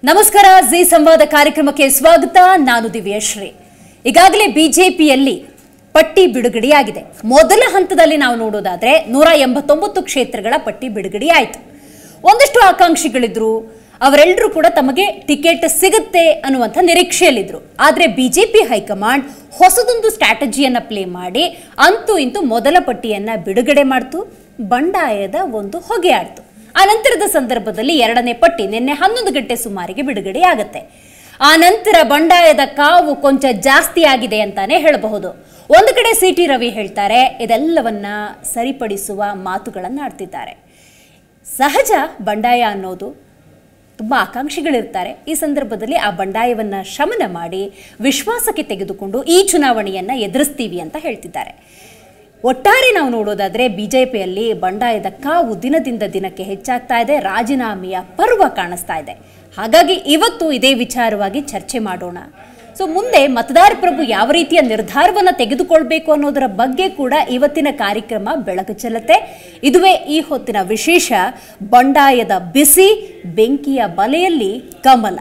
ನಮಸ್ಕಾರ ಜಿ ಸಂವಾದ ಕಾರ್ಯಕ್ರಮಕ್ಕೆ ಸ್ವಾಗತ ನಾನು ದಿವ್ಯಶ್ರೀ ಈಗಾಗಲೇ ಬಿಜೆಪಿಯಲ್ಲಿ ಪಟ್ಟಿ ಬಿಡುಗಡೆಯಾಗಿದೆ ಮೊದಲ ಹಂತದಲ್ಲಿ ನಾವು ನೋಡೋದಾದ್ರೆ ನೂರ ಎಂಬತ್ತೊಂಬತ್ತು ಕ್ಷೇತ್ರಗಳ ಪಟ್ಟಿ ಬಿಡುಗಡೆಯಾಯಿತು ಒಂದಷ್ಟು ಆಕಾಂಕ್ಷಿಗಳಿದ್ರು ಅವರೆಲ್ಲರೂ ಕೂಡ ತಮಗೆ ಟಿಕೆಟ್ ಸಿಗುತ್ತೆ ಅನ್ನುವಂಥ ನಿರೀಕ್ಷೆಯಲ್ಲಿದ್ರು ಆದರೆ ಬಿಜೆಪಿ ಹೈಕಮಾಂಡ್ ಹೊಸದೊಂದು ಸ್ಟ್ರಾಟಜಿಯನ್ನ ಪ್ಲೇ ಮಾಡಿ ಅಂತೂ ಇಂತೂ ಮೊದಲ ಪಟ್ಟಿಯನ್ನ ಬಿಡುಗಡೆ ಮಾಡ್ತು ಬಂಡಾಯದ ಒಂದು ಹೊಗೆ ಆಡ್ತು ಆ ನಂತರದ ಸಂದರ್ಭದಲ್ಲಿ ಎರಡನೇ ಪಟ್ಟಿ ನಿನ್ನೆ ಹನ್ನೊಂದು ಗಂಟೆ ಸುಮಾರಿಗೆ ಬಿಡುಗಡೆಯಾಗತ್ತೆ ಆ ನಂತರ ಬಂಡಾಯದ ಕಾವು ಕೊಂಚ ಜಾಸ್ತಿ ಆಗಿದೆ ಅಂತಾನೆ ಹೇಳಬಹುದು ಒಂದು ಕಡೆ ಸಿ ಟಿ ರವಿ ಹೇಳ್ತಾರೆ ಇದೆಲ್ಲವನ್ನ ಸರಿಪಡಿಸುವ ಮಾತುಗಳನ್ನು ಆಡ್ತಿದ್ದಾರೆ ಸಹಜ ಬಂಡಾಯ ಅನ್ನೋದು ತುಂಬ ಆಕಾಂಕ್ಷಿಗಳಿರ್ತಾರೆ ಈ ಸಂದರ್ಭದಲ್ಲಿ ಆ ಬಂಡಾಯವನ್ನ ಶಮನ ಮಾಡಿ ವಿಶ್ವಾಸಕ್ಕೆ ತೆಗೆದುಕೊಂಡು ಈ ಚುನಾವಣೆಯನ್ನ ಎದುರಿಸ್ತೀವಿ ಅಂತ ಹೇಳ್ತಿದ್ದಾರೆ ಒಟ್ಟಾರೆ ನಾವು ನೋಡೋದಾದ್ರೆ ಬಿಜೆಪಿಯಲ್ಲಿ ಬಂಡಾಯದ ಕಾವು ದಿನದಿಂದ ದಿನಕ್ಕೆ ಹೆಚ್ಚಾಗ್ತಾ ಇದೆ ರಾಜೀನಾಮೆಯ ಪರ್ವ ಕಾಣಿಸ್ತಾ ಇದೆ ಹಾಗಾಗಿ ಇವತ್ತು ಇದೇ ವಿಚಾರವಾಗಿ ಚರ್ಚೆ ಮಾಡೋಣ ಸೊ ಮುಂದೆ ಮತದಾರ ಪ್ರಭು ಯಾವ ರೀತಿಯ ನಿರ್ಧಾರವನ್ನು ತೆಗೆದುಕೊಳ್ಬೇಕು ಅನ್ನೋದರ ಬಗ್ಗೆ ಕೂಡ ಇವತ್ತಿನ ಕಾರ್ಯಕ್ರಮ ಬೆಳಕು ಚೆಲ್ಲುತ್ತೆ ಇದುವೇ ಈ ಹೊತ್ತಿನ ವಿಶೇಷ ಬಂಡಾಯದ ಬಿಸಿ ಬೆಂಕಿಯ ಬಲೆಯಲ್ಲಿ ಕಮಲ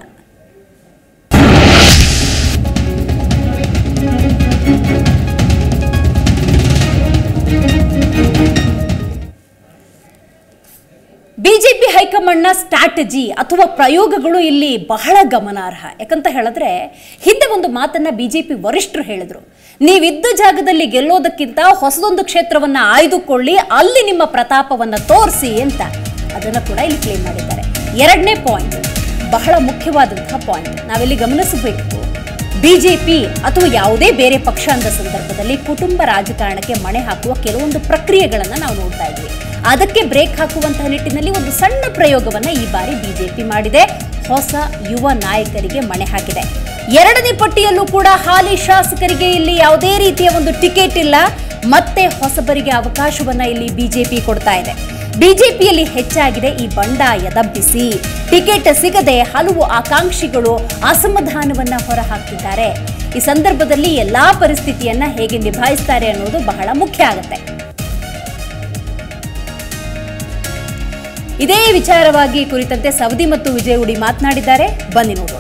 ಬಿಜೆಪಿ ಹೈಕಮಾಂಡ್ನ ಸ್ಟ್ರಾಟಜಿ ಅಥವಾ ಪ್ರಯೋಗಗಳು ಇಲ್ಲಿ ಬಹಳ ಗಮನಾರ್ಹ ಯಾಕಂತ ಹೇಳಿದ್ರೆ ಹಿಂದೆ ಒಂದು ಮಾತನ್ನ ಬಿಜೆಪಿ ವರಿಷ್ಠರು ಹೇಳಿದ್ರು ನೀವಿದ್ದ ಜಾಗದಲ್ಲಿ ಗೆಲ್ಲೋದಕ್ಕಿಂತ ಹೊಸದೊಂದು ಕ್ಷೇತ್ರವನ್ನ ಆಯ್ದುಕೊಳ್ಳಿ ಅಲ್ಲಿ ನಿಮ್ಮ ಪ್ರತಾಪವನ್ನ ತೋರಿಸಿ ಅಂತ ಅದನ್ನ ಕೂಡ ಇಲ್ಲಿ ಕ್ಲೇಮ್ ಮಾಡಿದ್ದಾರೆ ಎರಡನೇ ಪಾಯಿಂಟ್ ಬಹಳ ಮುಖ್ಯವಾದಂತಹ ಪಾಯಿಂಟ್ ನಾವಿಲ್ಲಿ ಗಮನಿಸಬೇಕು ಬಿಜೆಪಿ ಅಥವಾ ಯಾವುದೇ ಬೇರೆ ಪಕ್ಷ ಅಂದ ಸಂದರ್ಭದಲ್ಲಿ ಕುಟುಂಬ ರಾಜಕಾರಣಕ್ಕೆ ಮಣೆ ಹಾಕುವ ಕೆಲವೊಂದು ಪ್ರಕ್ರಿಯೆಗಳನ್ನು ನಾವು ನೋಡ್ತಾ ಇದ್ವಿ ಅದಕ್ಕೆ ಬ್ರೇಕ್ ಹಾಕುವಂತಹ ನಿಟ್ಟಿನಲ್ಲಿ ಒಂದು ಸಣ್ಣ ಪ್ರಯೋಗವನ್ನ ಈ ಬಾರಿ ಬಿಜೆಪಿ ಮಾಡಿದೆ ಹೊಸ ಯುವ ನಾಯಕರಿಗೆ ಮಣೆ ಹಾಕಿದೆ ಎರಡನೇ ಪಟ್ಟಿಯಲ್ಲೂ ಕೂಡ ಹಾಲಿ ಶಾಸಕರಿಗೆ ಇಲ್ಲಿ ಯಾವುದೇ ರೀತಿಯ ಒಂದು ಟಿಕೆಟ್ ಇಲ್ಲ ಮತ್ತೆ ಹೊಸಬರಿಗೆ ಅವಕಾಶವನ್ನ ಇಲ್ಲಿ ಬಿಜೆಪಿ ಕೊಡ್ತಾ ಇದೆ ಬಿಜೆಪಿಯಲ್ಲಿ ಹೆಚ್ಚಾಗಿದೆ ಈ ಬಂಡಾಯದ ಬಿಸಿ ಟಿಕೆಟ್ ಸಿಗದೆ ಹಲವು ಆಕಾಂಕ್ಷಿಗಳು ಅಸಮಾಧಾನವನ್ನ ಹೊರಹಾಕ್ತಿದ್ದಾರೆ ಈ ಸಂದರ್ಭದಲ್ಲಿ ಎಲ್ಲಾ ಪರಿಸ್ಥಿತಿಯನ್ನ ಹೇಗೆ ನಿಭಾಯಿಸ್ತಾರೆ ಅನ್ನೋದು ಬಹಳ ಮುಖ್ಯ ಆಗುತ್ತೆ ಇದೇ ವಿಚಾರವಾಗಿ ಕುರಿತಂತೆ ಸವದಿ ಮತ್ತು ವಿಜಯ ಉಡಿ ಮಾತನಾಡಿದ್ದಾರೆ ಬನ್ನಿ ನೋಡೋಣ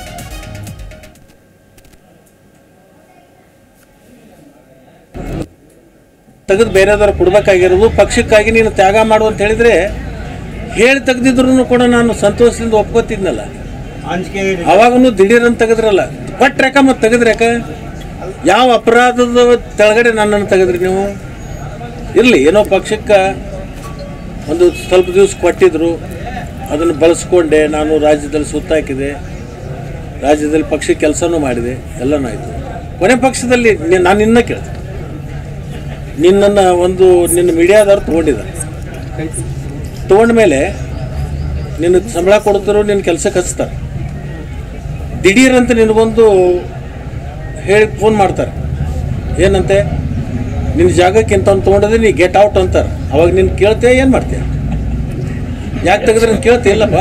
ತೆಗೆದು ಬೇರೆದವ್ರು ಕೊಡ್ಬೇಕಾಗಿರೋದು ಪಕ್ಷಕ್ಕಾಗಿ ನೀನು ತ್ಯಾಗ ಮಾಡು ಅಂತ ಹೇಳಿದ್ರೆ ಹೇಳಿ ತೆಗ್ದಿದ್ರು ಕೂಡ ನಾನು ಸಂತೋಷದಿಂದ ಒಪ್ಕೋತಿದ್ನಲ್ಲ ಅವಾಗೂ ದಿಢೀರಂತ ತೆಗೆದ್ರಲ್ಲ ಕೊಟ್ರ್ಯಾಕ ಮತ್ತೆ ತೆಗೆದ್ರ್ಯಾಕ ಯಾವ ಅಪರಾಧದ ತೆಳಗಡೆ ನನ್ನನ್ನು ತೆಗೆದ್ರಿ ನೀವು ಇರಲಿ ಏನೋ ಪಕ್ಷಕ್ಕೆ ಒಂದು ಸ್ವಲ್ಪ ದಿವಸ ಕೊಟ್ಟಿದ್ರು ಅದನ್ನು ಬಳಸ್ಕೊಂಡೆ ನಾನು ರಾಜ್ಯದಲ್ಲಿ ಸುತ್ತಾಕಿದೆ ರಾಜ್ಯದಲ್ಲಿ ಪಕ್ಷ ಕೆಲಸನೂ ಮಾಡಿದೆ ಎಲ್ಲನೂ ಆಯಿತು ಕೊನೆ ಪಕ್ಷದಲ್ಲಿ ನೀ- ನಾನು ಇನ್ನ ಕೇಳ್ತೆ ನಿನ್ನನ್ನು ಒಂದು ನಿನ್ನ ಮೀಡಿಯಾದವ್ರು ತೊಗೊಂಡಿದ್ದಾರೆ ತೊಗೊಂಡ್ಮೇಲೆ ನಿನ್ನ ಸಂಬಳ ಕೊಡ್ತಾರೋ ನಿನ್ನ ಕೆಲಸಕ್ಕೆ ಹಚ್ತಾರೆ ದಿಢೀರಂತ ನಿನಗೊಂದು ಹೇಳಿ ಫೋನ್ ಮಾಡ್ತಾರೆ ಏನಂತೆ ನಿನ್ನ ಜಾಗಕ್ಕೆ ಇಂಥವ್ನು ತೊಗೊಂಡಿದ್ರೆ ನೀ ಗೆಟ್ ಔಟ್ ಅಂತಾರೆ ಅವಾಗ ನೀನು ಕೇಳ್ತೀಯ ಏನು ಮಾಡ್ತೀಯ ಯಾಕೆ ತೆಗೆದ್ರೆ ಅಂತ ಕೇಳ್ತೀಯ ಇಲ್ಲಪ್ಪ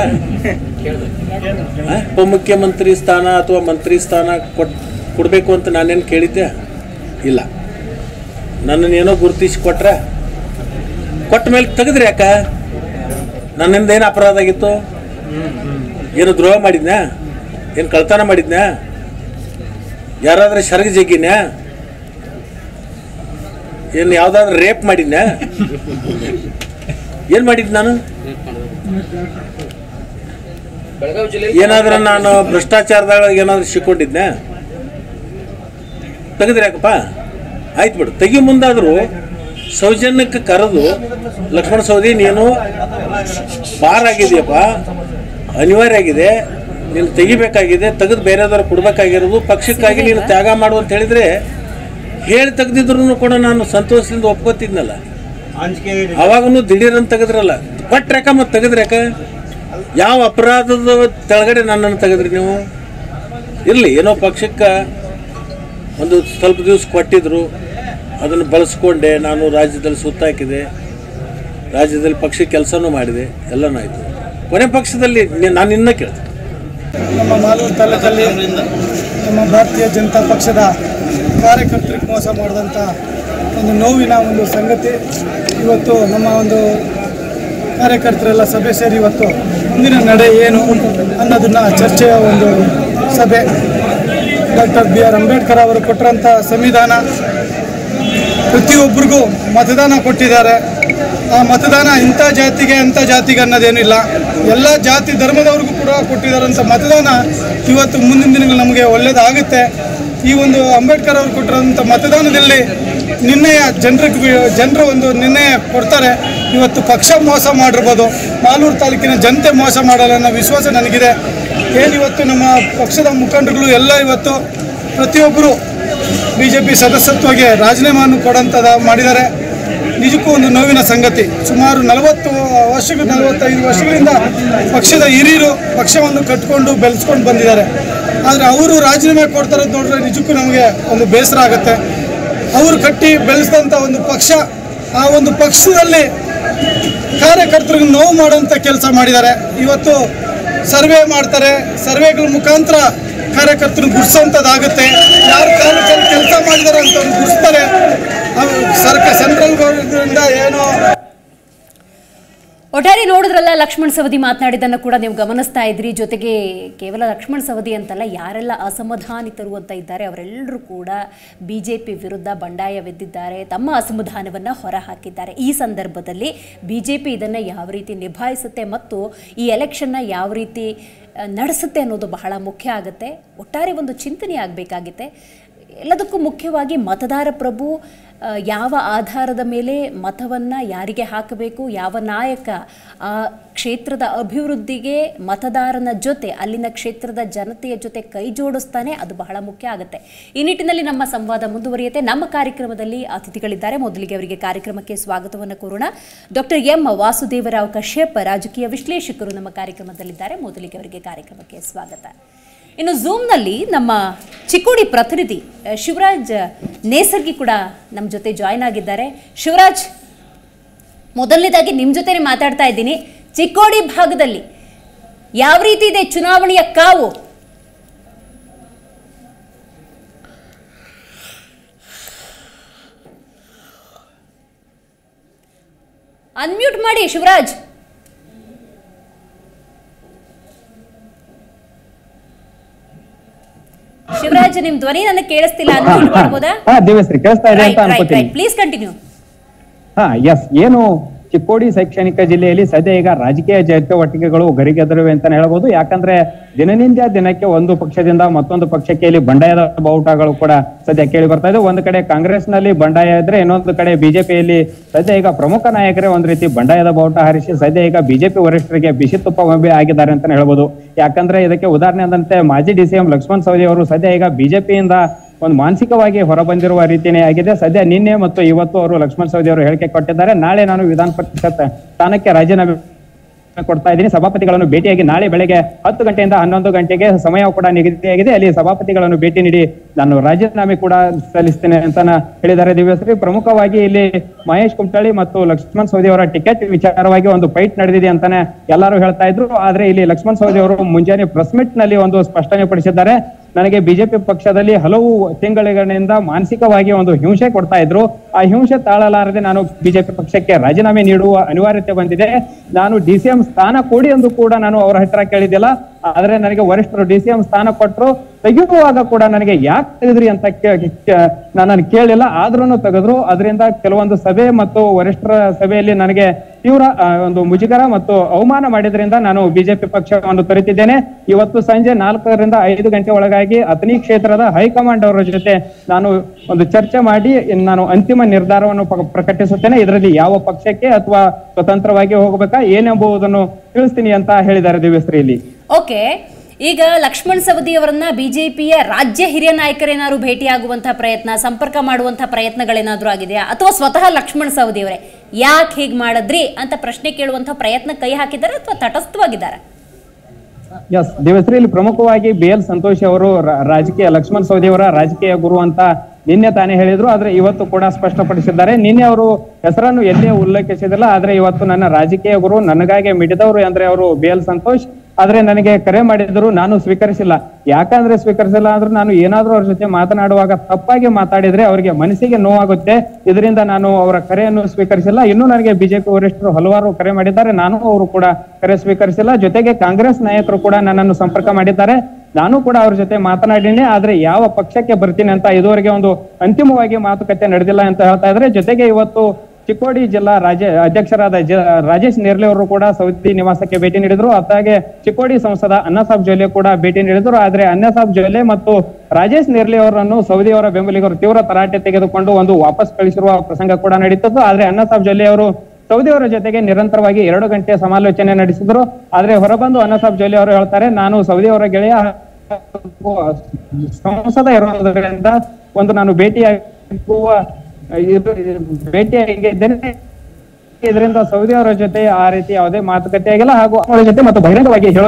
ಆ? ಉಪಮುಖ್ಯಮಂತ್ರಿ ಸ್ಥಾನ ಅಥವಾ ಮಂತ್ರಿ ಸ್ಥಾನ ಕೊಟ್ ಕೊಡಬೇಕು ಅಂತ ನಾನೇನು ಕೇಳಿದ್ದೆ ಇಲ್ಲ ನನ್ನನ್ನು ಏನೋ ಗುರುತಿಸಿ ಕೊಟ್ರ ಕೊಟ್ಟ ಮೇಲೆ ತೆಗೆದ್ರಿ ಯಾಕ ನನ್ನಿಂದ ಏನು ಅಪರಾಧ ಆಗಿತ್ತು ಏನು ದ್ರೋಹ ಮಾಡಿದ್ನಾ ಏನು ಕಳ್ತನ ಮಾಡಿದ್ನಾ ಯಾರಾದ್ರೆ ಸರಗ ಜಗ್ಗಿನ್ಯಾ ಏನು ಯಾವ್ದಾದ್ರು ರೇಪ್ ಮಾಡಿದ್ನಾ ಏನು ಮಾಡಿದ್ ನಾನು ಏನಾದ್ರೂ ನಾನು ಭ್ರಷ್ಟಾಚಾರದಾಗ ಏನಾದ್ರು ಸಿಕ್ಕೊಂಡಿದ್ನಾ ತೆಗೆದ್ರಿ ಯಾಕಪ್ಪ ಆಯ್ತು ಬಿಡು ತೆಗಿ ಮುಂದಾದರೂ ಸೌಜನ್ಯಕ್ಕೆ ಕರೆದು ಲಕ್ಷ್ಮಣ ಸೌದಿ ನೀನು ಬಾರ್ ಆಗಿದೆಯಪ್ಪ ಅನಿವಾರ್ಯ ಆಗಿದೆ ನೀನು ತೆಗಿಬೇಕಾಗಿದೆ ತೆಗೆದು ಬೇರೆದವ್ರು ಕೊಡ್ಬೇಕಾಗಿರೋದು ಪಕ್ಷಕ್ಕಾಗಿ ನೀನು ತ್ಯಾಗ ಮಾಡು ಅಂತ ಹೇಳಿದ್ರೆ ಹೇಳಿ ತೆಗ್ದಿದ್ರು ಕೂಡ ನಾನು ಸಂತೋಷದಿಂದ ಒಪ್ಕೋತಿದ್ನಲ್ಲ ಅವಾಗೂ ದಿಢೀರಂತ ತೆಗೆದ್ರಲ್ಲ ಕೊಟ್ರ್ಯಾಕ ಮತ್ತೆ ತೆಗೆದ್ರ್ಯಾಕ ಯಾವ ಅಪರಾಧದ ತೆಳಗಡೆ ನನ್ನನ್ನು ತೆಗೆದ್ರಿ ನೀವು ಇರಲಿ ಏನೋ ಪಕ್ಷಕ್ಕೆ ಒಂದು ಸ್ವಲ್ಪ ದಿವಸ ಕೊಟ್ಟಿದ್ರು ಅದನ್ನು ಬಳಸ್ಕೊಂಡೆ ನಾನು ರಾಜ್ಯದಲ್ಲಿ ಸುತ್ತಾಕಿದೆ ರಾಜ್ಯದಲ್ಲಿ ಪಕ್ಷ ಕೆಲಸನೂ ಮಾಡಿದೆ ಎಲ್ಲನೂ ಆಯಿತು ಕೊನೆ ಪಕ್ಷದಲ್ಲಿ ನೀ- ನಾನು ಇನ್ನ ಕೇಳ್ತೆ ನಮ್ಮ ಮಾಲೂರು ತಾಲೂಕಲ್ಲಿ ನಮ್ಮ ಭಾರತೀಯ ಜನತಾ ಪಕ್ಷದ ಕಾರ್ಯಕರ್ತರಿಗೆ ಮೋಸ ಮಾಡಿದಂಥ ಒಂದು ನೋವಿನ ಒಂದು ಸಂಗತಿ ಇವತ್ತು ನಮ್ಮ ಒಂದು ಕಾರ್ಯಕರ್ತರೆಲ್ಲ ಸಭೆ ಸೇರಿ ಇವತ್ತು ಮುಂದಿನ ನಡೆ ಏನು ಅನ್ನೋದನ್ನ ಚರ್ಚೆಯ ಒಂದು ಸಭೆ ಡಾಕ್ಟರ್ ಬಿ ಆರ್ ಅಂಬೇಡ್ಕರ್ ಅವರು ಕೊಟ್ಟರಂಥ ಸಂವಿಧಾನ ಪ್ರತಿಯೊಬ್ಬರಿಗೂ ಮತದಾನ ಕೊಟ್ಟಿದ್ದಾರೆ ಆ ಮತದಾನ ಇಂಥ ಜಾತಿಗೆ ಅಂಥ ಜಾತಿಗೆ ಅನ್ನೋದೇನಿಲ್ಲ ಎಲ್ಲ ಜಾತಿ ಧರ್ಮದವ್ರಿಗೂ ಕೂಡ ಕೊಟ್ಟಿದ್ದಾರಂಥ ಮತದಾನ ಇವತ್ತು ಮುಂದಿನ ದಿನಗಳು ನಮಗೆ ಒಳ್ಳೆಯದಾಗುತ್ತೆ ಈ ಒಂದು ಅಂಬೇಡ್ಕರ್ ಅವರು ಕೊಟ್ಟಿರೋಂಥ ಮತದಾನದಲ್ಲಿ ನಿರ್ಣಯ ಜನರಿಗೆ ಜನರು ಒಂದು ನಿರ್ಣಯ ಕೊಡ್ತಾರೆ ಇವತ್ತು ಪಕ್ಷ ಮೋಸ ಮಾಡಿರ್ಬೋದು ಮಾಲೂರು ತಾಲೂಕಿನ ಜನತೆ ಮೋಸ ಮಾಡಲ್ಲ ಅನ್ನೋ ವಿಶ್ವಾಸ ನನಗಿದೆ ಏನಿವತ್ತು ನಮ್ಮ ಪಕ್ಷದ ಮುಖಂಡರುಗಳು ಎಲ್ಲ ಇವತ್ತು ಪ್ರತಿಯೊಬ್ಬರು ಬಿ ಜೆ ಪಿ ಸದಸ್ಯತ್ವಕ್ಕೆ ರಾಜೀನಾಮೆಯನ್ನು ಕೊಡೋಂಥದ್ದು ಮಾಡಿದ್ದಾರೆ ನಿಜಕ್ಕೂ ಒಂದು ನೋವಿನ ಸಂಗತಿ ಸುಮಾರು ನಲವತ್ತು ವರ್ಷಗಳು ನಲವತ್ತೈದು ವರ್ಷಗಳಿಂದ ಪಕ್ಷದ ಹಿರಿಯರು ಪಕ್ಷವನ್ನು ಕಟ್ಕೊಂಡು ಬೆಳೆಸ್ಕೊಂಡು ಬಂದಿದ್ದಾರೆ ಆದರೆ ಅವರು ರಾಜೀನಾಮೆ ಕೊಡ್ತಾರದು ನೋಡಿದ್ರೆ ನಿಜಕ್ಕೂ ನಮಗೆ ಒಂದು ಬೇಸರ ಆಗುತ್ತೆ ಅವರು ಕಟ್ಟಿ ಬೆಳೆಸಿದಂಥ ಒಂದು ಪಕ್ಷ ಆ ಒಂದು ಪಕ್ಷದಲ್ಲಿ ಕಾರ್ಯಕರ್ತರಿಗೆ ನೋವು ಮಾಡೋಂಥ ಕೆಲಸ ಮಾಡಿದ್ದಾರೆ ಇವತ್ತು ಸರ್ವೆ ಮಾಡ್ತಾರೆ ಸರ್ವೆಗಳ ಮುಖಾಂತರ ಕಾರ್ಯಕರ್ತರು ಗುರ್ಸೋಂಥದ್ದಾಗುತ್ತೆ ಯಾರು ಕಾರ್ಯಕರ್ತರು ಕೆಲಸ ಮಾಡಿದ್ದಾರೆ ಅಂತ ಅವ್ರು ಗುರ್ಸ್ತಾರೆ ಅವ್ ಸರ್ಕಾರ ಸೆಂಟ್ರಲ್ ಗೌರ್ಮೆಂಟಿಂದ ಏನೋ ಒಟ್ಟಾರೆ ನೋಡಿದ್ರಲ್ಲ ಲಕ್ಷ್ಮಣ್ ಸವದಿ ಮಾತನಾಡಿದ್ದನ್ನು ಕೂಡ ನೀವು ಗಮನಿಸ್ತಾ ಇದ್ರಿ ಜೊತೆಗೆ ಕೇವಲ ಲಕ್ಷ್ಮಣ್ ಸವದಿ ಅಂತಲ್ಲ ಯಾರೆಲ್ಲ ಅಸಮಾಧಾನಿತರು ಅಂತ ಇದ್ದಾರೆ ಅವರೆಲ್ಲರೂ ಕೂಡ ಬಿ ಜೆ ಪಿ ವಿರುದ್ಧ ಬಂಡಾಯವೆದ್ದಿದ್ದಾರೆ ತಮ್ಮ ಅಸಮಾಧಾನವನ್ನು ಹೊರಹಾಕಿದ್ದಾರೆ ಈ ಸಂದರ್ಭದಲ್ಲಿ ಬಿ ಜೆ ಪಿ ಇದನ್ನು ಯಾವ ರೀತಿ ನಿಭಾಯಿಸುತ್ತೆ ಮತ್ತು ಈ ಎಲೆಕ್ಷನ್ನ ಯಾವ ರೀತಿ ಆ, ನಡೆಸುತ್ತೆ ಅನ್ನೋದು ಬಹಳ ಮುಖ್ಯ ಆಗುತ್ತೆ ಒಟ್ಟಾರೆ ಒಂದು ಚಿಂತನೆ ಆಗಬೇಕಾಗುತ್ತೆ ಎಲ್ಲದಕ್ಕೂ ಮುಖ್ಯವಾಗಿ ಮತದಾರ ಪ್ರಭು ಆ, ಯಾವ ಆಧಾರದ ಮೇಲೆ ಮತವನ್ನು ಯಾರಿಗೆ ಹಾಕಬೇಕು ಯಾವ ನಾಯಕ ಆ ಕ್ಷೇತ್ರದ ಅಭಿವೃದ್ಧಿಗೆ ಮತದಾರನ ಜೊತೆ ಅಲ್ಲಿನ ಕ್ಷೇತ್ರದ ಜನತೆಯ ಜೊತೆ ಕೈ ಜೋಡಿಸ್ತಾನೆ ಅದು ಬಹಳ ಮುಖ್ಯ ಆಗುತ್ತೆ ಈ ನಿಟ್ಟಿನಲ್ಲಿ ನಮ್ಮ ಸಂವಾದ ಮುಂದುವರಿಯುತ್ತೆ ನಮ್ಮ ಕಾರ್ಯಕ್ರಮದಲ್ಲಿ ಅತಿಥಿಗಳಿದ್ದಾರೆ ಮೊದಲಿಗೆ ಅವರಿಗೆ ಕಾರ್ಯಕ್ರಮಕ್ಕೆ ಸ್ವಾಗತವನ್ನು ಕೋರೋಣ ಡಾಕ್ಟರ್ ಎಂ ವಾಸುದೇವರಾವ್ ಕಶ್ಯಪ್ ರಾಜಕೀಯ ವಿಶ್ಲೇಷಕರು ನಮ್ಮ ಕಾರ್ಯಕ್ರಮದಲ್ಲಿದ್ದಾರೆ ಮೊದಲಿಗೆ ಅವರಿಗೆ ಕಾರ್ಯಕ್ರಮಕ್ಕೆ ಸ್ವಾಗತ ಇನ್ನು ಝೂಮ್ನಲ್ಲಿ ನಮ್ಮ ಚಿಕ್ಕೋಡಿ ಪ್ರತಿನಿಧಿ ಅಹ್, ಶಿವರಾಜ್ ನೇಸರ್ಗಿ ಕೂಡ ನಮ್ಮ ಜೊತೆ ಜಾಯ್ನ್ ಆಗಿದ್ದಾರೆ ಶಿವರಾಜ್ ಮೊದಲನೇದಾಗಿ ನಿಮ್ಮ ಜೊತೆ ಮಾತಾಡ್ತಾ ಇದ್ದೀನಿ ಚಿಕ್ಕೋಡಿ ಭಾಗದಲ್ಲಿ ಯಾವ ರೀತಿ ಇದೆ ಚುನಾವಣೆಯ ಕಾವು ಅನ್ಮ್ಯೂಟ್ ಮಾಡಿ ಶಿವರಾಜ್ ಶಿವರಾಜ್ ನಿಮ್ ಧ್ವನಿ ನನಗೆ ಕೇಳಿಸ್ತಿಲ್ಲ ಅನ್ಮ್ಯೂಟ್ ಮಾಡ್ಬೋದಾ ಹಾ ದಿವ್ಯಶ್ರೀ ಕೇಳಿಸ್ತಾ ಇದೆ ಅಂತ ಅನ್ಕೋತೀನಿ ಪ್ಲೀಸ್ ಕಂಟಿನ್ಯೂ ಹಾ ಎಸ್ ಏನು ಚಿಕ್ಕೋಡಿ ಶೈಕ್ಷಣಿಕ ಜಿಲ್ಲೆಯಲ್ಲಿ ಸದ್ಯ ಈಗ ರಾಜಕೀಯ ಚಟುವಟಿಕೆಗಳು ಗರಿಗೆದರಿವೆ ಅಂತಾನೆ ಹೇಳ್ಬೋದು ಯಾಕಂದ್ರೆ ದಿನನಿತ್ಯ ದಿನಕ್ಕೆ ಒಂದು ಪಕ್ಷದಿಂದ ಮತ್ತೊಂದು ಪಕ್ಷಕ್ಕೆ ಇಲ್ಲಿ ಬಂಡಾಯದ ಬಾವುಟಗಳು ಕೂಡ ಸದ್ಯ ಕೇಳಿ ಬರ್ತಾ ಇದೆ ಒಂದು ಕಡೆ ಕಾಂಗ್ರೆಸ್ ನಲ್ಲಿ ಬಂಡಾಯ ಇದ್ರೆ ಇನ್ನೊಂದು ಕಡೆ ಬಿಜೆಪಿಯಲ್ಲಿ ಸದ್ಯ ಈಗ ಪ್ರಮುಖ ನಾಯಕರೇ ಒಂದ್ ರೀತಿ ಬಂಡಾಯದ ಬಾವುಟ ಹಾರಿಸಿ ಸದ್ಯ ಈಗ ಬಿಜೆಪಿ ವರಿಷ್ಠರಿಗೆ ಬಿಸಿ ತುಪ್ಪ ಗೊಂಬೆ ಆಗಿದ್ದಾರೆ ಅಂತಾನೆ ಹೇಳ್ಬೋದು ಯಾಕಂದ್ರೆ ಇದಕ್ಕೆ ಉದಾಹರಣೆ ಅಂದಂತೆ ಮಾಜಿ ಡಿಸಿಎಂ ಲಕ್ಷ್ಮಣ್ ಸವದಿ ಅವರು ಸದ್ಯ ಈಗ ಬಿಜೆಪಿಯಿಂದ ಒಂದು ಮಾನಸಿಕವಾಗಿ ಹೊರಬಂದಿರುವ ರೀತಿಯೇ ಆಗಿದೆ ಸದ್ಯ ನಿನ್ನೆ ಮತ್ತು ಇವತ್ತು ಅವರು ಲಕ್ಷ್ಮಣ್ ಸವದಿ ಅವರು ಹೇಳಿಕೆ ಕೊಟ್ಟಿದ್ದಾರೆ ನಾಳೆ ನಾನು ವಿಧಾನ ಪರಿಷತ್ ಸ್ಥಾನಕ್ಕೆ ರಾಜೀನಾಮೆ ಕೊಡ್ತಾ ಇದ್ದೀನಿ ಸಭಾಪತಿಗಳನ್ನು ಭೇಟಿಯಾಗಿ ನಾಳೆ ಬೆಳಗ್ಗೆ ಹತ್ತು ಗಂಟೆಯಿಂದ ಹನ್ನೊಂದು ಗಂಟೆಗೆ ಸಮಯ ಕೂಡ ನಿಗದಿಯಾಗಿದೆ ಅಲ್ಲಿ ಸಭಾಪತಿಗಳನ್ನು ಭೇಟಿ ನೀಡಿ ನಾನು ರಾಜೀನಾಮೆ ಕೂಡ ಸಲ್ಲಿಸ್ತೇನೆ ಅಂತ ಹೇಳಿದ್ದಾರೆ ದಿವ್ಯಶ್ರೀ ಪ್ರಮುಖವಾಗಿ ಇಲ್ಲಿ ಮಹೇಶ್ ಕುಮಟಳ್ಳಿ ಮತ್ತು ಲಕ್ಷ್ಮಣ್ ಸವದಿ ಅವರ ಟಿಕೆಟ್ ವಿಚಾರವಾಗಿ ಒಂದು ಫೈಟ್ ನಡೆದಿದೆ ಅಂತಾನೆ ಎಲ್ಲರೂ ಹೇಳ್ತಾ ಇದ್ರು ಆದ್ರೆ ಇಲ್ಲಿ ಲಕ್ಷ್ಮಣ್ ಸವದಿ ಅವರು ಮುಂಜಾನೆ ಪ್ರೆಸ್ ಮೀಟ್ ನಲ್ಲಿ ಒಂದು ಸ್ಪಷ್ಟನೆ ಪಡಿಸಿದ್ದಾರೆ ನನಗೆ ಬಿಜೆಪಿ ಪಕ್ಷದಲ್ಲಿ ಹಲವು ತಿಂಗಳಿಂದ ಮಾನಸಿಕವಾಗಿ ಒಂದು ಹಿಂಸೆ ಕೊಡ್ತಾ ಇದ್ರು ಆ ಹಿಂಸೆ ತಾಳಲಾರದೆ ನಾನು ಬಿಜೆಪಿ ಪಕ್ಷಕ್ಕೆ ರಾಜೀನಾಮೆ ನೀಡುವ ಅನಿವಾರ್ಯತೆ ಬಂದಿದೆ ನಾನು ಡಿಸಿಎಂ ಸ್ಥಾನ ಕೊಡಿ ಎಂದು ಕೂಡ ನಾನು ಅವರ ಹತ್ರ ಕೇಳಿದ್ದಿಲ್ಲ ಆದ್ರೆ ನನಗೆ ವರಿಷ್ಠರು ಡಿಸಿಎಂ ಸ್ಥಾನ ಕೊಟ್ಟರು ತೆಗೆಯುವಾಗ ಕೂಡ ನನಗೆ ಯಾಕೆ ತೆಗೆದ್ರಿ ಅಂತ ನಾನು ಕೇಳಿಲ್ಲ ಆದ್ರೂ ತೆಗೆದ್ರು ಅದರಿಂದ ಕೆಲವೊಂದು ಸಭೆ ಮತ್ತು ವರಿಷ್ಠರ ಸಭೆಯಲ್ಲಿ ನನಗೆ ತೀವ್ರ ಆ, ಒಂದು ಮುಜುಗರ ಮತ್ತು ಅವಮಾನ ಮಾಡಿದ್ರಿಂದ ನಾನು ಬಿಜೆಪಿ ಪಕ್ಷವನ್ನು ತೊರೆತಿದ್ದೇನೆ ಇವತ್ತು ಸಂಜೆ ನಾಲ್ಕರಿಂದ ಐದು ಗಂಟೆ ಒಳಗಾಗಿ ಅಥಣಿ ಕ್ಷೇತ್ರದ ಹೈಕಮಾಂಡ್ ಅವರ ಜೊತೆ ನಾನು ಒಂದು ಚರ್ಚೆ ಮಾಡಿ ಇನ್ನು ನಾನು ಅಂತಿಮ ನಿರ್ಧಾರವನ್ನು ಪ- ಪ್ರಕಟಿಸುತ್ತೇನೆ ಇದರಲ್ಲಿ ಯಾವ ಪಕ್ಷಕ್ಕೆ ಅಥವಾ ಸ್ವತಂತ್ರವಾಗಿ ಹೋಗಬೇಕಾ ಏನೆಂಬುದನ್ನು ತಿಳಿಸ್ತೀನಿ ಅಂತ ಹೇಳಿದ್ದಾರೆ ದಿವ್ಯಶ್ರೀ ಇಲ್ಲಿ ಓಕೆ ಈಗ ಲಕ್ಷ್ಮಣ್ ಸವದಿ ಅವರನ್ನ ಬಿಜೆಪಿಯ ರಾಜ್ಯ ಹಿರಿಯ ನಾಯಕರೇನಾದ್ರು ಭೇಟಿಯಾಗುವಂತಹ ಪ್ರಯತ್ನ ಸಂಪರ್ಕ ಮಾಡುವಂತಹ ಪ್ರಯತ್ನಗಳೇನಾದ್ರೂ ಆಗಿದೆಯಾ ಅಥವಾ ಸ್ವತಃ ಲಕ್ಷ್ಮಣ್ ಸವದಿ ಅವರೇ ಯಾಕೆ ಹೀಗೆ ಮಾಡಿದ್ರಿ ಅಂತ ಪ್ರಶ್ನೆ ಕೇಳುವಂತಹ ಪ್ರಯತ್ನ ಕೈ ಹಾಕಿದ್ದಾರೆ ಅಥವಾ ತಟಸ್ಥವಾಗಿದ್ದಾರೆ ಎಸ್ ದಿವಶ್ರೀ ಇಲ್ಲಿ ಪ್ರಮುಖವಾಗಿ ಬಿ ಎಲ್ ಸಂತೋಷ್ ಅವರು ರಾ- ರಾಜಕೀಯ ಲಕ್ಷ್ಮಣ್ ಸವದಿ ಅವರ ರಾಜಕೀಯ ಗುರು ಅಂತ ನಿನ್ನೆ ತಾನೇ ಹೇಳಿದ್ರು ಆದ್ರೆ ಇವತ್ತು ಕೂಡ ಸ್ಪಷ್ಟಪಡಿಸಿದ್ದಾರೆ ನಿನ್ನೆ ಅವರು ಹೆಸರನ್ನು ಎಲ್ಲೇ ಉಲ್ಲೇಖಿಸಿದಿಲ್ಲ ಆದ್ರೆ ಇವತ್ತು ನನ್ನ ರಾಜಕೀಯ ಗುರು ನನಗಾಗಿ ಮಿಡಿದವರು ಅಂದ್ರೆ ಅವರು ಬಿ ಎಲ್ ಸಂತೋಷ್ ಆದ್ರೆ ನನಗೆ ಕರೆ ಮಾಡಿದ್ರು ನಾನು ಸ್ವೀಕರಿಸಿಲ್ಲ ಯಾಕಂದ್ರೆ ಸ್ವೀಕರಿಸಿಲ್ಲ ಅಂದ್ರೆ ನಾನು ಏನಾದ್ರೂ ಅವ್ರ ಜೊತೆ ಮಾತನಾಡುವಾಗ ತಪ್ಪಾಗಿ ಮಾತಾಡಿದ್ರೆ ಅವರಿಗೆ ಮನಸ್ಸಿಗೆ ನೋವಾಗುತ್ತೆ ಇದರಿಂದ ನಾನು ಅವರ ಕರೆಯನ್ನು ಸ್ವೀಕರಿಸಿಲ್ಲ ಇನ್ನು ನನಗೆ ಬಿಜೆಪಿ ವರಿಷ್ಠರು ಹಲವಾರು ಕರೆ ಮಾಡಿದ್ದಾರೆ ನಾನು ಅವರು ಕೂಡ ಕರೆ ಸ್ವೀಕರಿಸಿಲ್ಲ ಜೊತೆಗೆ ಕಾಂಗ್ರೆಸ್ ನಾಯಕರು ಕೂಡ ನನ್ನನ್ನು ಸಂಪರ್ಕ ಮಾಡಿದ್ದಾರೆ ನಾನು ಕೂಡ ಅವ್ರ ಜೊತೆ ಮಾತನಾಡಿನಿ ಆದ್ರೆ ಯಾವ ಪಕ್ಷಕ್ಕೆ ಬರ್ತೀನಿ ಅಂತ ಇದುವರೆಗೆ ಒಂದು ಅಂತಿಮವಾಗಿ ಮಾತುಕತೆ ನಡೆದಿಲ್ಲ ಅಂತ ಹೇಳ್ತಾ ಇದ್ರೆ ಜೊತೆಗೆ ಇವತ್ತು ಚಿಕ್ಕೋಡಿ ಜಿಲ್ಲಾ ರಾಜ್ಯ ಅಧ್ಯಕ್ಷರಾದ ಜ- ರಾಜೇಶ್ ನೇರ್ಲೆ ಅವರು ಕೂಡ ಸೌದಿ ನಿವಾಸಕ್ಕೆ ಭೇಟಿ ನೀಡಿದ್ರು ಅದಾಗೆ ಚಿಕ್ಕೋಡಿ ಸಂಸದ ಅನ್ನಸಾಬ್ ಜೊಲ್ಲೆ ಕೂಡ ಭೇಟಿ ನೀಡಿದ್ರು ಆದ್ರೆ ಅನ್ನಸಾಬ್ ಜೊಲ್ಲೆ ಮತ್ತು ರಾಜೇಶ್ ನೇರ್ಲೆ ಅವರನ್ನು ಸೌದಿಯವರ ಬೆಂಬಲಿಗರು ತೀವ್ರ ತರಾಟೆ ತೆಗೆದುಕೊಂಡು ಒಂದು ವಾಪಸ್ ಕಳಿಸಿರುವ ಪ್ರಸಂಗ ಕೂಡ ನಡೀತದ್ದು ಆದ್ರೆ ಅನ್ನಸಾಬ್ ಜೊಲ್ಲೆ ಅವರು ಸೌದಿಯವರ ಜೊತೆಗೆ ನಿರಂತರವಾಗಿ ಎರಡು ಗಂಟೆ ಸಮಾಲೋಚನೆ ನಡೆಸಿದ್ರು ಆದ್ರೆ ಹೊರಬಂದು ಅನ್ನಸಾಬ್ ಜೊಲ್ಲೆ ಅವರು ಹೇಳ್ತಾರೆ ನಾನು ಸೌದಿಯವರ ಗೆಳೆಯ ಹಾಗೂ ಸಂಸದ ಇರೋದ್ರಿಂದ ಒಂದು ನಾನು ಭೇಟಿಯಾಗುವ ಇದು ಭೇಟಿಯಾಗಿದ್ದೇನೆ ಇದರಿಂದ ಸೌದಿ ಅವರ ಜೊತೆ ಆ ರೀತಿ ಯಾವುದೇ ಮಾತುಕತೆ ಆಗಿಲ್ಲ ಹಾಗೂ ಅವರ ಜೊತೆ ಮತ್ತು ಬಹಿರಂಗವಾಗಿ ಹೇಳೋ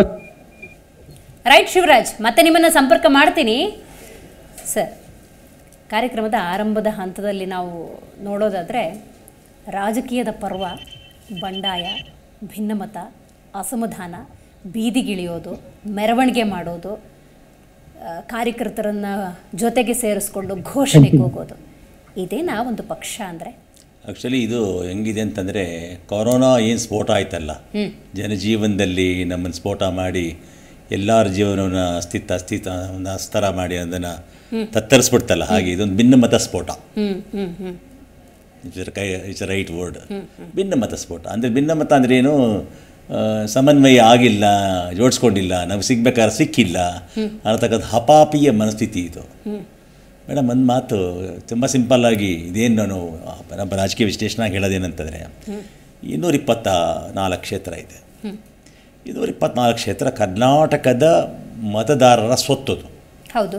ರೈಟ್ ಶಿವರಾಜ್ ಮತ್ತೆ ನಿಮ್ಮನ್ನು ಸಂಪರ್ಕ ಮಾಡ್ತೀನಿ ಸರ್ ಕಾರ್ಯಕ್ರಮದ ಆರಂಭದ ಹಂತದಲ್ಲಿ ನಾವು ನೋಡೋದಾದರೆ ರಾಜಕೀಯದ ಪರ್ವ ಬಂಡಾಯ ಭಿನ್ನಮತ ಅಸಮಾಧಾನ ಬೀದಿಗಿಳಿಯೋದು ಮೆರವಣಿಗೆ ಮಾಡೋದು ಆ, ಕಾರ್ಯಕರ್ತರನ್ನ ಜೊತೆಗೆ ಸೇರಿಸ್ಕೊಂಡು ಘೋಷಣೆಗೆ ಹೋಗೋದು ಇದೇನಾ ಒಂದು ಪಕ್ಷ ಅಂದರೆ ಆ್ಯಕ್ಚುಲಿ ಇದು ಹೆಂಗಿದೆ ಅಂತಂದರೆ ಕೊರೋನಾ ಏನು ಸ್ಫೋಟ ಆಯ್ತಲ್ಲ ಜನಜೀವನದಲ್ಲಿ ನಮ್ಮನ್ನು ಸ್ಫೋಟ ಮಾಡಿ ಎಲ್ಲರ ಜೀವನವನ್ನು ಅಸ್ತಿತ್ವ ಅಸ್ತಿತ್ವವನ್ನು ಅಸ್ತರ ಮಾಡಿ ಅದನ್ನು ತತ್ತರಿಸ್ಬಿಡ್ತಲ್ಲ ಹಾಗೆ ಇದೊಂದು ಭಿನ್ನಮತ ಸ್ಫೋಟ ಹ್ಮ್ ಹ್ಮ್ ಹ್ಮ್ ಇಟ್ಸ್ ಕೈ ಇಟ್ಸ್ ರೈಟ್ ವರ್ಡ್ ಭಿನ್ನಮತ ಸ್ಫೋಟ ಅಂದರೆ ಭಿನ್ನಮತ ಅಂದರೆ ಏನು ಆ, ಸಮನ್ವಯ ಆಗಿಲ್ಲ ಜೋಡಿಸ್ಕೊಂಡಿಲ್ಲ ನಾವು ಸಿಗ್ಬೇಕಾದ್ರೆ ಸಿಕ್ಕಿಲ್ಲ ಅನ್ನತಕ್ಕಂಥ ಹಪಾಪಿಯ ಮನಸ್ಥಿತಿ ಇದು ಮೇಡಮ್ ಒಂದು ಮಾತು ತುಂಬ ಸಿಂಪಲ್ಲಾಗಿ ಇದೇನು ನಾನು ನಮ್ಮ ರಾಜಕೀಯ ವಿಶ್ಲೇಷಣೆ ಹೇಳೋದೇನಂತಂದರೆ ಇನ್ನೂರ ಇಪ್ಪತ್ತ ನಾಲ್ಕು ಕ್ಷೇತ್ರ ಇದೆ ಇನ್ನೂರ ಇಪ್ಪತ್ನಾಲ್ಕು ಕ್ಷೇತ್ರ ಕರ್ನಾಟಕದ ಮತದಾರರ ಸ್ವತ್ತದು ಹೌದು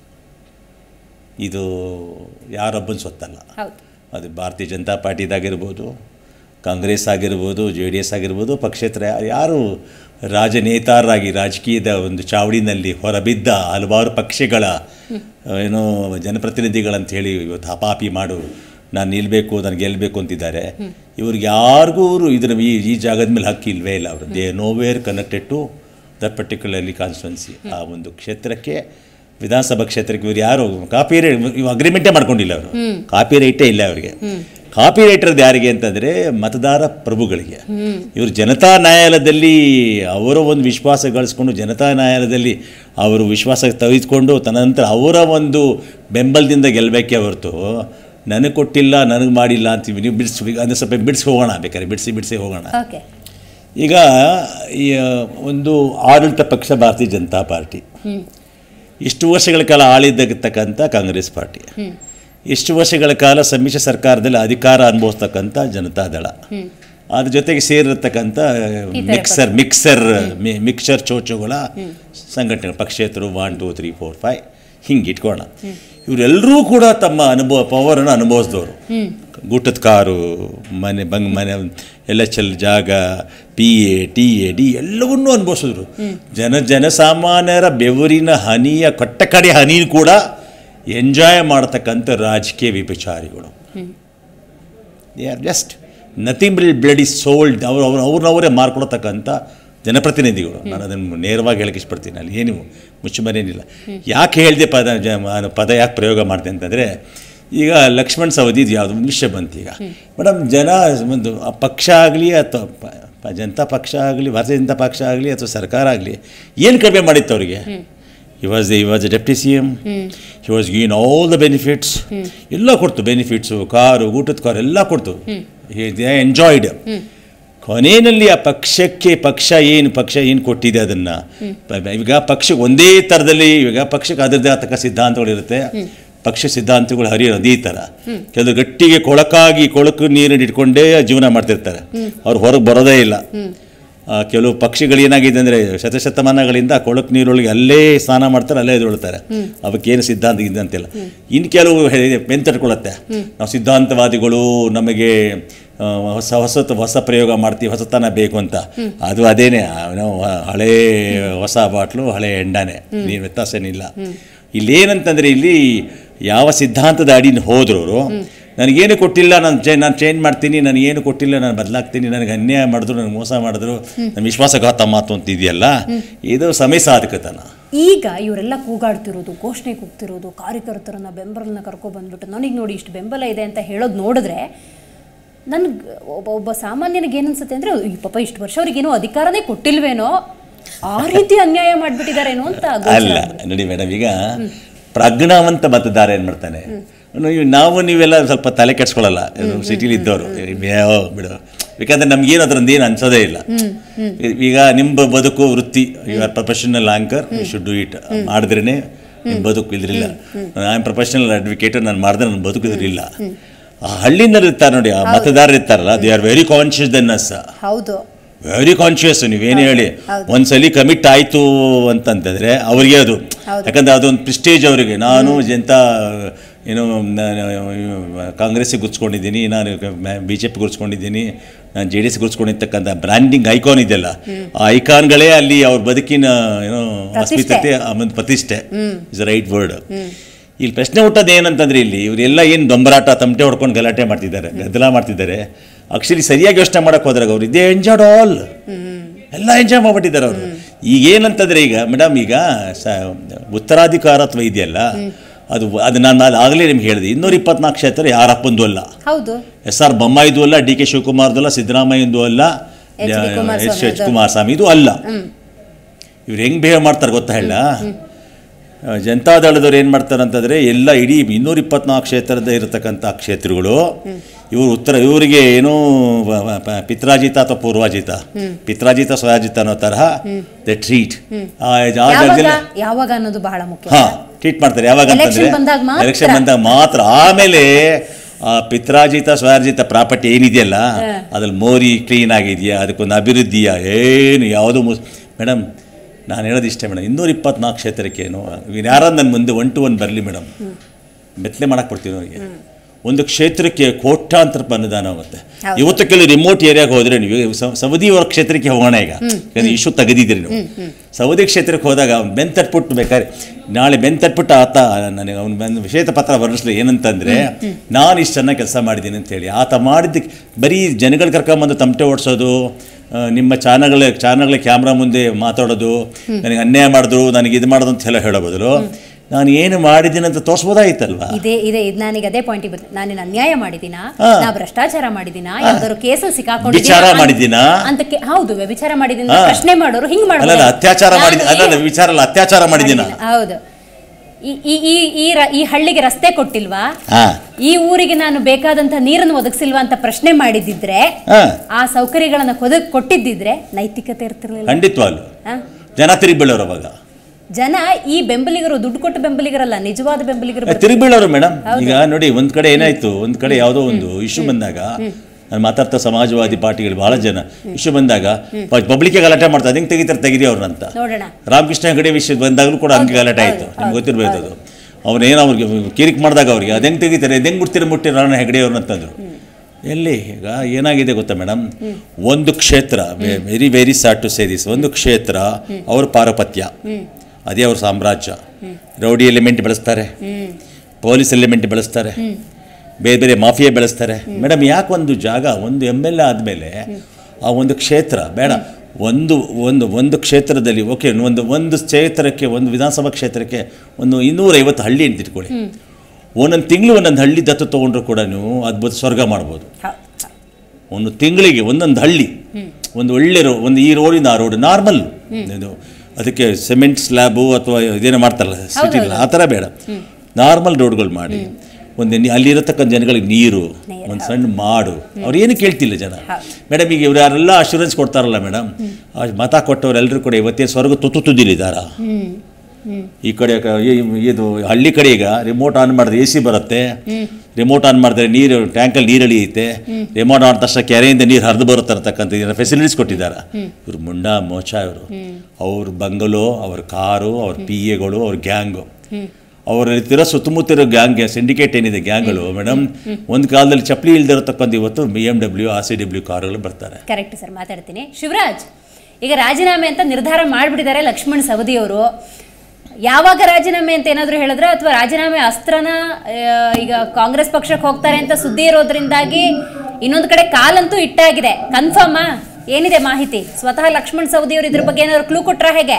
ಇದು ಯಾರೊಬ್ಬನ ಸ್ವತ್ತಲ್ಲ ಹೌದು ಅದು ಭಾರತೀಯ ಜನತಾ ಪಾರ್ಟಿದಾಗಿರ್ಬೋದು ಕಾಂಗ್ರೆಸ್ ಆಗಿರ್ಬೋದು ಜೆ ಡಿ ಎಸ್ ಆಗಿರ್ಬೋದು ಪಕ್ಷೇತರ ಯಾರು ರಾಜನೇತಾರರಾಗಿ ರಾಜಕೀಯದ ಒಂದು ಚಾವಡಿನಲ್ಲಿ ಹೊರಬಿದ್ದ ಹಲವಾರು ಪಕ್ಷಗಳ ಏನೋ ಜನಪ್ರತಿನಿಧಿಗಳಂತ ಹೇಳಿ ಇವತ್ತು ಹಪಾಪಿ ಮಾಡು ನಾನು ನಿಲ್ಲಬೇಕು ನಾನು ಗೆಲ್ಲಬೇಕು ಅಂತಿದ್ದಾರೆ ಇವ್ರಿಗೆ ಯಾರಿಗೂ ಇವರು ಇದರ ಈ ಈ ಜಾಗದ ಮೇಲೆ ಹಕ್ಕಿ ಇಲ್ವೇ ಇಲ್ಲ ಅವರು they nowhere connected to that particularly constituency ಆ ಒಂದು ಕ್ಷೇತ್ರಕ್ಕೆ ವಿಧಾನಸಭಾ ಕ್ಷೇತ್ರಕ್ಕೆ ಇವ್ರು ಯಾರು ಕಾಪಿ ರೈಟ್ ಇವು ಅಗ್ರಿಮೆಂಟೇ ಮಾಡ್ಕೊಂಡಿಲ್ಲ ಅವರು ಕಾಪಿ ರೈಟೇ ಇಲ್ಲ ಅವರಿಗೆ ಕಾಪಿ ರೈಟರ್ದು ಯಾರಿಗೆ ಅಂತಂದರೆ ಮತದಾರ ಪ್ರಭುಗಳಿಗೆ ಇವರು ಜನತಾ ನ್ಯಾಯಾಲಯದಲ್ಲಿ ಅವರ ಒಂದು ವಿಶ್ವಾಸ ಗಳಿಸ್ಕೊಂಡು ಜನತಾ ನ್ಯಾಯಾಲಯದಲ್ಲಿ ಅವರು ವಿಶ್ವಾಸ ತೆಗೆದುಕೊಂಡು ತದನಂತರ ಅವರ ಒಂದು ಬೆಂಬಲದಿಂದ ಗೆಲ್ಲಬೇಕೇ ಹೊರತು ನನಗೆ ಕೊಟ್ಟಿಲ್ಲ ನನಗೆ ಮಾಡಿಲ್ಲ ಅಂತೀವಿ ನೀವು ಬಿಡಿಸಿ ಅಂದರೆ ಸ್ವಲ್ಪ ಬಿಡಿಸಿ ಹೋಗೋಣ ಬೇಕಾದ್ರೆ ಬಿಡಿಸಿ ಬಿಡಿಸಿ ಹೋಗೋಣ ಓಕೆ ಈಗ ಈ ಒಂದು ಆಡಳಿತ ಪಕ್ಷ ಭಾರತೀಯ ಜನತಾ ಪಾರ್ಟಿ ಇಷ್ಟು ವರ್ಷಗಳ ಕಾಲ ಆಳಿದ್ದಕ್ಕಂಥ ಕಾಂಗ್ರೆಸ್ ಪಾರ್ಟಿ ಇಷ್ಟು ವರ್ಷಗಳ ಕಾಲ ಸಮ್ಮಿಶ್ರ ಸರ್ಕಾರದಲ್ಲಿ ಅಧಿಕಾರ ಅನುಭವಿಸ್ತಕ್ಕಂಥ ಜನತಾದಳ ಅದ್ರ ಜೊತೆಗೆ ಸೇರಿರ್ತಕ್ಕಂಥ ಮಿಕ್ಸರ್ ಮಿಕ್ಸರ್ ಮಿ- ಮಿಕ್ಸರ್ ಚೋಚುಗಳ ಸಂಘಟನೆ ಪಕ್ಷೇತರು one two three four five ಹಿಂಗೆ ಇಟ್ಕೋಣ ಇವರೆಲ್ಲರೂ ಕೂಡ ತಮ್ಮ ಅನುಭವ ಪವರನ್ನು ಅನುಭವಿಸಿದವರು ಗೂಟದ ಕಾರು ಮನೆ ಬಂಗ್ ಮನೆ ಎಲ್ ಎಚ್ ಎಲ್ ಜಾಗ P A T A D ಎಲ್ಲವನ್ನೂ ಅನುಭವಿಸಿದ್ರು ಜನ ಜನಸಾಮಾನ್ಯರ ಬೆವರಿನ ಹನಿಯ ಕಟ್ಟಕಡೆ ಹನಿ ಕೂಡ ಎಂಜಾಯ್ ಮಾಡತಕ್ಕಂಥ ರಾಜಕೀಯ ವಿಪಚಾರಿಗಳು they are just nothing bill blood is sold ಅವರು ಅವ್ರು ಅವ್ರನ್ನವರೇ ಮಾರ್ಕೊಳ್ತಕ್ಕಂಥ ಜನಪ್ರತಿನಿಧಿಗಳು ನಾನು ಅದನ್ನು ನೇರವಾಗಿ ಹೇಳಕ್ಕೆ ಇಷ್ಟಪಡ್ತೀನಿ ಅಲ್ಲಿ ಏನು ಮುಚ್ಚುಮರೇನಿಲ್ಲ ಯಾಕೆ ಹೇಳಿದೆ ಪದ ಜ ಮ- ಪದ ಯಾಕೆ ಪ್ರಯೋಗ ಮಾಡಿದೆ ಅಂತಂದರೆ ಈಗ ಲಕ್ಷ್ಮಣ್ ಸವದಿ ಇದು ಯಾವುದೋ ಒಂದು ವಿಷಯ ಬಂತು ಈಗ ಮೇಡಮ್ ಜನ ಒಂದು ಆ ಪಕ್ಷ ಆಗಲಿ ಅಥವಾ ಪ- ಪ- ಜನತಾ ಪಕ್ಷ ಆಗಲಿ ಭಾರತೀಯ ಜನತಾ ಪಕ್ಷ ಆಗಲಿ ಅಥವಾ ಸರ್ಕಾರ ಆಗಲಿ ಏನು ಕಡಿಮೆ ಮಾಡಿತ್ತು ಅವರಿಗೆ he was he was deputy C M he was given all the benefits ಎಲ್ಲ ಕೊಡ್ತು ಬೆನಿಫಿಟ್ಸು ಕಾರು ಊಟದ ಕಾರು ಎಲ್ಲ ಕೊಡ್ತು ಎಂಜಾಯ್ಡ್ ಕೊನೆಯಲ್ಲಿ ಆ ಪಕ್ಷಕ್ಕೆ ಪಕ್ಷ ಏನು ಪಕ್ಷ ಏನು ಕೊಟ್ಟಿದೆ ಅದನ್ನು ಈಗ ಪಕ್ಷಕ್ಕೆ ಒಂದೇ ಥರದಲ್ಲಿ ಈಗ ಪಕ್ಷಕ್ಕೆ ಅದರದ್ದೇ ಆತಕ್ಕ ಸಿದ್ಧಾಂತಗಳಿರುತ್ತೆ ಪಕ್ಷ ಸಿದ್ಧಾಂತಗಳು ಹರಿಯೋ ನದಿ ಥರ ಕೆಲವು ಗಟ್ಟಿಗೆ ಕೊಳಕಾಗಿ ಕೊಳಕು ನೀರನ್ನು ಇಟ್ಕೊಂಡೇ ಜೀವನ ಮಾಡ್ತಿರ್ತಾರೆ ಅವ್ರು ಹೊರಗೆ ಬರೋದೇ ಇಲ್ಲ ಆ, ಕೆಲವು ಪಕ್ಷಿಗಳು ಏನಾಗಿದೆ ಅಂದರೆ ಶತಶತಮಾನಗಳಿಂದ ಕೊಳಕು ನೀರೊಳಗೆ ಅಲ್ಲೇ ಸ್ನಾನ ಮಾಡ್ತಾರೆ ಅಲ್ಲೇ ಎದುರುಳ್ತಾರೆ ಅವಕ್ಕೇನು ಸಿದ್ಧಾಂತ ಇದೆ ಅಂತಿಲ್ಲ ಇನ್ನು ಕೆಲವು ಬೆಂತಟ್ಕೊಳ್ಳುತ್ತೆ ನಾವು ಸಿದ್ಧಾಂತವಾದಿಗಳು ನಮಗೆ ಆ, ಹೊಸ ಹೊಸ ಹೊಸ ಪ್ರಯೋಗ ಮಾಡ್ತೀವಿ ಹೊಸತನ ಬೇಕು ಅಂತ ಅದು ಅದೇನೆ ನಾವು ಹಳೇ ಹೊಸ ಬಾಟ್ಲು ಹಳೆ ಎಂಡಾನೆ ನೀನು ವ್ಯತ್ಯಾಸ ಏನಿಲ್ಲ ಇಲ್ಲೇನಂತಂದರೆ ಇಲ್ಲಿ ಯಾವ ಸಿದ್ಧಾಂತದ ಅಡಿನ ಹೋದ್ರು ನನಗೇನು ಕೊಟ್ಟಿಲ್ಲ ನಾನು ಚೇ ನಾನು ಚೇಂಜ್ ಮಾಡ್ತೀನಿ ನಾನು ಏನು ಕೊಟ್ಟಿಲ್ಲ ನಾನು ಬದಲಾಗ್ತೀನಿ ನನಗೆ ಅನ್ಯಾಯ ಮಾಡಿದ್ರು ನನಗೆ ಮೋಸ ಮಾಡಿದ್ರು ನನ್ನ ವಿಶ್ವಾಸಘಾತ ಮಾತು ಅಂತ ಇದೆಯಲ್ಲ ಇದು ಸಮಯ ಸಾಧಕತನ ಈಗ ಇವರೆಲ್ಲ ಕೂಗಾಡ್ತಿರೋದು ಘೋಷಣೆ ಕೂಗ್ತಿರೋದು ಕಾರ್ಯಕರ್ತರನ್ನ ಬೆಂಬಲನ ಕರ್ಕೊ ಬಂದ್ಬಿಟ್ಟು ನನಗೆ ನೋಡಿ ಇಷ್ಟು ಬೆಂಬಲ ಇದೆ ಅಂತ ಹೇಳೋದು ನೋಡಿದ್ರೆ ನನ್ಗೆ ಒಬ್ಬ ಒಬ್ಬ ಸಾಮಾನ್ಯನಿಗೆ ಏನನ್ಸುತ್ತೆ ಅಂದರೆ ಈ ಪಾಪ ಇಷ್ಟು ವರ್ಷ ಅವ್ರಿಗೇನೋ ಅಧಿಕಾರನೇ ಕೊಟ್ಟಿಲ್ವೇನೋ ಆ ರೀತಿ ಅನ್ಯಾಯ ಮಾಡಿಬಿಟ್ಟಿದ್ದಾರೇನೋ ಅಂತ ಗೋಚರ ಅಲ್ಲ ನೋಡಿ ಮೇಡಮ್ ಈಗ ಪ್ರಜ್ಞಾವಂತ ಮತದಾರ ಏನು ಮಾಡ್ತಾನೆ ನೀವು- ನಾವು ನೀವೆಲ್ಲ ಸ್ವಲ್ಪ ತಲೆ ಕೆಡ್ಸ್ಕೊಳ್ಳಲ್ಲ ಸಿಟಿಲಿ ಇದ್ದವರು ಯಾವ ಬಿಡು ಯಾಕಂದ್ರೆ ನಮ್ಗೇನು ಅದ್ರಿಂದ ಏನು ಅನ್ಸೋದೇ ಇಲ್ಲ ಈಗ ನಿಮ್ಮ ಬದುಕು ವೃತ್ತಿ you are professional anchor you should do it ಮಾಡಿದ್ರೇ ನಿಮ್ಮ ಬದುಕು ಇದ್ರಿಲ್ಲ ಐ ಆಮ್ ಪ್ರೊಫೆಷನಲ್ ಅಡ್ವೊಕೇಟ್ ನಾನು ಮಾಡಿದ್ರೆ ನನ್ನ ಬದುಕು ಇದ್ರಿಲ್ಲ ಆ ಹಳ್ಳಿನಲ್ಲಿ ಇರ್ತಾರೆ ನೋಡಿ ಆ ಮತದಾರರು ಇರ್ತಾರಲ್ಲ they are very conscious then us ಹೌದು ವೆರಿ ಕಾನ್ಶಿಯಸ್ ನೀವೇನು ಹೇಳಿ ಒಂದ್ಸಲಿ ಕಮಿಟ್ ಆಯಿತು ಅಂತಂತಂದ್ರೆ ಅವ್ರಿಗೆ ಅದು ಯಾಕಂದ್ರೆ ಅದೊಂದು ಪ್ರಿಸ್ಟೇಜ್ ಅವರಿಗೆ ನಾನು ಜನತಾ ಏನು ಕಾಂಗ್ರೆಸ್ಸಿಗೆ ಗುರ್ಸ್ಕೊಂಡಿದ್ದೀನಿ ನಾನು ಬಿ ಜೆ ಪಿ ಗುರ್ಸ್ಕೊಂಡಿದ್ದೀನಿ ನಾನು ಜೆ ಡಿ ಎಸ್ ಗುರ್ಸ್ಕೊಂಡಿರ್ತಕ್ಕಂಥ ಬ್ರ್ಯಾಂಡಿಂಗ್ ಐಕಾನ್ ಇದೆಯಲ್ಲ ಆ ಐಕಾನ್ಗಳೇ ಅಲ್ಲಿ ಅವ್ರ ಬದುಕಿನ ಏನೋ ಅಸ್ಮಿತತೆ ಆಮೇಲೆ ಪ್ರತಿಷ್ಠೆ ಇಸ್ ರೈಟ್ ವರ್ಡ್ ಇಲ್ಲಿ ಪ್ರಶ್ನೆ ಹುಟ್ಟೋದು ಏನಂತಂದ್ರೆ ಇಲ್ಲಿ ಇವರೆಲ್ಲ ಏನು ದೊಂಬರಾಟ ತಮಟೆ ಹೊಡ್ಕೊಂಡು ಗಲಾಟೆ ಮಾಡ್ತಿದ್ದಾರೆ ಗದ್ದಲ ಮಾಡ್ತಿದ್ದಾರೆ ಆಕ್ಚುಲಿ ಸರಿಯಾಗಿ ಯೋಚನೆ ಮಾಡಕ್ಕೆ ಹೋದ್ರಾಗ ಅವ್ರು ಇದೇ ಎಂಜಾಯ್ಡ್ ಆಲ್ ಎಲ್ಲ ಎಂಜಾಯ್ ಮಾಡ್ಬಿಟ್ಟಿದ್ದಾರೆ ಅವರು ಈಗ ಏನಂತಂದ್ರೆ ಈಗ ಮೇಡಮ್ ಈಗ ಸ ಉತ್ತರಾಧಿಕಾರತ್ವ ಇದೆಯಲ್ಲ ಅದು ಅದು ನಾನು ಅದು ಆಗಲೇ ನಿಮ್ಗೆ ಹೇಳಿದೆ ಇನ್ನೂರ ಇಪ್ಪತ್ನಾಲ್ಕು ಕ್ಷೇತ್ರ ಯಾರಪ್ಪಂದು ಅಲ್ಲ ಹೌದು ಎಸ್ ಆರ್ ಬೊಮ್ಮಾಯಿದು ಅಲ್ಲ ಡಿ ಕೆ ಶಿವಕುಮಾರ್ದು ಅಲ್ಲ ಸಿದ್ದರಾಮಯ್ಯಂದು ಅಲ್ಲ H D Kumaraswamy H H Kumaraswamy ಇದು ಅಲ್ಲ ಇವ್ರು ಹೆಂಗೆ ಬಿಹೇವ್ ಮಾಡ್ತಾರೆ ಗೊತ್ತಾ ಹೇಳ ಜನತಾದಳದವ್ರು ಏನು ಮಾಡ್ತಾರೆ ಅಂತಂದರೆ ಎಲ್ಲ ಇಡೀ ಇನ್ನೂರ ಇಪ್ಪತ್ನಾಲ್ಕು ಕ್ಷೇತ್ರದ ಇರತಕ್ಕಂಥ ಕ್ಷೇತ್ರಗಳು ಇವರು ಉತ್ತರ ಇವರಿಗೆ ಏನೋ ವ- ವ- ಪ- ಪಿತ್ರಾಜಿತ ಅಥವಾ ಪೂರ್ವಾಜಿತ ಪಿತ್ರಾಜಿತ ಸ್ವಯಾಜಿತ ಅನ್ನೋ ತರಹ ದ ಟ್ರೀಟ್ ಆ ಯಾವಾಗ ಜಾಗದಲ್ಲಿ ಯಾವಾಗ ಅನ್ನೋದು ಬಹಳ ಮುಖ್ಯ ಹಾ ಟ್ರೀಟ್ ಮಾಡ್ತಾರೆ ಯಾವಾಗ Election ಅಂತಂದ್ರೆ ಬಂದಾಗ ಮಾತ್ರ. ಎಲೆಕ್ಷನ್ ಬಂದಾಗ ಮಾತ್ರ ಆಮೇಲೆ ಆ ಪಿತ್ರಾಜಿತ ಸ್ವಯಾರ್ಜಿತ ಪ್ರಾಪರ್ಟಿ ಏನಿದೆಯಲ್ಲ ಅದ್ರಲ್ಲಿ ಮೋರಿ ಕ್ಲೀನ್ ಆಗಿದೆಯಾ ಅದಕ್ಕೊಂದು ಅಭಿವೃದ್ಧಿಯ ಏನು ಯಾವುದು ಮೇಡಮ್ ನಾನು ಹೇಳೋದು ಇಷ್ಟೇ ಮೇಡಮ್ ಇನ್ನೂರ ಇಪ್ಪತ್ನಾಲ್ಕು ಕ್ಷೇತ್ರಕ್ಕೇನು ಯಾರು ನನ್ನ ಮುಂದೆ ಒನ್ ಟು ಒನ್ ಬರಲಿ ಮೇಡಮ್ ಮೆತ್ತಲೆ ಮಾಡಕ್ಕೆ ಕೊಡ್ತೀವಿ ಅವರಿಗೆ ಒಂದು ಕ್ಷೇತ್ರಕ್ಕೆ ಕೋಟ್ಯಾಂತರ ರೂಪಾಯಿ ಅನುದಾನ ಆಗುತ್ತೆ ಇವತ್ತು ಕೆಲವು ರಿಮೋಟ್ ಏರಿಯಾಗೆ ಹೋದ್ರೆ ನೀವು ಸ- ಸವದಿ ಅವ್ರ ಕ್ಷೇತ್ರಕ್ಕೆ ಹೋಗೋಣ ಈಗ ಯಾಕಂದ್ರೆ ಇಶ್ಯೂ ತೆಗೆದಿದ್ದೀರಿ ನೀವು ಸವದಿ ಕ್ಷೇತ್ರಕ್ಕೆ ಹೋದಾಗ ಅವ್ನು ಬೆನ್ ತಟ್ಬಿಟ್ಟು ಬೇಕಾದ್ರೆ ನಾಳೆ ಬೆನ್ ತಟ್ಬಿಟ್ಟು ಆತ ನನಗೆ ಅವ್ನು ಬಂದು ವಿಷೇತ ಪತ್ರ ಬರೆಸ್ಲಿ ಏನಂತಂದ್ರೆ ನಾನು ಇಷ್ಟು ಚೆನ್ನಾಗಿ ಕೆಲಸ ಮಾಡಿದ್ದೀನಿ ಅಂತೇಳಿ ಆತ ಮಾಡಿದ್ದಕ್ಕೆ ಬರೀ ಜನಗಳು ಕರ್ಕೊಂಬಂದು ತಮಟೆ ಓಡಿಸೋದು ಆ, ನಿಮ್ಮ ಚಾನಲ್ಗಳ ಚಾನಲ್ಗಳ ಕ್ಯಾಮ್ರಾ ಮುಂದೆ ಮಾತಾಡೋದು ನನಗೆ ಅನ್ಯಾಯ ಮಾಡಿದ್ರು ನನಗೆ ಇದು ಮಾಡೋದು ಅಂತ ಎಲ್ಲ ಹೇಳೋ ಬದಲು ನಾನು ಏನು ಮಾಡಿದ್ದೀನಿ ಅಂತ ತೋರಿಸ್ಬೋದಾಗಿತ್ತಲ್ವಾ ಇದೇ ಇದೆ ಇದು ನನಗೆ ಅದೇ ಪಾಯಿಂಟ್ ಬಂತು ನಾನೇನು ಅನ್ಯಾಯ ಮಾಡಿದ್ದೀನಾ ಹಾ. ನಾ ಭ್ರಷ್ಟಾಚಾರ ಮಾಡಿದ್ದೀನಾ ಯಾವ್ದಾದ್ರು ಕೇಸಲ್ಲಿ ವಿಚಾರ ಸಿಕ್ಕಾಕೊಂಡಿದ್ದೀನಾ ಮಾಡಿದ್ದೀನಾ? ಅಂತ ಕೇ- ಹೌದು ವ್ಯಭಿಚಾರ ಮಾಡಿದ್ದೀನಿ ಹಾ. ಪ್ರಶ್ನೆ ಮಾಡೋರು ಹಿಂಗ್ ಅಲ್ಲ ಮಾಡ್ಬೋದು ಅತ್ಯಾಚಾರ ನಾನು ಮಾಡಿದ ಅಲ್ಲ ಈ- ವಿಚಾರ ಅಲ್ಲ ಅತ್ಯಾಚಾರ ಮಾಡಿದ್ದೀನ ಹೌದು ಈ ಈ- ಈ ಈ ರ- ಈ ಹಳ್ಳಿಗೆ ರಸ್ತೆ ಕೊಟ್ಟಿಲ್ವಾ ಹಾ ಈ ಊರಿಗೆ ನಾನು ಬೇಕಾದಂತ ನೀರನ್ನು ಒದಗಿಸಿಲ್ವಾ ಅಂತ ಪ್ರಶ್ನೆ ಮಾಡಿದಿದ್ರೆ ಹಾ ಆ ಸೌಕರ್ಯಗಳನ್ನ ಕೊದ ಕೊಟ್ಟಿದ್ದಿದ್ರೆ ನೈತಿಕತೆ ಇರ್ತಿರ್ಲಿಲ್ಲ ಖಂಡಿತವಾಗ್ಲು ಹಾ? ಜನ ತಿರುಗಿಬೀಳೋರು ಅವಾಗ ಜನ ಈ ಬೆಂಬಲಿಗರು ದುಡ್ಡು ಕೊಟ್ಟ ಬೆಂಬಲಿಗರಲ್ಲ ನಿಜವಾದ ಬೆಂಬಲಿಗರು ಬರ್ತಾರೆ. ತಿರುಗಿಬೀಳೋರು ಮೇಡಮ್ ಈಗ ನೋಡಿ ಒಂದ್ ಕಡೆ ಏನಾಯ್ತು ಒಂದ್ ಕಡೆ ಯಾವುದೋ ಒಂದು ಇಶ್ಯೂ ಬಂದಾಗ ನಾನು ಮಾತಾಡ್ತಾ ಸಮಾಜವಾದಿ ಪಾರ್ಟಿಗಳು ಬಹಳ ಜನ ಇಶ್ಯೂ ಬಂದಾಗ ಪಬ್ಲಿಕ್ಗೆ ಗಲಾಟೆ ಮಾಡ್ತಾರೆ ಹೆಂಗೆ ತೆಗಿತಾರೆ ತೆಗಿರಿ ಅವ್ರನ್ನಂತ ನೋಡೋಣ ರಾಮಕೃಷ್ಣ ಹೆಗಡೆ ವಿಷಯ ಬಂದಾಗಲೂ ಕೂಡ ಹಂಗೆ ಗಲಾಟೆ ಆಯಿತು ನಿಮ್ಗೆ ಗೊತ್ತಿರ್ಬೋದು ಅದು ಅವನೇನು ಅವ್ರಿಗೆ ಕಿರಿಕ್ ಮಾಡಿದಾಗ ಅವ್ರಿಗೆ ಅದು ಹೆಂಗೆ ತೆಗಿತಾರೆ ಅದು ಹೆಂಗೆ ಮುಟ್ತಿರ ಮುಟ್ಟಿ ರಾಣ ಹೆಗಡೆ ಅವ್ರನ್ನ ಅಂತಂದ್ರು ಎಲ್ಲಿ ಈಗ ಏನಾಗಿದೆ ಗೊತ್ತಾ ಮೇಡಮ್ ಒಂದು ಕ್ಷೇತ್ರ very very sad to say this ಒಂದು ಕ್ಷೇತ್ರ ಅವ್ರ ಪಾರಪತ್ಯ ಅದೇ ಅವ್ರ ಸಾಮ್ರಾಜ್ಯ ರೌಡಿ ಎಲಿಮೆಂಟ್ ಬೆಳೆಸ್ತಾರೆ ಪೊಲೀಸ್ ಎಲಿಮೆಂಟ್ ಬೆಳೆಸ್ತಾರೆ ಬೇರೆ ಬೇರೆ ಮಾಫಿಯಾ ಬೆಳೆಸ್ತಾರೆ ಮೇಡಮ್ ಯಾಕೆ ಒಂದು ಜಾಗ ಒಂದು ಎಮ್ ಎಲ್ ಎ ಆದಮೇಲೆ ಆ ಒಂದು ಕ್ಷೇತ್ರ ಬೇಡ ಒಂದು ಒಂದು ಒಂದು ಕ್ಷೇತ್ರದಲ್ಲಿ ಓಕೆ ಒಂದು ಒಂದು ಕ್ಷೇತ್ರಕ್ಕೆ ಒಂದು ವಿಧಾನಸಭಾ ಕ್ಷೇತ್ರಕ್ಕೆ ಒಂದು ಇನ್ನೂರೈವತ್ತು ಹಳ್ಳಿ ಅಂತ ಇಟ್ಕೊಳ್ಳಿ ಒಂದೊಂದು ತಿಂಗಳು ಒಂದೊಂದು ಹಳ್ಳಿ ದತ್ತು ತೊಗೊಂಡ್ರು ಕೂಡ ನೀವು ಅದ್ಭುತ ಸ್ವರ್ಗ ಮಾಡ್ಬೋದು ಹೌದು. ಒಂದು ತಿಂಗಳಿಗೆ ಒಂದೊಂದು ಹಳ್ಳಿ ಒಂದು ಒಳ್ಳೆ ರೋ ಒಂದು ಈ ರೋಡಿಂದ ಆ ರೋಡ್ ನಾರ್ಮಲ್ ಇದು ಅದಕ್ಕೆ ಸಿಮೆಂಟ್ ಸ್ಲ್ಯಾಬು ಅಥವಾ ಇದೇನೋ ಮಾಡ್ತಾರಲ್ಲ ಸಿಟಿಲಿ ಆ ಥರ ಬೇಡ ನಾರ್ಮಲ್ ರೋಡ್ಗಳು ಮಾಡಿ ಒಂದು ನಿ- ಅಲ್ಲಿರತಕ್ಕಂಥ ಜನಗಳಿಗೆ ನೀರು ಒಂದು ಸಣ್ಣ ಮಾಡು ಅವ್ರು ಏನು ಕೇಳ್ತಿಲ್ಲ ಜನ ಮೇಡಮ್ ಈಗ ಇವ್ರು ಯಾರೆಲ್ಲ ಅಶ್ಯೂರೆನ್ಸ್ ಕೊಡ್ತಾರಲ್ಲ ಮೇಡಮ್ ಆ ಮತ ಕೊಟ್ಟವರೆಲ್ಲರೂ ಕೂಡ ಇವತ್ತೇ ಸ್ವರ್ಗ ತುತ್ತು ತುದಿಲಿದ್ದಾರಾ ಈ ಕಡೆ ಕ- ಈ- ಇದು ಹಳ್ಳಿ ಕಡೆ ಈಗ ರಿಮೋಟ್ ಆನ್ ಮಾಡಿದ್ರೆ ಎ ಸಿ ಬರುತ್ತೆ ರಿಮೋಟ್ ಆನ್ ಮಾಡಿದ್ರೆ ನೀರು ಟ್ಯಾಂಕಲ್ಲಿ ನೀರು ಇಳಿಯುತ್ತೆ ರಿಮೋಟ್ ಆನ್ ತಕ್ಷಣ ಕೆರೆಯಿಂದ ನೀರು ಹರಿದು ಬರುತ್ತೆ ಅಂತಕ್ಕಂಥ ಇದನ್ನ ಫೆಸಿಲಿಟೀಸ್ ಕೊಟ್ಟಿದ್ದಾರೆ ಇವ್ರು ಮುಂಡ ಮೋಚ ಇವರು ಅವ್ರ ಬಂಗಲೋ ಅವ್ರ ಕಾರು ಅವ್ರ ಪಿ ಎಗಳು ಅವ್ರ ಗ್ಯಾಂಗು ಅವರಲ್ಲಿರೋ ಸುತ್ತಮುತ್ತ ಇರೋ ಗ್ಯಾಂಗ್ ಸಿಂಡಿಕೇಟ್ ಏನಿದೆ ಗ್ಯಾಂಗ್ಗಳು ಮೇಡಮ್ ಒಂದು ಕಾಲದಲ್ಲಿ ಚಪ್ಪಲಿ ಇಲ್ದಿರತಕ್ಕಂಥ ಇವತ್ತು B M W R C W ಕಾರುಗಳು ಬರ್ತಾರೆ ಕರೆಕ್ಟ್ ಸರ್ ಮಾತಾಡ್ತೀನಿ ಶಿವರಾಜ್ ಈಗ ರಾಜೀನಾಮೆ ಅಂತ ನಿರ್ಧಾರ ಮಾಡಿಬಿಟ್ಟಿದ್ದಾರೆ ಲಕ್ಷ್ಮಣ್ ಸವದಿ ಅವರು ಯಾವಾಗ ರಾಜೀನಾಮೆ ಅಂತ ಏನಾದ್ರು ಹೇಳಿದ್ರೆ ಅಥವಾ ರಾಜೀನಾಮೆ ಅಸ್ತ್ರನ ಆ, ಈಗ ಕಾಂಗ್ರೆಸ್ ಪಕ್ಷಕ್ಕೆ ಹೋಗ್ತಾರೆ ಅಂತ ಸುದ್ದಿ ಇರೋದ್ರಿಂದಾಗಿ ಇನ್ನೊಂದು ಕಡೆ ಕಾಲಂತೂ ಇಟ್ಟಾಗಿದೆ ಕನ್ಫರ್ಮಾ ಏನಿದೆ ಮಾಹಿತಿ ಸ್ವತಃ ಲಕ್ಷ್ಮಣ್ ಸವದಿ ಅವರು ಇದ್ರ ಬಗ್ಗೆ ಏನಾದ್ರು ಕ್ಲೂ ಕೊಟ್ರ ಹೇಗೆ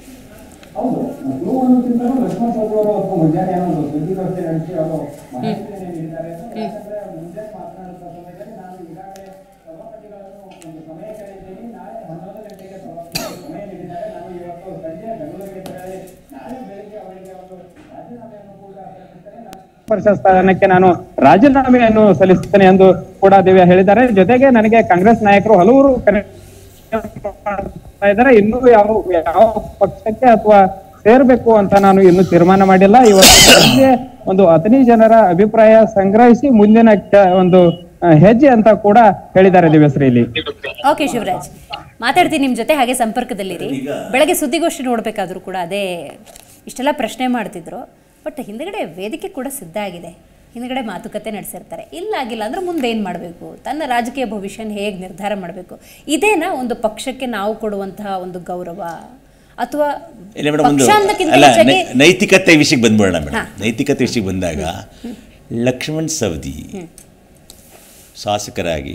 ಪರಿಷತ್ ಸ್ಥಾನಕ್ಕೆ ನಾನು ರಾಜೀನಾಮೆಯನ್ನು ಸಲ್ಲಿಸುತ್ತೇನೆ ಎಂದು ಕೂಡ ದಿವ್ಯಾ ಹೇಳಿದ್ದಾರೆ ಜೊತೆಗೆ ನನಗೆ ಕಾಂಗ್ರೆಸ್ ನಾಯಕರು ಹಲವರು ಕರೆ ಮಾಡ್ತಾ ಇದ್ದಾರೆ ಇನ್ನೂ ಯಾವ ಯಾವ ಪಕ್ಷಕ್ಕೆ ಅಥವಾ ಸೇರ್ಬೇಕು ಅಂತ ನಾನು ಇನ್ನು ತೀರ್ಮಾನ ಮಾಡಿಲ್ಲ ಇವತ್ತು ಸಂಜೆ ಒಂದು ಹದಿನೈದು ಜನರ ಅಭಿಪ್ರಾಯ ಸಂಗ್ರಹಿಸಿ ಮುಂದಿನ ಕ- ಒಂದು ಆ, ಹೆಜ್ಜೆ ಅಂತ ಕೂಡ ಹೇಳಿದ್ದಾರೆ ದಿವ್ಯಶ್ರೀ ಇಲ್ಲಿ ಓಕೆ ಶಿವರಾಜ್ ಮಾತಾಡ್ತೀನಿ ನಿಮ್ಮ ಜೊತೆ ಹಾಗೆ ಸಂಪರ್ಕದಲ್ಲಿರಿ ಬೆಳಗ್ಗೆ ಸುದ್ದಿಗೋಷ್ಠಿ ನೋಡಬೇಕಾದ್ರೂ ಕೂಡ ಅದೇ ಇಷ್ಟೆಲ್ಲ ಪ್ರಶ್ನೆ ಮಾಡ್ತಿದ್ರು ಬಟ್ ಹಿಂದ್ಗಡೆ ವೇದಿಕೆ ಕೂಡ ಸಿದ್ಧ ಆಗಿದೆ ಹಿಂದ್ಗಡೆ ಮಾತುಕತೆ ನಡೆಸಿರ್ತಾರೆ ಇಲ್ಲ ಆಗಿಲ್ಲ ಅಂದ್ರೆ ಮುಂದೆ ಏನು ಮಾಡಬೇಕು ತನ್ನ ರಾಜಕೀಯ ಭವಿಷ್ಯನ ಹೇಗೆ ನಿರ್ಧಾರ ಮಾಡಬೇಕು ಇದೇನಾ ಒಂದು ಪಕ್ಷಕ್ಕೆ ನಾವು ಕೊಡುವಂತಹ ಒಂದು ಗೌರವ ಅಥವಾ ಇಲ್ಲ ಮೇಡಮ್ ಒಂದು ಪಕ್ಷ ಅನ್ನೋಕ್ಕಿಂತ ಅಲ್ಲ ಹೆಚ್ಚಾಗಿ ನೈ- ನೈತಿಕತೆ ವಿಷಯಕ್ಕೆ ಬಂದ್ಬಿಡೋಣ ಹಾ. ಮೇಡಮ್ ನೈತಿಕತೆ ವಿಷಯಕ್ಕೆ ಬಂದಾಗ ಲಕ್ಷ್ಮಣ್ ಸವದಿ ಶಾಸಕರಾಗಿ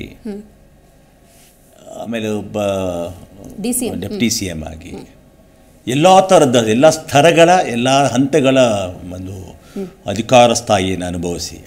ಆಮೇಲೆ ಒಬ್ಬ D C deputy C M ಆಗಿ ಎಲ್ಲ ಥರದ ಎಲ್ಲ ಸ್ತರಗಳ ಎಲ್ಲ ಹಂತಗಳ ಒಂದು ಅಧಿಕಾರ ಸ್ಥಾಯಿಯನ್ನು ಅನುಭವಿಸಿ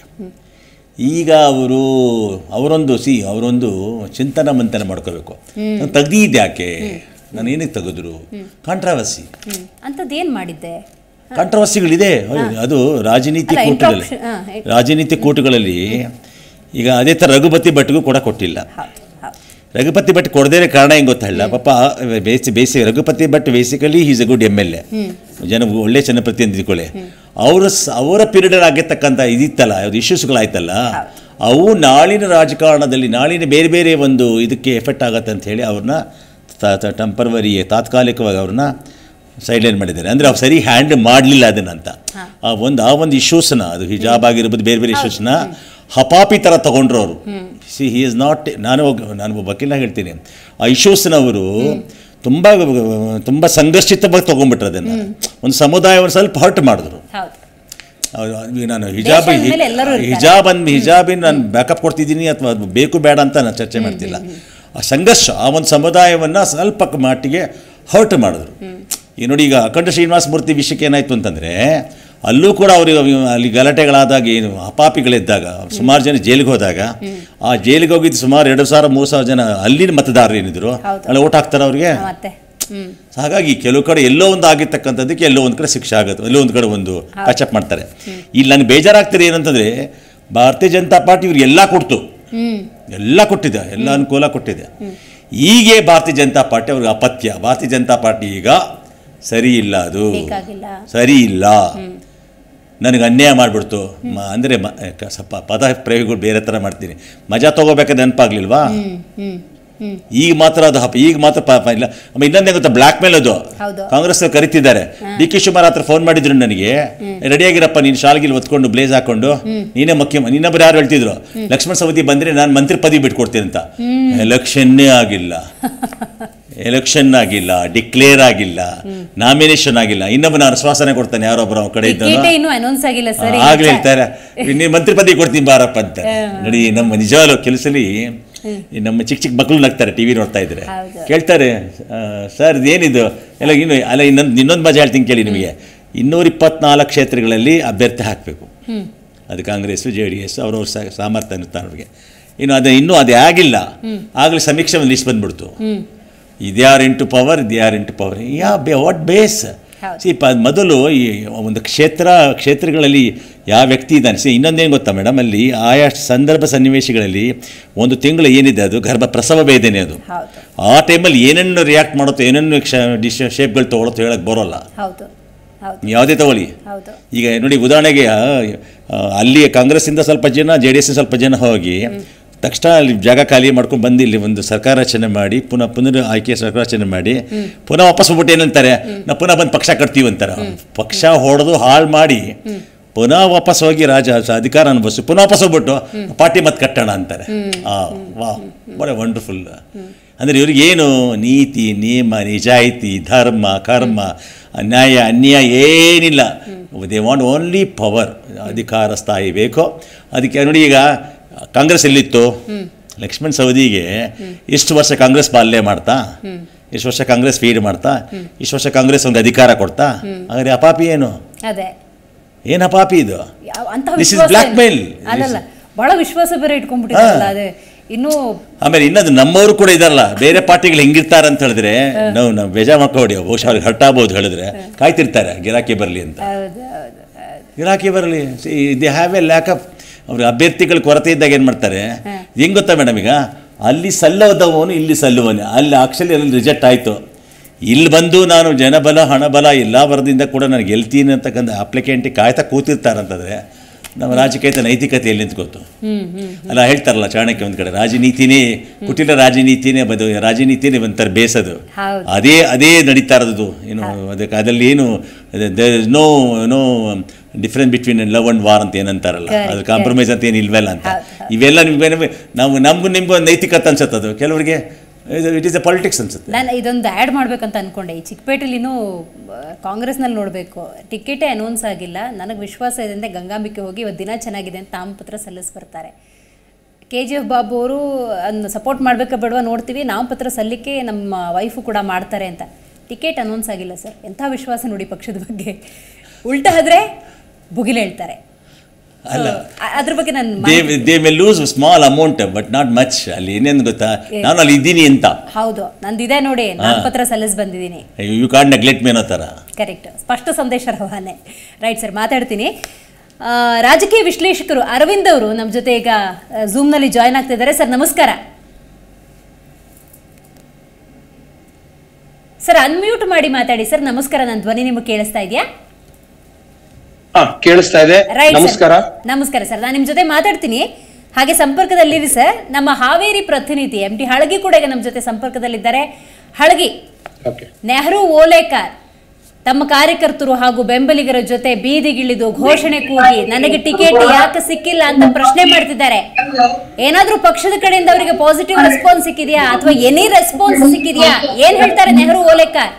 ಈಗ ಅವರು ಅವರೊಂದು ಸಿ ಅವರೊಂದು ಚಿಂತನ ಮಂಥನ ಮಾಡ್ಕೋಬೇಕು ನಾನು ತೆಗ್ದಿದ್ದೆ ಯಾಕೆ ನಾನು ಏನಕ್ಕೆ ತೆಗೆದ್ರು ಕಾಂಟ್ರವರ್ಸಿ ಅಂಥದ್ದು ಏನು ಮಾಡಿದ್ದೆ ಕಾಂಟ್ರವರ್ಸಿಗಳಿದೆ ಹೌದು. ಅದು ರಾಜನೀತಿ ಅಲ್ಲ, ಕೂಟಗಳಲ್ಲಿ interruption, ಹಾ, ಹೇ- ರಾಜನೀತಿ ಕೂಟಗಳಲ್ಲಿ ಈಗ ಅದೇ ಥರ ರಘುಪತಿ ಭಟ್ಗೂ ಕೂಡ ಕೊಟ್ಟಿಲ್ಲ ಹೌದು ಹೌದು ರಘುಪತಿ ಭಟ್ ಕೊಡದೇ ಇರೋ ಕಾರಣ ಹೆಂಗೆ ಗೊತ್ತಲ್ಲ ಪಾಪ ಬೇಸಿ ಬೇಸಿ Raghupathi Bhat basically is a good M L A ಜನ ಒಳ್ಳೆ ಜನಪ್ರತಿನಿಧಿಗಳೇ ಅವರ ಸ- ಅವರ ಪೀರಿಯಡ್ ಆಗಿರ್ತಕ್ಕಂಥ ಇದಿತ್ತಲ್ಲ ಯಾವ್ದು ಇಶ್ಯೂಸ್ಗಳಾಯ್ತಲ್ಲ ಅವು ನಾಳಿನ ರಾಜಕಾರಣದಲ್ಲಿ ನಾಳಿನ ಬೇರೆ ಬೇರೆ ಒಂದು ಇದಕ್ಕೆ ಎಫೆಕ್ಟ್ ಆಗತ್ತೆ ಅಂತ ಹೇಳಿ ಅವ್ರನ್ನ ಟೆಂಪರ್ವರಿ ತಾತ್ಕಾಲಿಕವಾಗಿ ಅವ್ರನ್ನ ಸೈಡ್ಲೈನ್ ಮಾಡಿದ್ದಾರೆ ಅಂದರೆ ಅವ್ರು ಸರಿ ಹ್ಯಾಂಡಲ್ ಮಾಡಲಿಲ್ಲ ಅದನ್ನಂತ ಆ ಒಂದು ಆ ಒಂದು ಇಶ್ಯೂಸ್ನ ಅದು ಹಿಜಾಬ್ ಆಗಿರ್ಬೋದು ಬೇರೆ ಬೇರೆ ಇಶ್ಯೂಸ್ನ ಹಪಾಪಿ ಥರ ತಗೊಂಡ್ರು ಅವರು ಸಿ ಹಿ ಇಸ್ ನಾಟ್ ನಾನು ಒಬ್ಬ- ನಾನು ಒಬ್ಬ ವಕೀಲ ಹೇಳ್ತೀನಿ ಆ ಇಶ್ಯೂಸ್ನವರು ತುಂಬ ತುಂಬ ಸಂಘರ್ಷಿತವಾಗಿ ತೊಗೊಂಡ್ಬಿಟ್ರು ಅದನ್ನು ಒಂದು ಸಮುದಾಯವನ್ನು ಸ್ವಲ್ಪ ಹರ್ಟ್ ಮಾಡಿದ್ರು ಹೌದು ಅವ್ರು- ಈಗ ನಾನು ಹಿಜಾಬ್ ದೇಶ ಅಂದ್ಮೇಲೆ ಎಲ್ಲರೂ ಇರ್ತಾರೆ. ಹಿಜಾಬ್ ಅಂದ್ ಹಿಜಾಬಿನ ನಾನು ಬ್ಯಾಕಪ್ ಕೊಡ್ತಿದ್ದೀನಿ ಅಥವಾ ಅದು ಬೇಕು ಬೇಡ ಅಂತ ನಾನು ಚರ್ಚೆ ಮಾಡ್ತಿಲ್ಲ ಆ ಸಂಘರ್ಷ ಆ ಒಂದು ಸಮುದಾಯವನ್ನು ಸ್ವಲ್ಪ ಮಟ್ಟಿಗೆ ಹರ್ಟ್ ಮಾಡಿದ್ರು ಈಗ ನೋಡಿ ಈಗ ಅಖಂಡ ಶ್ರೀನಿವಾಸ ಮೂರ್ತಿ ವಿಷಯಕ್ಕೆ ಏನಾಯ್ತು ಅಂತಂದರೆ ಅಲ್ಲೂ ಕೂಡ ಅವರು ಅಲ್ಲಿ ಗಲಾಟೆಗಳಾದಾಗ ಏನು ಅಪಾಪಿಗಳಿದ್ದಾಗ ಸುಮಾರು ಜನ ಜೈಲಿಗೆ ಹೋದಾಗ ಆ ಜೈಲಿಗೆ ಹೋಗಿದ್ದು ಸುಮಾರು ಎರಡು ಸಾವಿರ ಮೂರು ಸಾವಿರ ಜನ ಅಲ್ಲಿನ ಮತದಾರರು ಏನಿದ್ರು ಹೌದು. ಅಲ್ಲಿ ಓಟ್ ಹಾಕ್ತಾರೆ ಅವ್ರಿಗೆ ಮತ್ತೆ ಹ್ಮ್ ಹಾಗಾಗಿ ಕೆಲವು ಕಡೆ ಎಲ್ಲೋ ಒಂದು ಆಗಿರ್ತಕ್ಕಂಥದ್ದಕ್ಕೆ ಎಲ್ಲೋ ಒಂದು ಕಡೆ ಶಿಕ್ಷೆ ಆಗುತ್ತೆ ಎಲ್ಲೋ ಒಂದು ಕಡೆ ಒಂದು ಟಚಪ್ ಮಾಡ್ತಾರೆ ಇಲ್ಲಿ ನನಗೆ ಬೇಜಾರಾಗ್ತಿದೆ ಏನಂತಂದರೆ ಭಾರತೀಯ ಜನತಾ ಪಾರ್ಟಿ ಇವ್ರಿಗೆ ಎಲ್ಲ ಕೊಡ್ತು ಹ್ಮ್ ಎಲ್ಲ ಕೊಟ್ಟಿದೆ ಎಲ್ಲ ಅನುಕೂಲ ಕೊಟ್ಟಿದೆ ಹೀಗೆ ಭಾರತೀಯ ಜನತಾ ಪಾರ್ಟಿ ಅವ್ರಿಗೆ ಅಪತ್ಯ ಭಾರತೀಯ ಜನತಾ ಪಾರ್ಟಿ ಈಗ ಸರಿ ಇಲ್ಲ ಅದು ಬೇಕಾಗಿಲ್ಲ ಸರಿ ಇಲ್ಲ ನನಗೆ ಅನ್ಯಾಯ ಮಾಡಿಬಿಡ್ತು ಮ ಅಂದರೆ ಮ ಕ- ಸ್ವಲ್ಪ ಪದ ಪ್ರಯೋಗಗಳು ಬೇರೆ ಥರ ಮಾಡ್ತೀನಿ ಮಜಾ ತೊಗೋಬೇಕಾದ ನೆನಪಾಗ್ಲಿಲ್ವಾ ಹ್ಮ್ ಹ್ಮ್ ಹ್ಮ್ ಈಗ ಮಾತ್ರ ಅದು ಹಪ ಈಗ ಮಾತ್ರ ಪಾಪ ಇಲ್ಲ ಆಮೇಲೆ ಇನ್ನೊಂದೇ ಗೊತ್ತಾ ಬ್ಲ್ಯಾಕ್ ಮೇಲ್ ಅದು ಹೌದು. ಕಾಂಗ್ರೆಸ್ ಕರಿತಿದ್ದಾರೆ ಡಿ ಕೆ ಶಿವಕುಮಾರ್ ಹತ್ರ ಫೋನ್ ಮಾಡಿದ್ರು ನನಗೆ ರೆಡಿಯಾಗಿರಪ್ಪ ನೀನು ಶಾಲ್ಗಿಲ್ ಹೊತ್ಕೊಂಡು ಬ್ಲೇಸ್ ಹಾಕೊಂಡು ನೀನೇ ಮುಖ್ಯ ಇನ್ನೊಬ್ರು ಯಾರು ಹೇಳ್ತಿದ್ರು ಲಕ್ಷ್ಮಣ ಸವದಿ ಬಂದ್ರೆ ನಾನು ಮಂತ್ರಿ ಪದವಿ ಬಿಟ್ಕೊಡ್ತೀನಿ ಅಂತ ಎಲೆಕ್ಷನ್ನೇ ಆಗಿಲ್ಲ ಎಲೆಕ್ಷನ್ ಆಗಿಲ್ಲ ಡಿಕ್ಲೇರ್ ಆಗಿಲ್ಲ ನಾಮಿನೇಷನ್ ಆಗಿಲ್ಲ ಇನ್ನೊಬ್ಬ ನಾನು ಆಶ್ವಾಸನೆ ಕೊಡ್ತಾನೆ ಯಾರೊಬ್ಬರ ಅವ್ರ ಕಡೆ ಇದ್ದಾನೋ ಟಿಕೆಟೇ ಇನ್ನೂ ಅನೌನ್ಸ್ ಆಗಿಲ್ಲ ಸರ್ ಆಗ್ಲೇ ಹೇಳ್ತಾರೆ ನೀನು ಮಂತ್ರಿ ಪದವಿ ಕೊಡ್ತೀನಿ ಬಾರಪ್ಪ ಅಂತ ನೋಡಿ ನಮ್ಮ ನಿಜವಾಗ್ಲೂ ಕೆಲಸಲಿ ಈ ನಮ್ಮ ಚಿಕ್ಕ ಚಿಕ್ಕ ಮಕ್ಕಳು ನಗ್ತಾರೆ ಟಿವಿ ನೋಡ್ತಾ ಇದ್ರೆ ಹೌದು. ಕೇಳ್ತಾರೆ ಸರ್ ಇದೇನಿದು ಎಲ್ಲ ಇನ್ನು ಅಲ್ಲ ಇನ್ನೊಂದು ಇನ್ನೊಂದು ಮಜಾ ಹೇಳ್ತೀನಿ ಕೇಳಿ ನಿಮಗೆ ಇನ್ನೂರ ಇಪ್ಪತ್ನಾಲ್ಕು ಕ್ಷೇತ್ರಗಳಲ್ಲಿ ಅಭ್ಯರ್ಥಿ ಹಾಕಬೇಕು ಅದು ಕಾಂಗ್ರೆಸ್ಸು ಜೆ ಡಿ ಎಸ್ ಅವ್ರವ್ರ ಸಾ- ಸಾಮರ್ಥ್ಯ ಅನ್ನುತ್ತೆ ಅವ್ರಿಗೆ ಇನ್ನು ಅದು ಇನ್ನೂ ಅದೇ ಆಗಿಲ್ಲ ಆಗಲೇ ಸಮೀಕ್ಷೆ ಒಂದು ಲಿಸ್ಟ್ ಬಂದ್ಬಿಡ್ತು ಇದ್ಯಾರು ಇಂಟು ಪವರ್ ಇದ್ಯಾರು into power yeah by what base ಹೌದು. ಸಿ ಪ ಮೊದಲು ಈ ಒಂದು ಕ್ಷೇತ್ರ ಕ್ಷೇತ್ರಗಳಲ್ಲಿ ಯಾವ ವ್ಯಕ್ತಿ ಇದ್ದಾನೆ ಸಿ ಇನ್ನೊಂದೇನು ಗೊತ್ತಾ ಮೇಡಮ್ ಅಲ್ಲಿ ಆಯಾ ಸಂದರ್ಭ ಸನ್ನಿವೇಶಗಳಲ್ಲಿ ಒಂದು ತಿಂಗಳು ಏನಿದೆ ಅದು ಗರ್ಭ ಪ್ರಸವ ವೇದನೆ ಅದು ಹೌದು ಆ ಟೈಮಲ್ಲಿ ಏನೇನು ರಿಯಾಕ್ಟ್ ಮಾಡುತ್ತೋ ಏನೇನು ಕ್ಷ ಡಿಶ್ ಶೇಪ್ಗಳು ತೊಗೊಳುತ್ತೋ ಹೇಳಕ್ಕೆ ಬರೋಲ್ಲ ಹೌದು ಹೌದು ಯಾವುದೇ ತಗೊಳ್ಳಿ ಹೌದು ಈಗ ನೋಡಿ ಉದಾಹರಣೆಗೆ ಆ, ಆ, ಅಲ್ಲಿ ಕಾಂಗ್ರೆಸ್ಸಿಂದ ಸ್ವಲ್ಪ ಜನ ಜೆ ಡಿ ಎಸ್ ಸ್ವಲ್ಪ ಜನ ಹೋಗಿ ತಕ್ಷಣ ಅಲ್ಲಿ ಜಾಗ ಖಾಲಿ ಮಾಡ್ಕೊಂಡು ಬಂದು ಇಲ್ಲಿ ಒಂದು ಸರ್ಕಾರ ರಚನೆ ಮಾಡಿ ಪುನಃ ಪುನರ್ ಆಯ್ಕೆ ಸರ್ಕಾರ ರಚನೆ ಮಾಡಿ ಪುನಃ ವಾಪಸ್ ಹೋಗ್ಬಿಟ್ಟು ಏನಂತಾರೆ ನಾವು ಪುನಃ ಬಂದು ಪಕ್ಷ ಕಟ್ತೀವಿ ಅಂತಾರೆ ಪಕ್ಷ ಹೊಡೆದು ಹಾಳು ಮಾಡಿ ಪುನಃ ವಾಪಸ್ ಹೋಗಿ ರಾಜ ಸ- ಅಧಿಕಾರ ಅನುಭವಿಸಿ ಪುನಃ ವಾಪಸ್ ಹೋಗ್ಬಿಟ್ಟು ಪಾರ್ಟಿ ಮತ್ತೆ ಕಟ್ಟೋಣ ಅಂತಾರೆ ಆ ವಾ ಬಡ ವಂಡರ್ಫುಲ್ ಅಂದರೆ ಇವ್ರಿಗೇನು ನೀತಿ ನಿಯಮ ನಿಜಾಯಿತಿ ಧರ್ಮ ಕರ್ಮ ನ್ಯಾಯ ಅನ್ಯಾಯ ಏನಿಲ್ಲ ದೇ ವಾಂಟ್ ಓನ್ಲಿ ಪವರ್ ಅಧಿಕಾರ ಸ್ಥಾಯಿ ಬೇಕೋ ಅದಕ್ಕೆ ನೋಡಿ ಈಗ ಕಾಂಗ್ರೆಸ್ ಎಲ್ಲಿತ್ತು ಲಕ್ಷ್ಮಣ್ ಸವದಿಗೆ ಇಷ್ಟು ವರ್ಷ ಕಾಂಗ್ರೆಸ್ ಪಾಲನೆ ಮಾಡ್ತಾ ಇಷ್ಟು ವರ್ಷ ಕಾಂಗ್ರೆಸ್ ಫೀಡ್ ಮಾಡ್ತಾ ಇಷ್ಟು ವರ್ಷ ಕಾಂಗ್ರೆಸ್ ಒಂದು ಅಧಿಕಾರ ಕೊಡ್ತಾ ಹಾಗಾದ್ರೆ ಅಪಾಪಿ ಏನು ಅದೇ ಏನು ಅಪಾಪಿ ಇದು ಯಾವ- ಅಂತಹ This is ವಿಶ್ವಾಸ blackmail. ಏನು? ಅಲ್ಲಲ್ಲ ಬಹಳ ವಿಶ್ವಾಸ ಬೇರೆ ಇಟ್ಕೊಂಡ್ಬಿಟ್ಟಿರಲ್ಲ ಅದೇ ಇನ್ನು ಆಮೇಲೆ ಇನ್ನೊಂದು ನಮ್ಮವರು ಕೂಡ ಇದಾರಲ್ಲ ಬೇರೆ ಪಾರ್ಟಿಗಳು ಹೆಂಗಿರ್ತಾರೆ ಅಂತ ಹೇಳಿದ್ರೆ ನಾವು ನಾವು ಬೇಜಾರು ಮಾಡ್ಕೊಡಿ ಬಹುಶಃ ಅವ್ರಿಗೆ ಹರ್ಟಾಗ್ಬೋದು ಹೇಳಿದ್ರೆ ಕಾಯ್ತಿರ್ತಾರೆ ಗಿರಾಕಿ ಬರಲಿ ಅಂತ ಹೌದು ಹೌದು ಹೌದು. ಗಿರಾಕಿ ಬರಲಿ they have a lack of ಅವ್ರ ಅಭ್ಯರ್ಥಿಗಳ ಕೊರತೆ ಇದ್ದಾಗ ಏನು ಮಾಡ್ತಾರೆ ಹೆಂಗ್ ಗೊತ್ತಾ ಮೇಡಮ್ ಈಗ ಅಲ್ಲಿ ಸಲ್ಲದವನು ಇಲ್ಲಿ ಸಲ್ಲುವನು ಅಲ್ಲಿ ಆಕ್ಚುಲಿ ಅಲ್ಲಿ ರಿಜೆಕ್ಟ್ ಆಯಿತು ಇಲ್ಲಿ ಬಂದು ನಾನು ಜನಬಲ ಹಣಬಲ ಎಲ್ಲ ವರದಿಂದ ಕೂಡ ನಾನು ಗೆಲ್ತೀನಿ ಅಂತಕ್ಕಂಥ ಅಪ್ಲಿಕೆಂಟಿಗೆ ಕಾಯ್ತಾ ಕೂತಿರ್ತಾರಂತಂದರೆ ನಮ್ಮ ರಾಜಕೀಯದ ನೈತಿಕತೆ ಎಲ್ಲಿ ನಿಂತ್ಕೋತು ಅಲ್ಲ ಹೇಳ್ತಾರಲ್ಲ ಚಾಣಕ್ಯ ಒಂದು ಕಡೆ ರಾಜನೀತಿನೇ ಕುಟಿಲ ರಾಜನೀತಿನೇ ಬದು ರಾಜನೀತಿನೇ ಒಂಥರ ಬೇಸದು ಹೌದು. ಅದೇ ಅದೇ ನಡೀತಾ ಇರೋದು ಏನು ಅದಕ್ಕೆ ಅದರಲ್ಲಿ ಏನು no no difference between love and war ಅಂತ ಏನಂತಾರಲ್ಲ Correct, ಅದು ಕಾಂಪ್ರಮೈಸ್ ಅಂತ ಏನು ಇಲ್ವಲ್ಲ ಅಂತ ಹೌದು, ಇವೆಲ್ಲ ನಿಮ್ಗೆ ನಾವು ನಮಗೂ ನಿಮಗೂ ಒಂದು ನೈತಿಕತೆ ಅನ್ಸುತ್ತೆ ಅದು ಕೆಲವರಿಗೆ ಇಟ್ ಈಸ್ ಎ ಪಾಲಿಟಿಕ್ಸ್ ಅನ್ಸುತ್ತೆ ನಾನು ಇದೊಂದು ಆ್ಯಡ್ ಮಾಡ್ಬೇಕಂತ ಅನ್ಕೊಂಡೆ ಈ ಚಿಕ್ಕಪೇಟೆಲಿ ಇನ್ನೂ ಆ, ಕಾಂಗ್ರೆಸ್ನಲ್ಲಿ ನೋಡಬೇಕು ಟಿಕೆಟೇ ಅನೌನ್ಸ್ ಆಗಿಲ್ಲ ನನಗೆ ವಿಶ್ವಾಸ ಇದೆ ಅಂದರೆ ಗಂಗಾಂಬಿಕೆ ಹೋಗಿ ಇವತ್ತು ದಿನ ಚೆನ್ನಾಗಿದೆ ಅಂತ ನಾಮಪತ್ರ ಸಲ್ಲಿಸಿ ಬರ್ತಾರೆ ಕೆ ಜಿ ಎಫ್ ಬಾಬು ಅವರು ಅದನ್ನ ಸಪೋರ್ಟ್ ಮಾಡಬೇಕಾ ಬೇಡವಾ ನೋಡ್ತೀವಿ ನಾಮಪತ್ರ ಸಲ್ಲಿಕೆ ನಮ್ಮ ವೈಫು ಕೂಡ ಮಾಡ್ತಾರೆ ಅಂತ ಟಿಕೆಟ್ ಅನೌನ್ಸ್ ಆಗಿಲ್ಲ ಸರ್ ಎಂಥ ವಿಶ್ವಾಸ ನೋಡಿ ಪಕ್ಷದ ಬಗ್ಗೆ ಉಲ್ಟಾ ಆದ್ರೆ ಭುಗಿಲ್ ಹೇಳ್ತಾರೆ ಅಲ್ಲ. So, ಅ- ಅದ್ರ ಬಗ್ಗೆ ನಾನು they they may lose small amount but not much ಅಲ್ಲಿ ಏನೇನು ಗೊತ್ತಾ ನಾನು ಅಲ್ಲಿ ಇದ್ದೀನಿ ಅಂತ ಹೌದು ನಂದಿದೆ ನೋಡಿ ನಾಮಪತ್ರ ಸಲ್ಲಿಸಿ ಬಂದಿದ್ದೀನಿ ಯು ಕಾಂಟ್ ನೆಗ್ಲೆಕ್ಟ್ ಮೇ ಅನ್ನೋ ಥರ ಕರೆಕ್ಟ್ ಸ್ಪಷ್ಟ ಸಂದೇಶ ರವಾನೆ ರೈಟ್ ಸರ್ ಮಾತಾಡ್ತೀನಿ ಆ, ರಾಜಕೀಯ ವಿಶ್ಲೇಷಕರು ಅರವಿಂದ್ ಅವರು ನಮ್ಮ ಜೊತೆ ಈಗ ಝೂಮ್ನಲ್ಲಿ ಜಾಯ್ನ್ ಆಗ್ತಿದ್ದಾರೆ ಸರ್ ನಮಸ್ಕಾರ ಸರ್ ಅನ್ಮ್ಯೂಟ್ ಮಾಡಿ ಮಾತಾಡಿ ಸರ್ ನಮಸ್ಕಾರ ನನ್ನ ಧ್ವನಿ ನಿಮಗೆ ಕೇಳಿಸ್ತಾ ಇದೆಯಾ ಹಾ ಕೇಳಿಸ್ತಾ ಇದೆ ರೈಟ್ ನಮಸ್ಕಾರ ನಮಸ್ಕಾರ ಸರ್ ನಾನು ನಿಮ್ಮ ಜೊತೆ ಮಾತಾಡ್ತೀನಿ ಹಾಗೆ ಸಂಪರ್ಕದಲ್ಲಿರಿ ಸರ್ ನಮ್ಮ ಹಾವೇರಿ ಪ್ರತಿನಿಧಿ ಎಂ ಟಿ ಹಳಗಿ ಕೂಡ ಈಗ ನಮ್ಮ ಜೊತೆ ಸಂಪರ್ಕದಲ್ಲಿದ್ದಾರೆ ಹಳಗಿ ಓಕೆ ನೆಹರು ಓಲೇಕರ್ ತಮ್ಮ ಕಾರ್ಯಕರ್ತರು ಹಾಗೂ ಬೆಂಬಲಿಗರ ಜೊತೆ ಬೀದಿಗಿಳಿದು ಘೋಷಣೆ ಕೂಗಿ ನನಗೆ ಟಿಕೆಟ್ ಯಾಕೆ ಸಿಕ್ಕಿಲ್ಲ ಅಂತ ಪ್ರಶ್ನೆ ಮಾಡ್ತಿದ್ದಾರೆ ಏನಾದ್ರೂ ಪಕ್ಷದ ಕಡೆಯಿಂದ ಅವರಿಗೆ ಪಾಸಿಟಿವ್ ರೆಸ್ಪಾನ್ಸ್ ಸಿಕ್ಕಿದ್ಯಾ ಅಥವಾ ಎನಿ ರೆಸ್ಪಾನ್ಸ್ ಸಿಕ್ಕಿದ್ಯಾ ಏನ್ ಹೇಳ್ತಾರೆ ನೆಹರು ಓಲೇಕರ್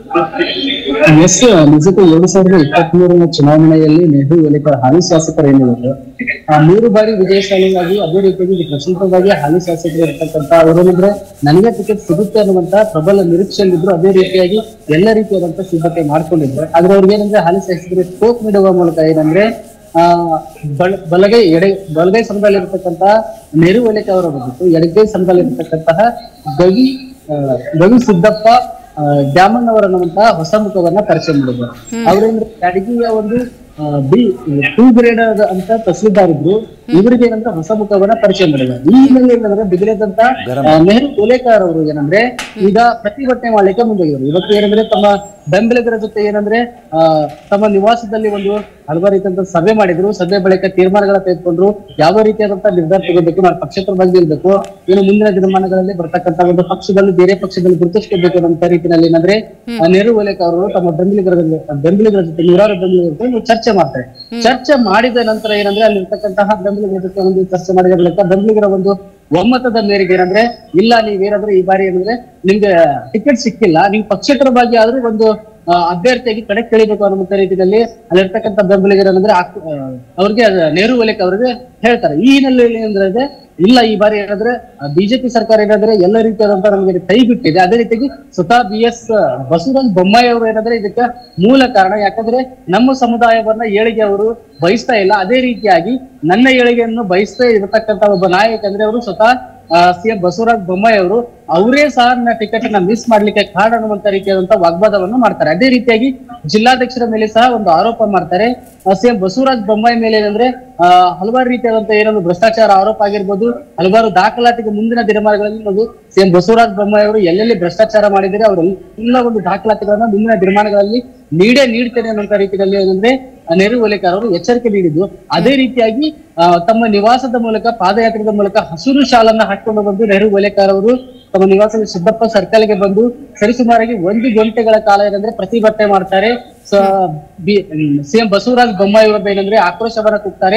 ಎಸ್ ನಿಜಕ್ಕೂ ಎರಡು ಸಾವಿರದ ಇಪ್ಪತ್ತ್ ಮೂರನ ಚುನಾವಣೆಯಲ್ಲಿ ನೆಹರು ಎಲಿಕರ್ ಹಾಲಿ ಶಾಸಕರು ಏನಿದ್ದಾರೆ ಆ ಮೂರು ಬಾರಿ ವಿಜಯಶಾಲಿಯಾಗಿ ಅದೇ ರೀತಿಯಾಗಿ ಪ್ರಶಂಸವಾಗಿ ಹಾಲಿ ಶಾಸಕರು ಇರ್ತಕ್ಕಂಥ ಅವರೇನಿದ್ರೆ ನನಗೆ ಟಿಕೆಟ್ ಸಿಗುತ್ತೆ ಅನ್ನುವಂತ ಪ್ರಬಲ ನಿರೀಕ್ಷೆಯಲ್ಲಿದ್ರು ಅದೇ ರೀತಿಯಾಗಿ ಎಲ್ಲ ರೀತಿಯಾದಂತ ಸಿದ್ಧತೆ ಮಾಡ್ಕೊಂಡಿದ್ರು ಆದ್ರೆ ಅವ್ರಿಗೆ ಏನಂದ್ರೆ ಹಾಲಿ ಶಾಸಕರಿಗೆ ಸ್ಕೋಪ್ ನೀಡುವ ಮೂಲಕ ಏನಂದ್ರೆ ಆ ಬಲ- ಬಲಗೈ ಎಡೆ ಬಲಗೈ ಸಮುದಾಯ ಇರತಕ್ಕಂತ ನೆಹರು ಎಲಿಕರ್ ಅವರ ಬಿಟ್ಟು ಎಡಗೈ ಸಮುದಾಯ ಇರತಕ್ಕಂತಹ ಗವಿ ಆ, ಗವಿ ಸಿದ್ದಪ್ಪ ಆ, ಡ್ಯಾಮನ್ ಅವರನ್ನುವಂತಹ ಹೊಸ ಮುಖವನ್ನ ಪರಿಚಯ ಮಾಡಿದ್ರು ಅವರೇಂದ್ರೆ ಅಡಿಗೆಯ ಒಂದು ಬಿ ಟೂ ಗ್ರೇಡ್ ಅಂತ ತಹಸೀಲ್ದಾರ್ ಇದ್ರು ಇವರಿಗೆ ಏನಂತ ಹೊಸ ಮುಖವನ್ನ ಪರಿಚಯ ಮಾಡಿದ್ರು ಈ ಹಿನ್ನೆಲೆ ಏನಂದ್ರೆ ಬಿಗಿಲಿದಂತ ನೆಹರು ಓಲೇಕರ್ ಅವರು ಏನಂದ್ರೆ ಈಗ ಪ್ರತಿಭಟನೆ ಮಾಡ್ಲಿಕ್ಕೆ ಮುಂದೋಗಿದ್ರು ಇವತ್ತು ಏನಂದ್ರೆ ತಮ್ಮ ಬೆಂಬಲಿಗರ ಜೊತೆ ಏನಂದ್ರೆ ಆ ತಮ್ಮ ನಿವಾಸದಲ್ಲಿ ಒಂದು ಹಲವಾರು ರೀತಿಯಂತ ಸಭೆ ಮಾಡಿದ್ರು ಸಭೆ ಬಳಿಕ ತೀರ್ಮಾನಗಳ ತೆಗೆದುಕೊಂಡ್ರು ಯಾವ ರೀತಿಯಾದಂತ ನಿರ್ಧಾರ ತೆಗೆಬೇಕು ನಾವು ಪಕ್ಷೇತರ ಬಗ್ಗೆ ಇರ್ಬೇಕು ಇನ್ನು ಮುಂದಿನ ದಿನಮಾನಗಳಲ್ಲಿ ಬರ್ತಕ್ಕಂತ ಒಂದು ಪಕ್ಷದಲ್ಲಿ ಬೇರೆ ಪಕ್ಷದಲ್ಲಿ ಗುರುತಿಸ್ಕೋಬೇಕು ಅನ್ನೋ ರೀತಿಯಲ್ಲಿ ಏನಂದ್ರೆ ಆ, ನೆಹರು ಓಲೇಕರ್ ಅವರು ತಮ್ಮ ಬೆಂಬಲಿಗರ ಬೆಂಬಲಿಗರ ಜೊತೆ ನೂರಾರು ಬೆಂಬಲಿಗರ ಜೊತೆ ಒಂದು ಚರ್ಚೆ ಮಾಡ್ತಾರೆ ಚರ್ಚೆ ಮಾಡಿದ ನಂತರ ಏನಂದ್ರೆ ಅಲ್ಲಿ ಇರ್ತಕ್ಕಂತಹ ಬೆಂಬಲಿಗರ ಜೊತೆ ಒಂದು ಚರ್ಚೆ ಮಾಡಿದ ಬಳಿಕ ಬೆಂಬಲಿಗರ ಒಂದು ಒಮ್ಮತದ ಮೇರೆಗೆ ಏನಂದ್ರೆ ಇಲ್ಲ ನೀವೇನಾದ್ರೆ ಈ ಬಾರಿ ಏನಂದ್ರೆ ನಿಮ್ಗೆ ಟಿಕೆಟ್ ಸಿಕ್ಕಿಲ್ಲ ನೀವು ಪಕ್ಷೇತರವಾಗಿ ಆದ್ರೂ ಒಂದು ಆ, ಅಭ್ಯರ್ಥಿಯಾಗಿ ಕಡೆ ಕೇಳಿಬೇಕು ಅನ್ನುವಂತ ರೀತಿಯಲ್ಲಿ ಅಲ್ಲಿರ್ತಕ್ಕಂಥ ಬೆಂಬಲಿಗರು ಏನಂದ್ರೆ ಆಕ್- ಆ, ಅವ್ರಿಗೆ ಅದ್ ನೆಹರು ಓಲೇಕ್ ಅವ್ರಿಗೆ ಹೇಳ್ತಾರೆ ಈ ಹಿನ್ನೆಲೆಯಲ್ಲಿ ಏನಂದ್ರೆ ಇಲ್ಲ ಈ ಬಾರಿ ಏನಂದ್ರೆ ಬಿಜೆಪಿ ಸರ್ಕಾರ ಏನಂದ್ರೆ ಎಲ್ಲ ರೀತಿಯಾದಂತ ನಮಗೆ ಕೈ ಬಿಟ್ಟಿದೆ ಅದೇ ರೀತಿಯಾಗಿ ಸ್ವತಃ ಬಿ ಎಸ್ ಬಸವರಾಜ ಬೊಮ್ಮಾಯಿ ಅವರು ಏನಂದ್ರೆ ಇದಕ್ಕೆ ಮೂಲ ಕಾರಣ ಯಾಕಂದ್ರೆ ನಮ್ಮ ಸಮುದಾಯವನ್ನ ಏಳಿಗೆ ಅವರು ಬಯಸ್ತಾ ಇಲ್ಲ ಅದೇ ರೀತಿಯಾಗಿ ನನ್ನ ಏಳಿಗೆಯನ್ನು ಬಯಸ್ತಾ ಇರತಕ್ಕಂತ ಒಬ್ಬ ನಾಯಕ ಅಂದ್ರೆ ಅವರು ಸ್ವತಃ ಸಿ ಎಂ ಬಸವರಾಜ ಬೊಮ್ಮಾಯಿ ಅವರು ಅವರೇ ಸಹ ನನ್ನ ಟಿಕೆಟ್ ನ ಮಿಸ್ ಮಾಡ್ಲಿಕ್ಕೆ ಕಾರಣ ಅನ್ನುವಂತ ರೀತಿಯಾದಂತ ವಾಗ್ವಾದವನ್ನು ಮಾಡ್ತಾರೆ ಅದೇ ರೀತಿಯಾಗಿ ಜಿಲ್ಲಾಧ್ಯಕ್ಷರ ಮೇಲೆ ಸಹ ಒಂದು ಆರೋಪ ಮಾಡ್ತಾರೆ ಸಿ ಎಂ ಬಸವರಾಜ ಬೊಮ್ಮಾಯಿ ಮೇಲೆ ಏನಂದ್ರೆ ಆ, ಹಲವಾರು ರೀತಿಯಾದಂತ ಏನೊಂದು ಭ್ರಷ್ಟಾಚಾರ ಆರೋಪ ಆಗಿರ್ಬೋದು ಹಲವಾರು ದಾಖಲಾತಿಗೆ ಮುಂದಿನ ದಿನಮಾನಗಳಲ್ಲಿ ಒಂದು ಸಿ ಎಂ ಬಸವರಾಜ ಬೊಮ್ಮಾಯಿ ಅವರು ಎಲ್ಲೆಲ್ಲಿ ಭ್ರಷ್ಟಾಚಾರ ಮಾಡಿದರೆ ಅವರೆಲ್ಲ ಒಂದು ದಾಖಲಾತಿಗಳನ್ನ ಮುಂದಿನ ದಿನಮಾನಗಳಲ್ಲಿ ನೀಡೇ ನೀಡ್ತೇನೆ ಅನ್ನುವಂತ ರೀತಿಯಲ್ಲಿ ಏನಂದ್ರೆ ಆ, ನೆಹರು ಓಲೇಕರ್ ಅವರು ಎಚ್ಚರಿಕೆ ನೀಡಿದ್ದು ಅದೇ ರೀತಿಯಾಗಿ ಆ, ತಮ್ಮ ನಿವಾಸದ ಮೂಲಕ ಪಾದಯಾತ್ರೆದ ಮೂಲಕ ಹಸಿರು ಶಾಲನ್ನ ಹಾಕೊಂಡು ಬಂದು ನೆಹರು ಓಲೇಕರ್ ಅವರು ತಮ್ಮ ನಿವಾಸದ ಸಿದ್ದಪ್ಪ ಸರ್ಕಲ್ಗೆ ಬಂದು ಸರಿಸುಮಾರಾಗಿ ಒಂದು ಗಂಟೆಗಳ ಕಾಲ ಏನಂದ್ರೆ ಪ್ರತಿಭಟನೆ ಮಾಡ್ತಾರೆ ಸಿಎಂ ಬಸವರಾಜ ಬೊಮ್ಮಾಯಿ ಅವರ ಏನಂದ್ರೆ ಆಕ್ರೋಶವನ್ನ ಕೂಗ್ತಾರೆ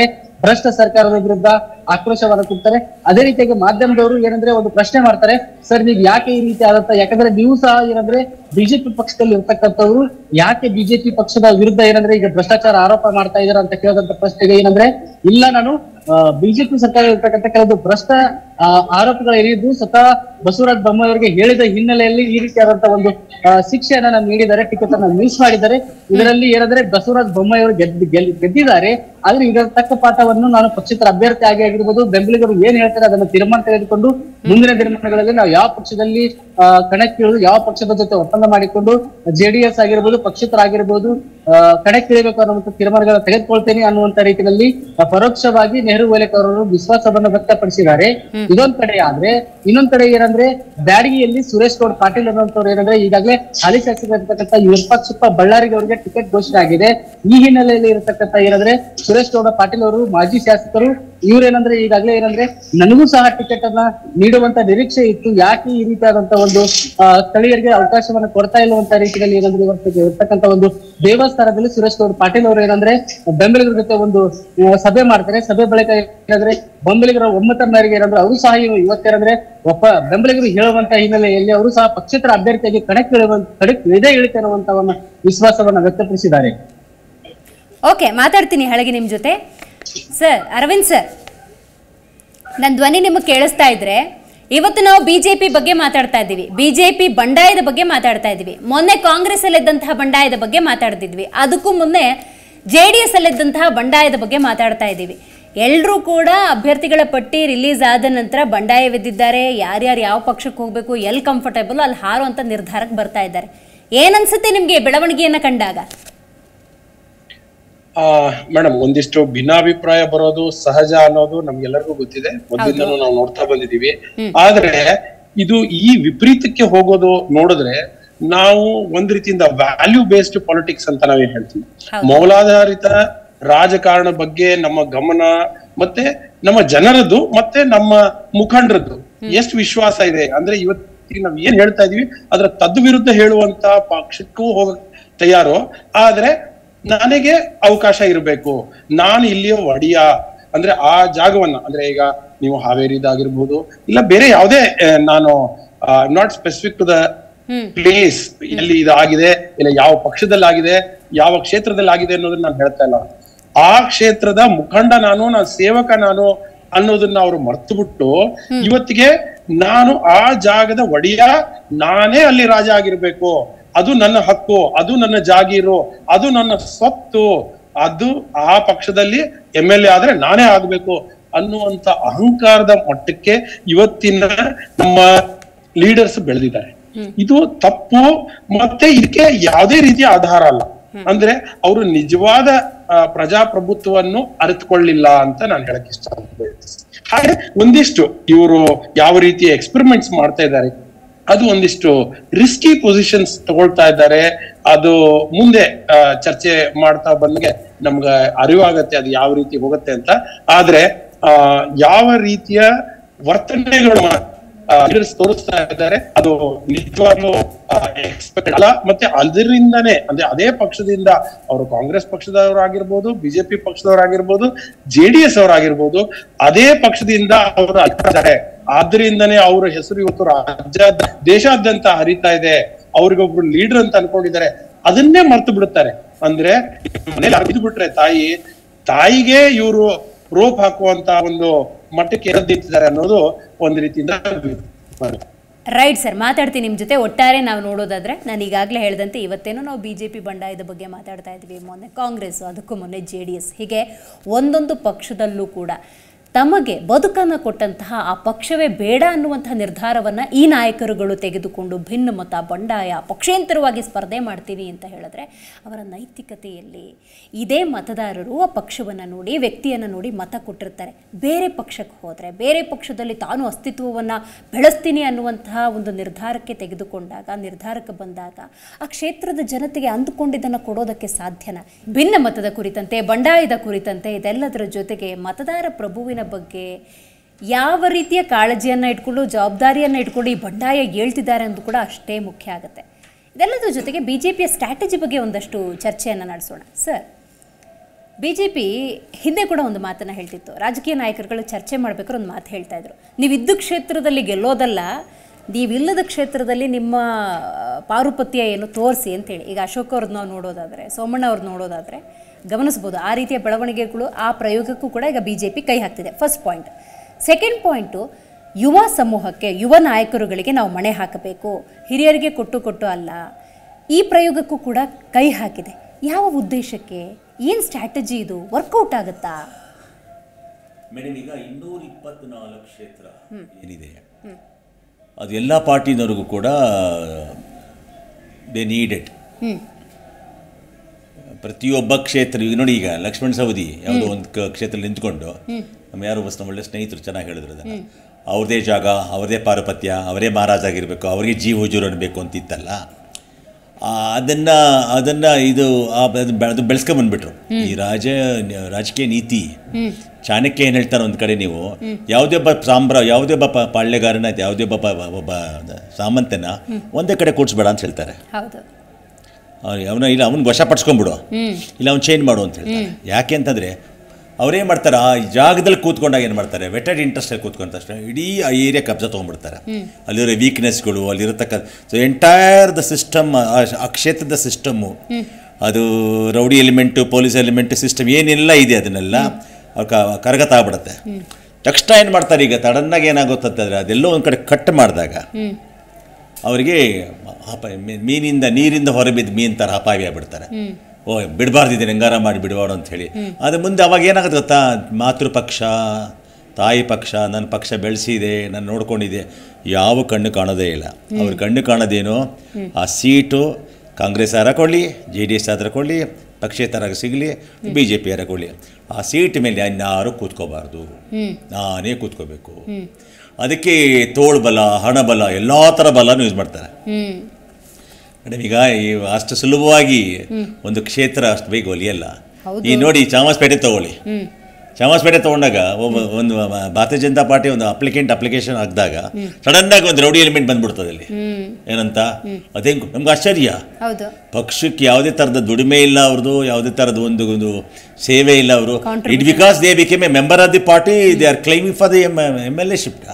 ಭ್ರಷ್ಟ ಸರ್ಕಾರದ ವಿರುದ್ಧ ಆಕ್ರೋಶವನ್ನ ಕೂಗ್ತಾರೆ ಅದೇ ರೀತಿಯಾಗಿ ಮಾಧ್ಯಮದವರು ಏನಂದ್ರೆ ಒಂದು ಪ್ರಶ್ನೆ ಮಾಡ್ತಾರೆ ಸರ್ ನೀವು ಯಾಕೆ ಈ ರೀತಿ ಆದಂತ ಯಾಕಂದ್ರೆ ನೀವು ಸಹ ಏನಂದ್ರೆ ಬಿಜೆಪಿ ಪಕ್ಷದಲ್ಲಿ ಇರ್ತಕ್ಕಂಥವ್ರು ಯಾಕೆ ಬಿಜೆಪಿ ಪಕ್ಷದ ವಿರುದ್ಧ ಏನಂದ್ರೆ ಈಗ ಭ್ರಷ್ಟಾಚಾರ ಆರೋಪ ಮಾಡ್ತಾ ಇದಾರೆ ಅಂತ ಕೇಳಿದಂತ ಪ್ರಶ್ನೆಗೆ ಏನಂದ್ರೆ ಇಲ್ಲ ನಾನು ಬಿಜೆಪಿ ಸರ್ಕಾರ ಇರ್ತಕ್ಕಂಥ ಕೆಲವೊಂದು ಭ್ರಷ್ಟ ಆ, ಆರೋಪಗಳು ಏನಿದ್ದು ಸ್ವತಃ ಬಸವರಾಜ ಬೊಮ್ಮಾಯಿ ಅವರಿಗೆ ಹೇಳಿದ ಹಿನ್ನೆಲೆಯಲ್ಲಿ ಈ ರೀತಿಯಾದಂತಹ ಒಂದು ಆ, ಶಿಕ್ಷೆಯನ್ನ ನಾನು ನೀಡಿದ್ದಾರೆ ಟಿಕೆಟ್ ಅನ್ನ ಮಿಸ್ ಮಾಡಿದ್ದಾರೆ ಇದರಲ್ಲಿ ಏನಂದ್ರೆ ಬಸವರಾಜ ಬೊಮ್ಮಾಯಿ ಅವರು ಗೆದ್ದು ಗೆಲ್- ಗೆದ್ದಿದ್ದಾರೆ ಆದ್ರೆ ಇದರ ತಕ್ಕ ಪಾಠವನ್ನು ನಾನು ಪಕ್ಷೇತರ ಅಭ್ಯರ್ಥಿ ಆಗಿ ಆಗಿರ್ಬೋದು ಬೆಂಬಲಿಗರು ಏನ್ ಹೇಳ್ತಾರೆ ಅದನ್ನ ತೀರ್ಮಾನ ತೆಗೆದುಕೊಂಡು ಮುಂದಿನ ದಿನಮಾನಗಳಲ್ಲಿ ನಾವು ಯಾವ ಪಕ್ಷದಲ್ಲಿ ಆ, ಕಣಕ್ಕಿಳಿದು ಯಾವ ಪಕ್ಷದ ಜೊತೆ ಒಪ್ಪಂದ ಮಾಡಿಕೊಂಡು ಜೆಡಿಎಸ್ ಆಗಿರ್ಬೋದು ಪಕ್ಷೇತರಾಗಿರ್ಬೋದು ಆ, ಕಣಕ್ಕಿಳಿಬೇಕು ಅನ್ನುವಂತ ತೀರ್ಮಾನಗಳನ್ನ ತೆಗೆದುಕೊಳ್ತೇನೆ ಅನ್ನುವಂತ ರೀತಿಯಲ್ಲಿ ಆ, ಪರೋಕ್ಷವಾಗಿ ನೆಹರು ಓಲೇಕರ್ ಅವರು ವಿಶ್ವಾಸವನ್ನು ವ್ಯಕ್ತಪಡಿಸಿದ್ದಾರೆ ಇದೊಂದ್ ಕಡೆ ಆದ್ರೆ ಇನ್ನೊಂದ್ ಕಡೆ ಏನಂದ್ರೆ ಬ್ಯಾಡಗಿಯಲ್ಲಿ ಸುರೇಶ್ ಗೌಡ್ ಪಾಟೀಲ್ ಅನ್ನುವಂಥವ್ರು ಏನಂದ್ರೆ ಈಗಾಗಲೇ ಹಾಲಿ ಶಾಸಕರಿರ್ತಕ್ಕಂಥ ವಿರೂಪಾಕ್ಷಪ್ಪ ಬಳ್ಳಾರಿಗೆ ಅವರಿಗೆ ಟಿಕೆಟ್ ಘೋಷಣೆ ಆಗಿದೆ ಈ ಹಿನ್ನೆಲೆಯಲ್ಲಿ ಇರತಕ್ಕಂಥ ಏನಂದ್ರೆ ಸುರೇಶ್ ಗೌಡ ಪಾಟೀಲ್ ಅವರು ಮಾಜಿ ಶಾಸಕರು ಇವ್ರೇನಂದ್ರೆ ಈಗಾಗಲೇ ಏನಂದ್ರೆ ನನಗೂ ಸಹ ಟಿಕೆಟ್ ಅನ್ನ ನೀಡುವಂತ ನಿರೀಕ್ಷೆ ಇತ್ತು ಯಾಕೆ ಈ ರೀತಿಯಾದಂತ ಒಂದು ಆ, ಸ್ಥಳೀಯರಿಗೆ ಅವಕಾಶವನ್ನ ಕೊಡ್ತಾ ಇಲ್ಲವಂತ ರೀತಿಯಲ್ಲಿ ಏನಂದ್ರೆ ಇವತ್ತಿಗೆ ಇರ್ತಕ್ಕಂಥ ಒಂದು ದೇವಸ್ಥಾನದಲ್ಲಿ ಸುರೇಶ್ ಗೌಡ ಪಾಟೀಲ್ ಅವರು ಏನಂದ್ರೆ ಬೆಂಬಲಿಗರ ಜೊತೆ ಒಂದು ಆ, ಸಭೆ ಮಾಡ್ತಾರೆ ಸಭೆ ಬಳಿಕ ಏನಂದ್ರೆ ಬೆಂಬಲಿಗರ ಒಮ್ಮತ ಮೇರೆಗೆ ಏನಂದ್ರೆ ಅವರು ಸಹ ಇವ- ಇವತ್ತೇನಂದ್ರೆ ಒಬ್ಬ ಬೆಂಬಲಿಗರು ಹೇಳುವಂತ ಹಿನ್ನೆಲೆಯಲ್ಲಿ ಅವರು ಸಹ ಪಕ್ಷೇತರ ಅಭ್ಯರ್ಥಿಯಾಗಿ ಕಣಕ್ಕೆ ಇಳುವಂತ ಕಣಕ್ಕೆ ಇಳಿದೇ ಇಳಿತೆ ಅನ್ನುವಂತ ವಿಶ್ವಾಸವನ್ನ ವ್ಯಕ್ತಪಡಿಸಿದ್ದಾರೆ ಓಕೆ ಮಾತಾಡ್ತೀನಿ ಹಳಗೆ ನಿಮ್ಮ ಜೊತೆ ಸರ್ ಅರವಿಂದ್ ಸರ್ ನನ್ನ ಧ್ವನಿ ನಿಮಗೆ ಕೇಳಿಸ್ತಾ ಇದ್ರೆ ಇವತ್ತು ನಾವು ಬಿಜೆಪಿ ಬಗ್ಗೆ ಮಾತಾಡ್ತಾ ಇದ್ದೀವಿ ಬಿಜೆಪಿ ಬಂಡಾಯದ ಬಗ್ಗೆ ಮಾತಾಡ್ತಾ ಇದ್ದೀವಿ ಮೊನ್ನೆ ಕಾಂಗ್ರೆಸ್ ಅಲ್ಲಿದ್ದಂತಹ ಬಂಡಾಯದ ಬಗ್ಗೆ ಮಾತಾಡ್ತಿದ್ವಿ ಅದಕ್ಕೂ ಮುನ್ನೆ ಜೆ ಡಿ ಎಸ್ ಅಲ್ಲಿದ್ದಂತಹ ಬಂಡಾಯದ ಬಗ್ಗೆ ಮಾತಾಡ್ತಾ ಇದ್ದೀವಿ ಎಲ್ಲರೂ ಕೂಡ ಅಭ್ಯರ್ಥಿಗಳ ಪಟ್ಟಿ ರಿಲೀಸ್ ಆದ ನಂತರ ಬಂಡಾಯವೆದ್ದಿದ್ದಾರೆ ಯಾರ್ಯಾರು ಯಾವ ಪಕ್ಷಕ್ಕೆ ಹೋಗಬೇಕು ಎಲ್ಲಿ ಕಂಫರ್ಟೇಬಲ್ ಅಲ್ಲಿ ಹಾರುವಂಥ ನಿರ್ಧಾರಕ್ಕೆ ಬರ್ತಾ ಇದ್ದಾರೆ ಏನನ್ಸುತ್ತೆ ನಿಮಗೆ ಬೆಳವಣಿಗೆಯನ್ನು ಕಂಡಾಗ ಆ ಮೇಡಮ್ ಒಂದಿಷ್ಟು ಭಿನ್ನಾಭಿಪ್ರಾಯ ಬರೋದು ಸಹಜ ಅನ್ನೋದು ನಮ್ಗೆಲ್ಲರಿಗೂ ಗೊತ್ತಿದೆ ಮೊದಲಿಂದನೂ ನಾವು ನೋಡ್ತಾ ಬಂದಿದೀವಿ ಆದ್ರೆ ಇದು ಈ ವಿಪರೀತಕ್ಕೆ ಹೋಗೋದು ನೋಡಿದ್ರೆ ನಾವು ಒಂದ್ ರೀತಿಯಿಂದ ವ್ಯಾಲ್ಯೂ ಬೇಸ್ಡ್ ಪಾಲಿಟಿಕ್ಸ್ ಅಂತ ನಾವೇನ್ ಹೇಳ್ತೀವಿ ಮೌಲಾಧಾರಿತ ರಾಜಕಾರಣ ಬಗ್ಗೆ ನಮ್ಮ ಗಮನ ಮತ್ತೆ ನಮ್ಮ ಜನರದ್ದು ಮತ್ತೆ ನಮ್ಮ ಮುಖಂಡರದ್ದು ಎಷ್ಟು ವಿಶ್ವಾಸ ಇದೆ ಅಂದ್ರೆ ಇವತ್ತಿಗೆ ನಾವ್ ಏನ್ ಹೇಳ್ತಾ ಇದೀವಿ ಅದರ ತದ್ವಿರುದ್ಧ ಹೇಳುವಂತ ಪಕ್ಷಕ್ಕೂ ಹೋಗ ತಯಾರು ಆದ್ರೆ ನನಗೆ ಅವಕಾಶ ಇರಬೇಕು ನಾನು ಇಲ್ಲಿಯ ಒಡೆಯ ಅಂದ್ರೆ ಆ ಜಾಗವನ್ನ ಅಂದ್ರೆ ಈಗ ನೀವು ಹಾವೇರಿದಾಗಿರ್ಬೋದು ಇಲ್ಲ ಬೇರೆ ಯಾವುದೇ ಆ, ನಾನು not specific to the place ಎಲ್ಲಿ ಇದಾಗಿದೆ ಇಲ್ಲ ಯಾವ ಪಕ್ಷದಲ್ಲಿ ಆಗಿದೆ ಯಾವ ಕ್ಷೇತ್ರದಲ್ಲಿ ಆಗಿದೆ ಅನ್ನೋದನ್ನ ನಾನು ಹೇಳ್ತಾ ಇಲ್ಲ ಆ ಕ್ಷೇತ್ರದ ಮುಖಂಡ ನಾನು ನಾನು ಸೇವಕ ನಾನು ಅನ್ನೋದನ್ನ ಅವರು ಮರ್ತು ಬಿಟ್ಟು ಇವತ್ತಿಗೆ ನಾನು ಆ ಜಾಗದ ಒಡೆಯ ನಾನೇ ಅಲ್ಲಿ ರಾಜ ಆಗಿರ್ಬೇಕು ಅದು ನನ್ನ ಹಕ್ಕು ಅದು ನನ್ನ ಜಾಗೀರು ಅದು ನನ್ನ ಸ್ವತ್ತು ಅದು ಆ ಪಕ್ಷದಲ್ಲಿ ಎಂ ಎಲ್ ಎ ಆದ್ರೆ ನಾನೇ ಆಗ್ಬೇಕು ಅನ್ನುವಂತ ಅಹಂಕಾರದ ಮಟ್ಟಕ್ಕೆ ಇವತ್ತಿನ ನಮ್ಮ ಲೀಡರ್ಸ್ ಬೆಳೆದಿದ್ದಾರೆ ಇದು ತಪ್ಪು ಮತ್ತೆ ಇದಕ್ಕೆ ಯಾವುದೇ ರೀತಿಯ ಆಧಾರ ಅಲ್ಲ ಅಂದ್ರೆ ಅವರು ನಿಜವಾದ ಆ, ಪ್ರಜಾಪ್ರಭುತ್ವವನ್ನು ಅರಿತುಕೊಳ್ಳಿಲ್ಲ ಅಂತ ನಾನು ಹೇಳಕ್ ಇಷ್ಟಪಡ್ತೇನೆ ಹಾಗೆ ಒಂದಿಷ್ಟು ಇವರು ಯಾವ ರೀತಿ ಎಕ್ಸ್ಪೆರಿಮೆಂಟ್ಸ್ ಮಾಡ್ತಾ ಇದ್ದಾರೆ ಅದು ಒಂದಿಷ್ಟು ರಿಸ್ಕಿ ಪೊಸಿಷನ್ಸ್ ತಗೊಳ್ತಾ ಇದ್ದಾರೆ ಅದು ಮುಂದೆ ಆ, ಚರ್ಚೆ ಮಾಡ್ತಾ ಬಂದಂಗೆ ನಮ್ಗೆ ಅರಿವಾಗತ್ತೆ ಅದು ಯಾವ ರೀತಿ ಹೋಗುತ್ತೆ ಅಂತ ಆದ್ರೆ ಆ ಯಾವ ರೀತಿಯ ವರ್ತನೆಗಳು ಲೀಡರ್ಸ್ ತೋರಿಸ್ತಾ ಇದ್ದಾರೆ ಅದು ನಿಜವಾಗ್ಲೂ ಎಕ್ಸ್ಪೆಕ್ಟೆಡ್ ಅಲ್ಲ ಮತ್ತೆ ಅದರಿಂದನೇ ಅಂದ್ರೆ ಅದೇ ಪಕ್ಷದಿಂದ ಅವರು ಕಾಂಗ್ರೆಸ್ ಪಕ್ಷದವರಾಗಿರ್ಬೋದು ಬಿಜೆಪಿ ಪಕ್ಷದವರಾಗಿರ್ಬೋದು ಜೆ ಡಿ ಎಸ್ ಅವರಾಗಿರ್ಬೋದು ಅದೇ ಪಕ್ಷದಿಂದ ಅವರು ಇದ್ದಾರೆ ಆದ್ರಿಂದನೇ ಅವರ ಹೆಸರು ಇವತ್ತು ರಾಜ್ಯ ದೇಶಾದ್ಯಂತ ಹರಿತಾ ಇದೆ ಅವ್ರಿಗೊಬ್ರು ಲೀಡರ್ ಅಂತ ಅನ್ಕೊಂಡಿದ್ದಾರೆ ಅದನ್ನೇ ಮರ್ತು ಬಿಡುತ್ತಾರೆ ಅಂದ್ರೆ ಮನೇಲಿ ಅರ್ಬಿದ್ ಬಿಟ್ರೆ ತಾಯಿ ತಾಯಿಗೆ ಇವರು ರೋಪ್ ಹಾಕುವಂತ ಒಂದು ಮಟ್ಟಕ್ಕೆ ಎರೆದಿಟ್ಟಿದ್ದಾರೆ ಅನ್ನೋದು ಒಂದ್ ರೀತಿಯಿಂದ ರೈಟ್ ಸರ್ ಮಾತಾಡ್ತೀನಿ ನಿಮ್ಮ ಜೊತೆ ಒಟ್ಟಾರೆ ನಾವು ನೋಡೋದಾದ್ರೆ ನಾನು ಈಗಾಗಲೇ ಹೇಳಿದಂತೆ ಇವತ್ತೇನೋ ನಾವು ಬಿ ಜೆ ಪಿ ಬಂಡಾಯದ ಬಗ್ಗೆ ಮಾತಾಡ್ತಾ ಇದ್ವಿ ಮೊನ್ನೆ ಕಾಂಗ್ರೆಸ್ ಅದಕ್ಕೂ ಮೊನ್ನೆ ಜೆ ಡಿ ಎಸ್ ಹೀಗೆ ಒಂದೊಂದು ಪಕ್ಷದಲ್ಲೂ ಕೂಡ ತಮಗೆ ಬದುಕನ್ನು ಕೊಟ್ಟಂತಹ ಆ ಪಕ್ಷವೇ ಬೇಡ ಅನ್ನುವಂತಹ ನಿರ್ಧಾರವನ್ನು ಈ ನಾಯಕರುಗಳು ತೆಗೆದುಕೊಂಡು ಭಿನ್ನ ಮತ ಬಂಡಾಯ ಪಕ್ಷೇಂತರವಾಗಿ ಸ್ಪರ್ಧೆ ಮಾಡ್ತೀನಿ ಅಂತ ಹೇಳಿದ್ರೆ ಅವರ ನೈತಿಕತೆಯಲ್ಲಿ ಇದೇ ಮತದಾರರು ಆ ಪಕ್ಷವನ್ನು ನೋಡಿ ವ್ಯಕ್ತಿಯನ್ನು ನೋಡಿ ಮತ ಕೊಟ್ಟಿರ್ತಾರೆ ಬೇರೆ ಪಕ್ಷಕ್ಕೆ ಹೋದರೆ ಬೇರೆ ಪಕ್ಷದಲ್ಲಿ ತಾನು ಅಸ್ತಿತ್ವವನ್ನು ಬೆಳೆಸ್ತೀನಿ ಅನ್ನುವಂತಹ ಒಂದು ನಿರ್ಧಾರಕ್ಕೆ ತೆಗೆದುಕೊಂಡಾಗ ನಿರ್ಧಾರಕ್ಕೆ ಬಂದಾಗ ಆ ಕ್ಷೇತ್ರದ ಜನತೆಗೆ ಅಂದುಕೊಂಡಿದ್ದನ್ನು ಕೊಡೋದಕ್ಕೆ ಸಾಧ್ಯನಾ ಭಿನ್ನ ಮತದ ಕುರಿತಂತೆ ಬಂಡಾಯದ ಕುರಿತಂತೆ ಇದೆಲ್ಲದರ ಜೊತೆಗೆ ಮತದಾರ ಪ್ರಭುವಿನ ಬಗ್ಗೆ ಯಾವ ರೀತಿಯ ಕಾಳಜಿಯನ್ನು ಇಟ್ಕೊಂಡು ಜವಾಬ್ದಾರಿಯನ್ನು ಇಟ್ಕೊಂಡು ಈ ಬಂಡಾಯ ಹೇಳ್ತಿದ್ದಾರೆ ಅಂತ ಕೂಡ ಅಷ್ಟೇ ಮುಖ್ಯ ಆಗುತ್ತೆ ಇದೆಲ್ಲದರ ಜೊತೆಗೆ ಬಿ ಜೆ ಪಿಯ ಸ್ಟ್ರಾಟಜಿ ಬಗ್ಗೆ ಒಂದಷ್ಟು ಚರ್ಚೆಯನ್ನು ನಡೆಸೋಣ ಸರ್ ಬಿಜೆಪಿ ಹಿಂದೆ ಕೂಡ ಒಂದು ಮಾತನ್ನ ಹೇಳ್ತಿತ್ತು ರಾಜಕೀಯ ನಾಯಕರುಗಳು ಚರ್ಚೆ ಮಾಡ್ಬೇಕಾದ್ರೆ ಒಂದು ಮಾತು ಹೇಳ್ತಾ ಇದ್ರು ನೀವಿದ್ದ ಕ್ಷೇತ್ರದಲ್ಲಿ ಗೆಲ್ಲೋದಲ್ಲ ನೀವಿಲ್ಲದ ಕ್ಷೇತ್ರದಲ್ಲಿ ನಿಮ್ಮ ಪಾರುಪತ್ಯ ಏನು ತೋರಿಸಿ ಅಂತೇಳಿ ಈಗ ಅಶೋಕ್ ಅವ್ರದ್ದು ನಾವು ನೋಡೋದಾದ್ರೆ ಸೋಮಣ್ಣ ಅವ್ರದ್ದು ನೋಡೋದಾದ್ರೆ ಗಮನಿಸ್ಬೋದು ಆ ರೀತಿಯ ಬೆಳವಣಿಗೆಗಳು ಆ ಪ್ರಯೋಗಕ್ಕೂ ಕೂಡ ಈಗ ಬಿ ಜೆ ಪಿ ಕೈ ಹಾಕ್ತಿದೆ ಫಸ್ಟ್ ಪಾಯಿಂಟ್ ಸೆಕೆಂಡ್ ಪಾಯಿಂಟು ಯುವ ಸಮೂಹಕ್ಕೆ ಯುವ ನಾಯಕರುಗಳಿಗೆ ನಾವು ಮಣೆ ಹಾಕಬೇಕು ಹಿರಿಯರಿಗೆ ಕೊಟ್ಟು ಕೊಟ್ಟು ಅಲ್ಲ ಈ ಪ್ರಯೋಗಕ್ಕೂ ಕೂಡ ಕೈ ಹಾಕಿದೆ ಯಾವ ಉದ್ದೇಶಕ್ಕೆ ಏನು ಸ್ಟ್ರಾಟಜಿ ಇದು ವರ್ಕೌಟ್ ಆಗುತ್ತಾ ಮೇಡಮ್ ಈಗ ಇನ್ನೂರ ಇಪ್ಪತ್ನಾಲ್ಕು ಕ್ಷೇತ್ರ ಏನಿದೆ ಅದು ಎಲ್ಲ ಪಾರ್ಟಿನವ್ರಿಗೂ ಕೂಡ ದೇ ನೀಡೆಡ್ ಪ್ರತಿಯೊಬ್ಬ ಕ್ಷೇತ್ರ ಈಗ ನೋಡಿ ಈಗ ಲಕ್ಷ್ಮಣ್ ಸವದಿ ಯಾವುದೋ ಒಂದು ಕ- ಕ್ಷೇತ್ರ ನಿಂತ್ಕೊಂಡು ನಮ್ಮ ಯಾರೋ ಒಬ್ಬ ನಮ್ಮ ಒಳ್ಳೆ ಸ್ನೇಹಿತರು ಚೆನ್ನಾಗಿ ಹೇಳಿದ್ರು ಅದನ್ನು ಅವ್ರದೇ ಜಾಗ ಅವ್ರದೇ ಪಾರುಪತ್ಯ ಅವರೇ ಮಹಾರಾಜ ಆಗಿರಬೇಕು ಅವರಿಗೆ ಜೀವ ಹುಜೂರು ಅನ್ಬೇಕು ಅಂತ ಇತ್ತಲ್ಲ ಆ, ಅದನ್ನ ಅದನ್ನ ಇದು ಆ ಬ- ಅದು ಬೆ- ಅದು ಬೆಳೆಸ್ಕೊಂಬಂದ್ಬಿಟ್ರು ಈ ರಾಜ ರಾಜಕೀಯ ನೀತಿ ಚಾಣಕ್ಯ ಏನು ಹೇಳ್ತಾರೆ ಒಂದು ಕಡೆ ನೀವು ಯಾವುದೇ ಒಬ್ಬ ಸಾಂಬ್ರ ಯಾವುದೇ ಒಬ್ಬ ಪ- ಪಾಳ್ಯಗಾರನ ಅಥವಾ ಯಾವುದೇ ಒಬ್ಬ ಪ- ಒಬ್ಬ ಸಾಮಂತನ ಒಂದೇ ಕಡೆ ಕೂಡಿಸ್ಬೇಡ ಅಂತ ಹೇಳ್ತಾರೆ ಹೌದು ಅವನ ಇಲ್ಲ ಅವ್ನಿಗೆ ವಶಪಡಿಸ್ಕೊಂಬಿಡು ಇಲ್ಲ ಅವ್ನು ಚೇಂಜ್ ಮಾಡು ಅಂತ ಹೇಳ್ತಾರೆ ಯಾಕೆ ಅಂತಂದರೆ ಅವ್ರೇನು ಮಾಡ್ತಾರೆ ಆ ಜಾಗದಲ್ಲಿ ಕೂತ್ಕೊಂಡಾಗ ಏನು ಮಾಡ್ತಾರೆ ವೆಟೆಡ್ ಇಂಟ್ರೆಸ್ಟಲ್ಲಿ ಕೂತ್ಕೊಂಡ ತಕ್ಷಣ ಇಡೀ ಆ ಏರಿಯಾ ಕಬ್ಜಾ ತೊಗೊಂಡ್ಬಿಡ್ತಾರೆ ಅಲ್ಲಿರೋ ವೀಕ್ನೆಸ್ಗಳು ಅಲ್ಲಿರತಕ್ಕ ಸೊ ಎಂಟೈರ್ ದ ಸಿಸ್ಟಮ್ ಆ ಕ್ಷೇತ್ರದ ಸಿಸ್ಟಮ್ಮು ಅದು rowdy element police element system ಏನೆಲ್ಲ ಇದೆ ಅದನ್ನೆಲ್ಲ ಅವ್ರ್ ಕ ಕರಗತ ಆಗ್ಬಿಡುತ್ತೆ ತಕ್ಷಣ ಏನು ಮಾಡ್ತಾರೆ ಈಗ ಸಡನ್ನಾಗಿ ಏನಾಗುತ್ತಂತಂದರೆ ಅದೆಲ್ಲೋ ಒಂದು ಕಡೆ ಕಟ್ ಮಾಡಿದಾಗ ಅವರಿಗೆ ಅಪ ಮೀ- ಮೀನಿಂದ ನೀರಿಂದ ಹೊರಬಿದ್ದ ಮೀನ್ ಥರ ಅಪಾಯ ಆಗ್ಬಿಡ್ತಾರೆ ಓ ಬಿಡಬಾರ್ದಿದೆ ಹೆಂಗಾರ ಮಾಡಿ ಬಿಡಬಾರ್ದು ಅಂತ ಹೇಳಿ ಅದು ಮುಂದೆ ಅವಾಗ ಏನಾಗುತ್ತೆ ಗೊತ್ತಾ ಮಾತೃಪಕ್ಷ ತಾಯಿ ಪಕ್ಷ ನನ್ನ ಪಕ್ಷ ಬೆಳೆಸಿದೆ ನಾನು ನೋಡ್ಕೊಂಡಿದೆ ಯಾವ ಕಣ್ಣು ಕಾಣೋದೇ ಇಲ್ಲ ಅವ್ರ ಕಣ್ಣು ಕಾಣೋದೇನು ಆ ಸೀಟು ಕಾಂಗ್ರೆಸ್ ಯಾರ ಕೊಳ್ಳಿ ಜೆ ಡಿ ಎಸ್ ಆದ್ರೆ ಕೊಳ್ಳಿ ಪಕ್ಷೇತರ ಸಿಗಲಿ ಬಿ ಜೆ ಪಿ ಯಾರ ಕೊಳ್ಳಿ ಆ ಸೀಟ್ ಮೇಲೆ ಇನ್ಯಾರು ಕೂತ್ಕೋಬಾರ್ದು ನಾನೇ ಕೂತ್ಕೋಬೇಕು ಅದಕ್ಕೆ ತೋಳು ಬಲ ಹಣ ಬಲ ಎಲ್ಲ ಥರ ಬಲನೂ ಯೂಸ್ ಮಾಡ್ತಾರೆ ಹ್ಮ್ ಮೇಡಮ್ ಈಗ ಈ ಅಷ್ಟು ಸುಲಭವಾಗಿ ಒಂದು ಕ್ಷೇತ್ರ ಅಷ್ಟು ಬೇಗ ಒಲಿಯಲ್ಲ ಹೌದು. ಈ ನೋಡಿ ಚಾಮರಾಜಪೇಟೆ ತಗೊಳ್ಳಿ ಚಾಮರಾಜಪೇಟೆ ತಗೊಂಡಾಗ ಒಬ್ಬ ಒಂದು ಭಾರತೀಯ ಜನತಾ ಪಾರ್ಟಿ ಒಂದು ಅಪ್ಲಿಕೆಂಟ್ ಅಪ್ಲಿಕೇಶನ್ ಹಾಕಿದಾಗ ಸಡನ್ ಆಗಿ ಒಂದು ರೌಡಿ ಎಲಿಮೆಂಟ್ ಬಂದ್ಬಿಡ್ತದೆ ಅಲ್ಲಿ ಏನಂತ ಅದೇ ನಮ್ಗೆ ಆಶ್ಚರ್ಯ ಹೌದು ಪಕ್ಷಕ್ಕೆ ಯಾವುದೇ ಥರದ ದುಡಿಮೆ ಇಲ್ಲ ಅವ್ರದ್ದು ಯಾವುದೇ ಥರದ ಒಂದು ಒಂದು ಸೇವೆ ಇಲ್ಲ ಅವರು Contribution. It because they became a member of the party they are claiming for the M M L A shift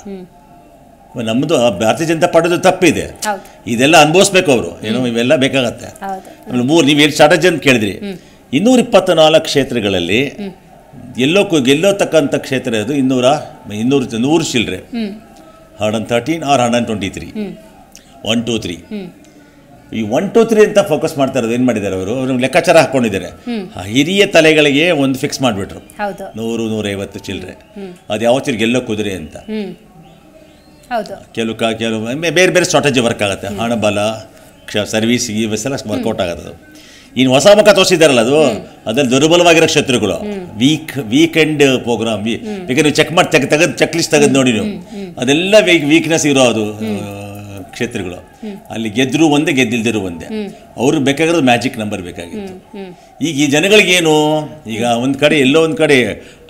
ನಮ್ಮದು ಭಾರತೀಯ ಜನತಾ ಪಾರ್ಟಿದು ತಪ್ಪಿದೆ ಹೌದು ಇದೆಲ್ಲ ಅನುಭವಿಸ್ಬೇಕು ಅವರು ಏನೋ ಇವೆಲ್ಲ ಬೇಕಾಗತ್ತೆ ಹೌದು ಆಮೇಲೆ ಮೂರು ನೀವು ಏನು ಸ್ಟ್ರಾಟಜಿ ಅಂತ ಕೇಳಿದ್ರಿ ಇನ್ನೂರ ಇಪ್ಪತ್ತ ಕ್ಷೇತ್ರಗಳಲ್ಲಿ ಎಲ್ಲೋ ಕು- ಗೆಲ್ಲೋತಕ್ಕಂಥ ಕ್ಷೇತ್ರ ಅದು ಇನ್ನೂರ ಇನ್ನೂರು ನೂರು ಚಿಲ್ಲರೆ hundred thirteen or hundred twenty three one two three ಈ ಒನ್ ಟೂ ತ್ರೀ ಅಂತ ಫೋಕಸ್ ಮಾಡ್ತಾ ಇರೋದು ಏನು ಮಾಡಿದ್ದಾರೆ ಅವರು ಅವರು ಲೆಕ್ಕಾಚಾರ ಹಾಕ್ಕೊಂಡಿದ್ದಾರೆ ಆ ಹಿರಿಯ ತಲೆಗಳಿಗೆ ಒಂದು ಫಿಕ್ಸ್ ಮಾಡಿಬಿಟ್ರು ಹೌದು ನೂರು ನೂರೈವತ್ತು ಚಿಲ್ಲರೆ ಅದು ಯಾವತ್ತಿಗೆ ಗೆಲ್ಲೋ ಕುದುರೆ ಅಂತ ಹ್ಮ್ ಹೌದು ಕೆಲವು ಕ ಕೆಲವು ಮೇ- ಬೇರೆ ಬೇರೆ ಸ್ಟ್ರಾಟಜಿ ವರ್ಕ್ ಆಗುತ್ತೆ ಹಣಬಲ ಕ್ಷ ಸರ್ವಿಸ್ ಇವೆಲ್ಲ ವರ್ಕೌಟ್ ಆಗುತ್ತೆ ಅದು ಇನ್ನು ಹೊಸ ಮುಖ ತೋರಿಸಿದಾರಲ್ಲ ಅದು ಅದ್ರಲ್ಲಿ ದುರ್ಬಲವಾಗಿರೋ ಕ್ಷೇತ್ರಗಳು ವೀಕ್ ವೀಕೆಂಡ್ ಪ್ರೋಗ್ರಾಮ್ ಬೇಕಾದ್ರೆ ನೀವು ಚೆಕ್ ಮಾಡಿ ತೆಗ್ ತೆಗೆದು ಚೆಕ್ ಲಿಸ್ಟ್ ತೆಗೆದು ನೋಡಿ ನೀವು ಅದೆಲ್ಲ ವೀಕ್ ವೀಕ್ನೆಸ್ ಇರೋ ಅದು ಆ, ಕ್ಷೇತ್ರಗಳು ಅಲ್ಲಿ ಗೆದ್ದರು ಒಂದೇ ಗೆದ್ದಿಲ್ದಿರು ಒಂದೇ ಅವ್ರಿಗೆ ಬೇಕಾಗಿರೋದು ಮ್ಯಾಜಿಕ್ ನಂಬರ್ ಬೇಕಾಗಿತ್ತು ಈಗ ಈ ಜನಗಳಿಗೇನು ಈಗ ಒಂದು ಕಡೆ ಎಲ್ಲೋ ಒಂದು ಕಡೆ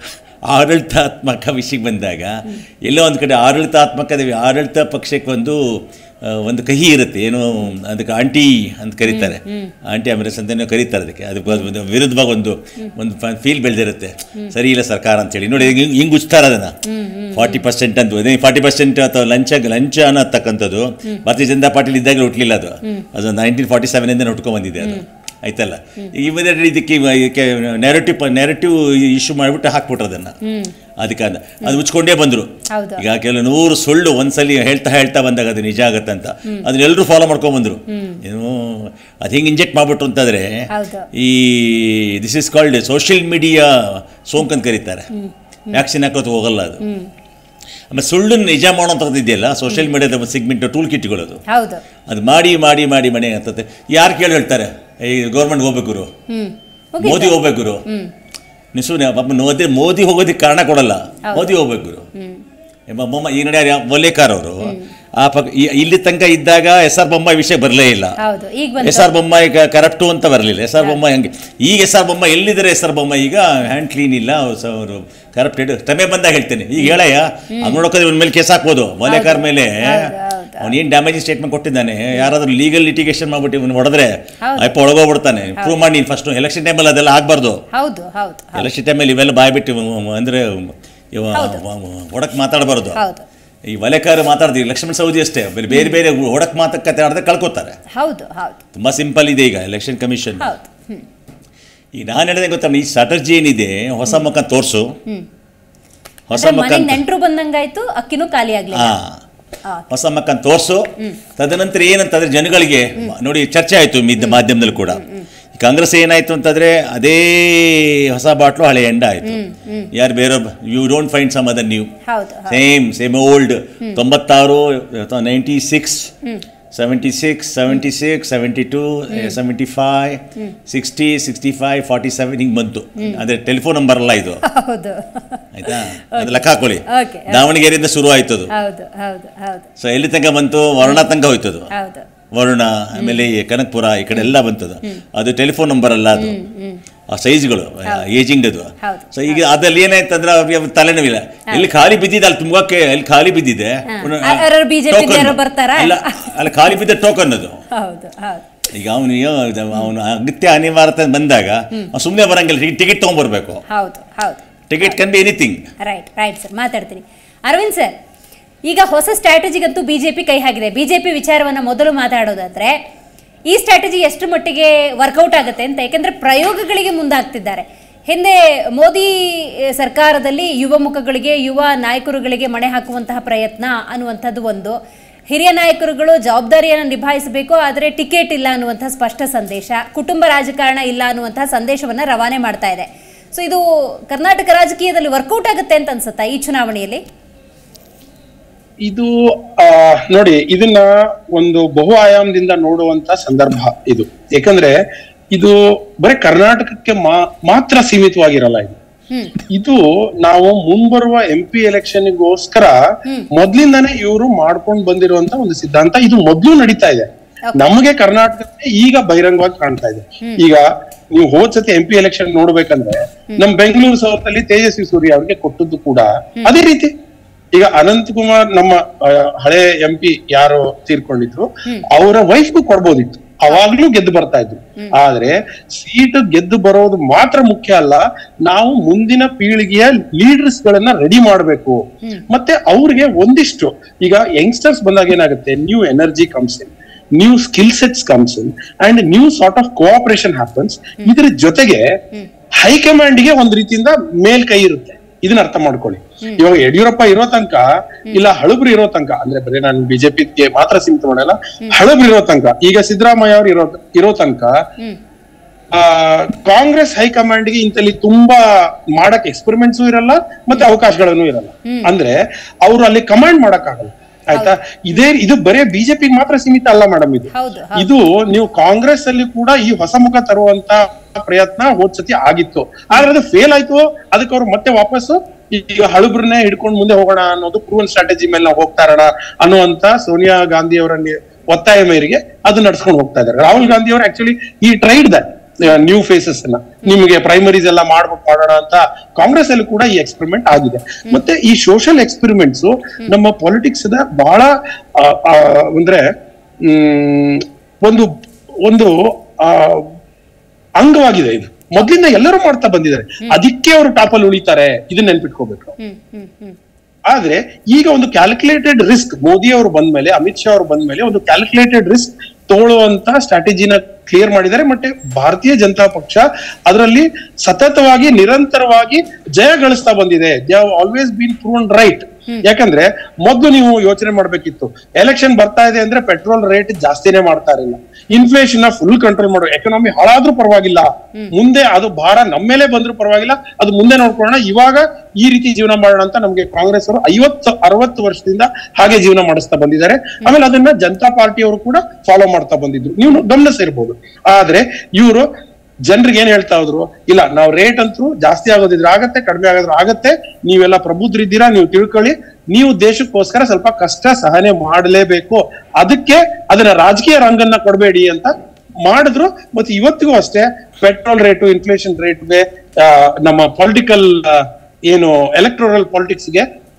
ಆಡಳಿತಾತ್ಮಕ ವಿಷಯಕ್ಕೆ ಬಂದಾಗ ಎಲ್ಲೋ ಒಂದು ಕಡೆ ಆಡಳಿತಾತ್ಮಕದ ಆಡಳಿತ ಪಕ್ಷಕ್ಕೆ ಒಂದು ಆ, ಒಂದು ಕಹಿ ಇರುತ್ತೆ ಏನು ಅದಕ್ಕೆ ಆಂಟಿ ಅಂತ ಕರೀತಾರೆ ಆಂಟಿ ಅಮಿರಸ್ ಅಂತಲೇ ಕರೀತಾರೆ ಅದಕ್ಕೆ ಅದಕ್ಕೆ ಒಂದು ವಿರುದ್ಧವಾಗಿ ಒಂದು ಒಂದು ಫೀಲ್ ಬೆಳೆದಿರುತ್ತೆ ಸರಿ ಇಲ್ಲ ಸರ್ಕಾರ ಅಂತೇಳಿ ನೋಡಿ ಹಿಂಗೆ ಹಿಂಗೆ ಉಚ್ತಾರೆ ಅದನ್ನು ಫಾರ್ಟಿ ಪರ್ಸೆಂಟ್ ಅಂತ ಅದೇ ಫಾರ್ಟಿ ಪರ್ಸೆಂಟ್ ಅಥವಾ ಲಂಚ ಲಂಚ ಅನ್ನತಕ್ಕಂಥದ್ದು ಭಾರತೀಯ ಜನತಾ ಪಾರ್ಟಿಲಿ ಇದ್ದಾಗಲೇ ಹುಟ್ಟಲಿಲ್ಲ ಅದು ಅದು ನೈನ್ಟೀನ್ ಫಾರ್ಟಿ ಸೆವೆನಿಂದ ಹುಟ್ಕೊಂಡ್ ಬಂದಿದೆ ಅದು ಆಯ್ತಲ್ಲ ಇಮಿಡಿಯೇಟ್ ಇದಕ್ಕೆ ಇದಕ್ಕೆ ನೆರೆಟಿವ್ ನೆರೆಟಿವ್ ಇಶ್ಯೂ ಮಾಡಿಬಿಟ್ಟು ಹಾಕ್ಬಿಟ್ರು ಅದನ್ನು ಅದಕ್ಕೆ ಅದ- ಅದು ಉಚ್ಕೊಂಡೇ ಬಂದರು ಹೌದು. ಈಗ ಕೆಲವು ನೂರು ಸುಳ್ಳು ಒಂದ್ಸಲಿ ಹೇಳ್ತಾ ಹೇಳ್ತಾ ಬಂದಾಗ ಅದು ನಿಜ ಆಗತ್ತೆ ಅಂತ ಅದನ್ನ ಎಲ್ಲರೂ ಫಾಲೋ ಮಾಡ್ಕೊಂಡ್ ಬಂದ್ರು ಏನು ಅದು ಹಿಂಗೆ ಇಂಜೆಕ್ಟ್ ಮಾಡ್ಬಿಟ್ರು ಅಂತಂದ್ರೆ ಹೌದು. ಈ this is called social media ಸೋಂಕು ಅಂತ ಕರೀತಾರೆ ವ್ಯಾಕ್ಸಿನ್ ಹಾಕೋದು ಹೋಗಲ್ಲ ಅದು ಆಮೇಲೆ ಸುಳ್ಳನ್ನು ನಿಜ ಮಾಡೋಂಥದ್ದು ಇದೆಯಲ್ಲ ಸೋಷಿಯಲ್ ಮೀಡಿಯಾದ ಒಂದು ಸಿಗ್ಮೆಂಟ್ ಟೂಲ್ ಕಿಟ್ಗಳು ಅದು ಹೌದು ಅದು ಮಾಡಿ ಮಾಡಿ ಮಾಡಿ ಮನೆ ಅಂತತೆ ಯಾರು ಕೇಳಿ ಹೇಳ್ತಾರೆ ಈ ಗೌರ್ಮೆಂಟ್ ಹೋಗ್ಬೇಕು ಗುರು ಹ್ಮ್ ಮೋದಿ ಹೋಗ್ಬೇಕು ಗುರು ನೀವು ಸುಮ್ಮನೆ ಪಾಪ ಮೋದಿ ಮೋದಿ ಹೋಗೋದಕ್ಕೆ ಕಾರಣ ಕೊಡಲ್ಲ ಮೋದಿ ಹೋಗ್ಬೇಕು ಗುರು ಎಂಬ ಬೊಮ್ಮ ಈ ನಡೆ ವಲೇಕಾರ್ ಅವರು ಆ ಪಕ್ಕ ಈ- ಇಲ್ಲಿ ತನಕ ಇದ್ದಾಗ ಎಸ್ ಆರ್ ಬೊಮ್ಮಾಯಿ ವಿಷಯ ಬರಲೇ ಇಲ್ಲ ಹೌದು ಈಗ ಎಸ್ ಬಂತು ಆರ್ ಬೊಮ್ಮಾಯಿ ಕರಪ್ಟು ಅಂತ ಬರಲಿಲ್ಲ ಎಸ್ ಆರ್ ಬೊಮ್ಮಾಯಿ ಹಂಗೆ ಈಗ ಎಸ್ ಆರ್ ಬೊಮ್ಮಾಯಿ ಎಲ್ಲಿದ್ದಾರೆ ಎಸ್ ಆರ್ ಬೊಮ್ಮಾಯಿ ಈಗ ಹ್ಯಾಂಡ್ ಕ್ಲೀನ್ ಇಲ್ಲ ಅವರು ಕರಪ್ಟೆಡ್ ತಮೆ ಬಂದಾಗ ಹೇಳ್ತೇನೆ ಈಗ ಹೇಳಯ್ಯ ಹಂಗೆ ನೋಡೋಕೆ ಇವ್ನ ಮೇಲೆ ಕೇಸ್ ಹಾಕ್ಬೋದು ವಲೇಕಾರ್ ಮೇಲೆ ಹೌದು, ಹೌದು. ಅವ್ನು ಏನು ಡ್ಯಾಮೇಜಿಂಗ್ ಸ್ಟೇಟ್ಮೆಂಟ್ ಕೊಟ್ಟಿದ್ದಾನೆ ಯಾರಾದ್ರೂ ಲೀಗಲ್ ಲಿಟಿಗೇಷನ್ ಮಾಡ್ಬಿಟ್ಟು ಇವನು ಹೊಡೆದ್ರೆ ಹೌದು. ಅಪ್ಪ ಒಳಗೋಗ್ಬಿಡ್ತಾನೆ ಪ್ರೂವ್ ಮಾಡಿ ನೀನು ಫಸ್ಟ್ ಎಲೆಕ್ಷನ್ ಟೈಮಲ್ಲಿ ಅದೆಲ್ಲ ಆಗಬಾರ್ದು ಹೌದು ಹೌದು ಹೌದು ಎಲೆಕ್ಷನ್ ಟೈಮಲ್ಲಿ ಇವೆಲ್ಲ ಬಾಯ್ಬಿಟ್ಟು ಇವ- ಅಂದ್ರೆ ಇವ ಹೊಡಕ್ ಮಾತಾಡಬಾರ್ದು ಹೌದು ಈ ವಲೆಕಾರ ಮಾತಾಡ್ತೀವಿ ಲಕ್ಷ್ಮಣ ಸೌದಿ ಅಷ್ಟೇ ಬೇರೆ ಬೇರೆ ಬೇರೆ ಹೊಡಕ್ ಮಾತುಕತೆ ಆಡಿದ್ರೆ ಕಳ್ಕೊತಾರೆ ಹೌದು ಹೌದು ತುಂಬಾ ಸಿಂಪಲ್ ಇದೆ ಈಗ ಎಲೆಕ್ಷನ್ ಕಮಿಷನ್ ಹೌದು ಹ್ಮ್ ಈಗ ನಾನು ಹೇಳಿದೆ ಗೊತ್ತಾ ಈ ಸ್ಟ್ರಾಟಜಿ ಏನಿದೆ ಹೊಸ ಮುಖ ತೋರಿಸು ಹೊಸ ಅಂದ್ರೆ ಮುಖ ಮನೆಗ್ ನೆಂಟ್ರು ಬಂದಂಗಾಯ್ತು ಅಕ್ಕಿನೂ ಖಾಲಿ ಆಗ್ಲಿಲ್ಲ ಹಾ ಆ, ಹೊಸ ಮಕ್ಕನ್ ತೋರಿಸು ತದನಂತರ ಏನಂತಂದ್ರೆ ಜನಗಳಿಗೆ ನೋಡಿ ಚರ್ಚೆ ಆಯ್ತು ಮಿದ್ ಮಾಧ್ಯಮದಲ್ಲಿ ಕೂಡ ಈ ಕಾಂಗ್ರೆಸ್ ಏನಾಯ್ತು ಅಂತಂದ್ರೆ ಅದೇ ಹೊಸ ಬಾಟ್ಲು ಹಳೆ ಎಂಡ ಆಯ್ತು ಯಾರು ಬೇರೆ you don't find some other new ಹೌದು ಹೌದು ಸೇಮ್ ಸೇಮ್ ಓಲ್ಡ್ ತೊಂಬತ್ತಾರು ninety six seventy six seventy six seventy two seventy five sixty sixty five forty seven ಹಿಂಗೆ ಬಂತು ಅಂದರೆ ಟೆಲಿಫೋನ್ ನಂಬರ್ ಅಲ್ಲ ಇದು ಹೌದು ಆಯ್ತಾ ಅದು ಲೆಕ್ಕ ಹಾಕೊಳ್ಳಿ Okay. ದಾವಣಗೆರೆಯಿಂದ ಶುರು ಆಯ್ತು ಅದು ಹೌದು ಹೌದು ಹೌದು ಸೊ ಎಲ್ಲಿ ತನಕ ಬಂತು ವರ್ಣ ತನಕ ಹೋಯ್ತದು ಹೌದು ವರುಣ ಆಮೇಲೆ ಈ ಕನಕಪುರ ಈ ಕಡೆ ಎಲ್ಲ ಬಂತದು ಅದು ಟೆಲಿಫೋನ್ ನಂಬರ್ ಅಲ್ಲ ಅದು ಆ ಸೈಜ್ಗಳು ಏಜಿಂಗ್ ಅದು ಹೌದು. ಸೊ ಈಗ ಅದ್ರಲ್ಲಿ ಏನಾಯ್ತಂದ್ರೆ ಅವ್ರಿಗೆ ತಲೆನೋವಿಲ್ಲ ಎಲ್ಲಿ ಖಾಲಿ ಬಿದ್ದಿದೆ ಅಲ್ಲಿ ತುಂಬಕ್ಕೆ ಎಲ್ಲಿ ಖಾಲಿ ಬಿದ್ದಿದೆ ಪುನಃ ಆ- ಯಾರು BJP ದು token. ಯಾರೋ ಬರ್ತಾರಾ? ಅಲ್ಲ ಅಲ್ಲಿ ಖಾಲಿ ಬಿದ್ದ ಟೋಕನ್ ಅದು ಹೌದು ಹೌದು ಈಗ ಅವನು ಅವನು ಅಗತ್ಯ ಅನಿವಾರ್ಯತೆ ಬಂದಾಗ ಸುಮ್ಮನೆ ಬರಂಗಿಲ್ಲ ಟಿಕೆಟ್ ತೊಗೊಂಡ್ಬರ್ಬೇಕು ಹೌದು ಹೌದು ticket can be anything right right sir ಮಾತಾಡ್ತೀನಿ ಅರವಿಂದ್ ಸರ್ ಈಗ ಹೊಸ ಸ್ಟ್ರಾಟಜಿಗಂತೂ ಬಿಜೆಪಿ ಕೈ ಹಾಕಿದೆ ಬಿಜೆಪಿ ವಿಚಾರವನ್ನ ಮೊದಲು ಮಾತಾಡೋದಾದ್ರೆ ಈ ಸ್ಟ್ರಾಟಜಿ ಎಷ್ಟು ಮಟ್ಟಿಗೆ ವರ್ಕೌಟ್ ಆಗುತ್ತೆ ಅಂತ ಯಾಕೆಂದ್ರೆ ಪ್ರಯೋಗಗಳಿಗೆ ಮುಂದಾಗ್ತಿದ್ದಾರೆ ಹಿಂದೆ ಮೋದಿ eh, ಸರ್ಕಾರದಲ್ಲಿ ಯುವ ಮುಖಗಳಿಗೆ ಯುವ ನಾಯಕರುಗಳಿಗೆ ಮಣೆ ಹಾಕುವಂತಹ ಪ್ರಯತ್ನ ಅನ್ನುವಂಥದ್ದು ಒಂದು ಹಿರಿಯ ನಾಯಕರುಗಳು ಜವಾಬ್ದಾರಿಯನ್ನು ನಿಭಾಯಿಸಬೇಕು ಆದರೆ ಟಿಕೆಟ್ ಇಲ್ಲ ಅನ್ನುವಂಥ ಸ್ಪಷ್ಟ ಸಂದೇಶ ಕುಟುಂಬ ರಾಜಕಾರಣ ಇಲ್ಲ ಅನ್ನುವಂತಹ ಸಂದೇಶವನ್ನು ರವಾನೆ ಮಾಡ್ತಾ ಇದೆ ಸೊ ಇದು ಕರ್ನಾಟಕ ರಾಜಕೀಯದಲ್ಲಿ ವರ್ಕೌಟ್ ಆಗುತ್ತೆ ಅಂತ ಅನ್ಸುತ್ತಾ ಈ ಚುನಾವಣೆಯಲ್ಲಿ ಇದು ಆ, ನೋಡಿ ಇದನ್ನ ಒಂದು ಬಹು ಆಯಾಮದಿಂದ ನೋಡುವಂತ ಸಂದರ್ಭ ಇದು ಯಾಕಂದ್ರೆ ಇದು ಬರೀ ಕರ್ನಾಟಕಕ್ಕೆ ಮಾ- ಮಾತ್ರ ಸೀಮಿತವಾಗಿರಲ್ಲ ಇದು ಇದು ನಾವು ಮುಂಬರುವ ಎಂ ಪಿ ಎಲೆಕ್ಷನ್ಗೋಸ್ಕರ ಮೊದ್ಲಿಂದಾನೇ ಇವರು ಮಾಡ್ಕೊಂಡು ಬಂದಿರುವಂತ ಒಂದು ಸಿದ್ಧಾಂತ ಇದು ಮೊದ್ಲು ನಡೀತಾ ಇದೆ ನಮಗೆ ಕರ್ನಾಟಕಕ್ಕೆ ಈಗ ಬಹಿರಂಗವಾಗಿ ಕಾಣ್ತಾ ಇದೆ ಈಗ ನೀವು ಹೋದ್ ಸತಿ ಎಂ ಪಿ ಎಲೆಕ್ಷನ್ ನೋಡ್ಬೇಕಂದ್ರೆ ನಮ್ ಬೆಂಗಳೂರು ಸೌತಲ್ಲಿ ತೇಜಸ್ವಿ ಸೂರ್ಯ ಅವ್ರಿಗೆ ಕೊಟ್ಟದ್ದು ಕೂಡ ಅದೇ ರೀತಿ ಈಗ ಅನಂತ್ ಕುಮಾರ್ ನಮ್ಮ ಆ, ಹಳೆ ಎಂ ಪಿ ಯಾರು ತೀರ್ಕೊಂಡಿದ್ರು ಅವರ ವೈಫ್ಗೂ ಕೊಡ್ಬೋದಿತ್ತು ಅವಾಗ್ಲೂ ಗೆದ್ದು ಬರ್ತಾ ಇದ್ರು ಆದ್ರೆ ಸೀಟ್ ಗೆದ್ದು ಬರೋದು ಮಾತ್ರ ಮುಖ್ಯ ಅಲ್ಲ ನಾವು ಮುಂದಿನ ಪೀಳಿಗೆಯ ಲೀಡರ್ಸ್ ಗಳನ್ನ ರೆಡಿ ಮಾಡ್ಬೇಕು ಮತ್ತೆ ಅವ್ರಿಗೆ ಒಂದಿಷ್ಟು ಈಗ ಯಂಗ್ಸ್ಟರ್ಸ್ ಬಂದಾಗ ಏನಾಗುತ್ತೆ new energy comes in new skill sets comes in and new sort of cooperation happens ಇದ್ರ ಜೊತೆಗೆ ಹೈಕಮಾಂಡ್ ಗೆ ಒಂದ್ ರೀತಿಯಿಂದ ಮೇಲ್ ಕೈ ಇರುತ್ತೆ ಇದನ್ನ ಅರ್ಥ ಮಾಡ್ಕೊಳ್ಳಿ ಇವಾಗ ಯಡಿಯೂರಪ್ಪ ಇರೋ ತನಕ ಇಲ್ಲ ಹಳಬ್ರು ಇರೋ ತನಕ ಅಂದ್ರೆ ಬರೀ ನಾನು ಬಿಜೆಪಿಗೆ ಮಾತ್ರ ಸೀಮಿತ ಮಾಡಲ್ಲ ಹಳಬ್ರು ಇರೋ ತನಕ ಈಗ ಸಿದ್ದರಾಮಯ್ಯ ಅವ್ರು ಇರೋ ಇರೋ ತನಕ ಆ ಕಾಂಗ್ರೆಸ್ ಹೈಕಮಾಂಡ್ ಗೆ ಇಂತಲ್ಲಿ ತುಂಬಾ ಮಾಡಕ್ ಎಕ್ಸ್ಪೆರಿಮೆಂಟ್ಸ್ ಇರಲ್ಲ ಮತ್ತೆ ಅವಕಾಶಗಳನ್ನು ಇರಲ್ಲ ಅಂದ್ರೆ ಅವರು ಅಲ್ಲಿ ಕಮಾಂಡ್ ಮಾಡಕ್ ಆಗಲ್ಲ ಆಯ್ತಾ ಇದೇ ಇದು ಬರೇ ಬಿಜೆಪಿ ಮಾತ್ರ ಸೀಮಿತ ಅಲ್ಲ ಮೇಡಮ್ ಇದು ಹೌದು ಇದು ನೀವು ಕಾಂಗ್ರೆಸ್ ಅಲ್ಲಿ ಕೂಡ ಈ ಹೊಸ ಮುಖ ತರುವಂತ ಪ್ರಯತ್ನ ಹೋದ್ ಸತಿ ಆಗಿತ್ತು ಆದ್ರೆ ಅದು ಫೇಲ್ ಆಯ್ತು ಅದಕ್ಕೆ ಅವ್ರು ಮತ್ತೆ ವಾಪಸ್ ಈಗ ಹಳುಬ್ರನ್ನೇ ಹಿಡ್ಕೊಂಡು ಮುಂದೆ ಹೋಗೋಣ ಅನ್ನೋದು ಪ್ರೂವನ್ ಸ್ಟ್ರಾಟಜಿ ಮೇಲೆ ನಾವು ಹೋಗ್ತಾ ಇರೋಣ ಅನ್ನುವಂತ ಸೋನಿಯಾ ಗಾಂಧಿ ಅವರ ನಿ- ಒತ್ತಾಯ ಮೇರೆಗೆ ಅದು ನಡ್ಸ್ಕೊಂಡು ಹೋಗ್ತಾ ಇದ್ದಾರೆ ರಾಹುಲ್ ಗಾಂಧಿ ಅವರು ಆಕ್ಚುಲಿ ಈ ಟ್ರೈಡ್ ದಟ್ ನ್ಯೂ ಫೇಸಸ್ ಅನ್ನ ನಿಮಗೆ ಪ್ರೈಮರೀಸ್ ಎಲ್ಲ ಮಾಡ್ಬೇಕು ಮಾಡೋಣ ಅಂತ ಕಾಂಗ್ರೆಸ್ ಅಲ್ಲಿ ಕೂಡ ಈ ಎಕ್ಸ್ಪೆರಿಮೆಂಟ್ ಆಗಿದೆ ಮತ್ತೆ ಈ ಸೋಷಿಯಲ್ ಎಕ್ಸ್ಪೆರಿಮೆಂಟ್ಸ್ ನಮ್ಮ ಪಾಲಿಟಿಕ್ಸ್ ಬಹಳ ಆ, ಆ, ಅಂದ್ರೆ ಹ್ಮ್ ಒಂದು ಒಂದು ಆ ಅಂಗವಾಗಿದೆ ಇದು ಮೊದ್ಲಿಂದ ಎಲ್ಲರೂ ಮಾಡ್ತಾ ಬಂದಿದ್ದಾರೆ ಅದಕ್ಕೆ ಅವರು ಟಾಪಲ್ಲಿ ಉಳಿತಾರೆ ಇದನ್ನ ನೆನ್ಪಿಟ್ಕೋಬೇಕು ಹ್ಮ್ ಹ್ಮ್ ಹ್ಮ್ ಆದ್ರೆ ಈಗ ಒಂದು ಕ್ಯಾಲ್ಕುಲೇಟೆಡ್ ರಿಸ್ಕ್ ಮೋದಿ ಅವರು ಬಂದ್ಮೇಲೆ ಅಮಿತ್ ಶಾ ಅವರು ಬಂದ್ಮೇಲೆ ಒಂದು ಕ್ಯಾಲ್ಕುಲೇಟೆಡ್ ರಿಸ್ಕ್ ತಗೊಳ್ಳುವಂತ ಸ್ಟ್ರಾಟಜಿನ ಕ್ಲಿಯರ್ ಮಾಡಿದ್ದಾರೆ ಮತ್ತೆ ಭಾರತೀಯ ಜನತಾ ಪಕ್ಷ ಅದರಲ್ಲಿ ಸತತವಾಗಿ ನಿರಂತರವಾಗಿ ಜಯ ಗಳಿಸ್ತಾ ಬಂದಿದೆ they have always been proven right ಯಾಕಂದ್ರೆ ಮೊದಲು ನೀವು ಯೋಚನೆ ಮಾಡ್ಬೇಕಿತ್ತು ಎಲೆಕ್ಷನ್ ಬರ್ತಾ ಇದೆ ಅಂದ್ರೆ ಪೆಟ್ರೋಲ್ ರೇಟ್ ಜಾಸ್ತಿನೇ ಮಾಡ್ತಾ ಇರಲಿಲ್ಲ ಇನ್ಫ್ಲೇಷನ್ ಫುಲ್ ಕಂಟ್ರೋಲ್ ಮಾಡೋ ಎಕನಾಮಿ ಹಾಳಾದ್ರೂ ಪರವಾಗಿಲ್ಲ ಮುಂದೆ ಅದು ಭಾರ ನಮ್ಮ ಮೇಲೆ ಬಂದ್ರೂ ಪರವಾಗಿಲ್ಲ ಅದು ಮುಂದೆ ನೋಡ್ಕೊಳ್ಳೋಣ ಇವಾಗ ಈ ರೀತಿ ಜೀವನ ಮಾಡೋಣ ಅಂತ ನಮ್ಗೆ ಕಾಂಗ್ರೆಸ್ ಅವರು ಐವತ್ತು ಅರವತ್ತು ವರ್ಷದಿಂದ ಹಾಗೆ ಜೀವನ ಮಾಡಿಸ್ತಾ ಬಂದಿದ್ದಾರೆ ಆಮೇಲೆ ಅದನ್ನ ಜನತಾ ಪಾರ್ಟಿಯವರು ಕೂಡ ಫಾಲೋ ಮಾಡ್ತಾ ಬಂದಿದ್ರು ನೀವು ಗಮನಿಸಿರ್ಬೋದು ಆದ್ರೆ ಇವರು ಜನರಿಗೆ ಏನ್ ಹೇಳ್ತಾ ಹೋದ್ರು ಇಲ್ಲ ನಾವು ರೇಟ್ ಅಂತೂ ಜಾಸ್ತಿ ಆಗೋದಿದ್ರೆ ಆಗತ್ತೆ ಕಡಿಮೆ ಆಗೋದ್ರ ಆಗತ್ತೆ ನೀವೆಲ್ಲ ಪ್ರಬುದ್ಧರಿದ್ದೀರಾ ನೀವು ತಿಳ್ಕೊಳ್ಳಿ ನೀವು ದೇಶಕ್ಕೋಸ್ಕರ ಸ್ವಲ್ಪ ಕಷ್ಟ ಸಹನೆ ಮಾಡಲೇಬೇಕು ಅದಕ್ಕೆ ಅದನ್ನ ರಾಜಕೀಯ ರಂಗನ್ನ ಕೊಡಬೇಡಿ ಅಂತ ಮಾಡಿದ್ರು ಮತ್ತೆ ಇವತ್ತಿಗೂ ಅಷ್ಟೇ ಪೆಟ್ರೋಲ್ ರೇಟು ಇನ್ಫ್ಲೇಷನ್ ರೇಟ್ಗೆ ನಮ್ಮ ಪೊಲಿಟಿಕಲ್ ಏನು ಎಲೆಕ್ಟ್ರೋರಲ್ ಪಾಲಿಟಿಕ್ಸ್ಗೆ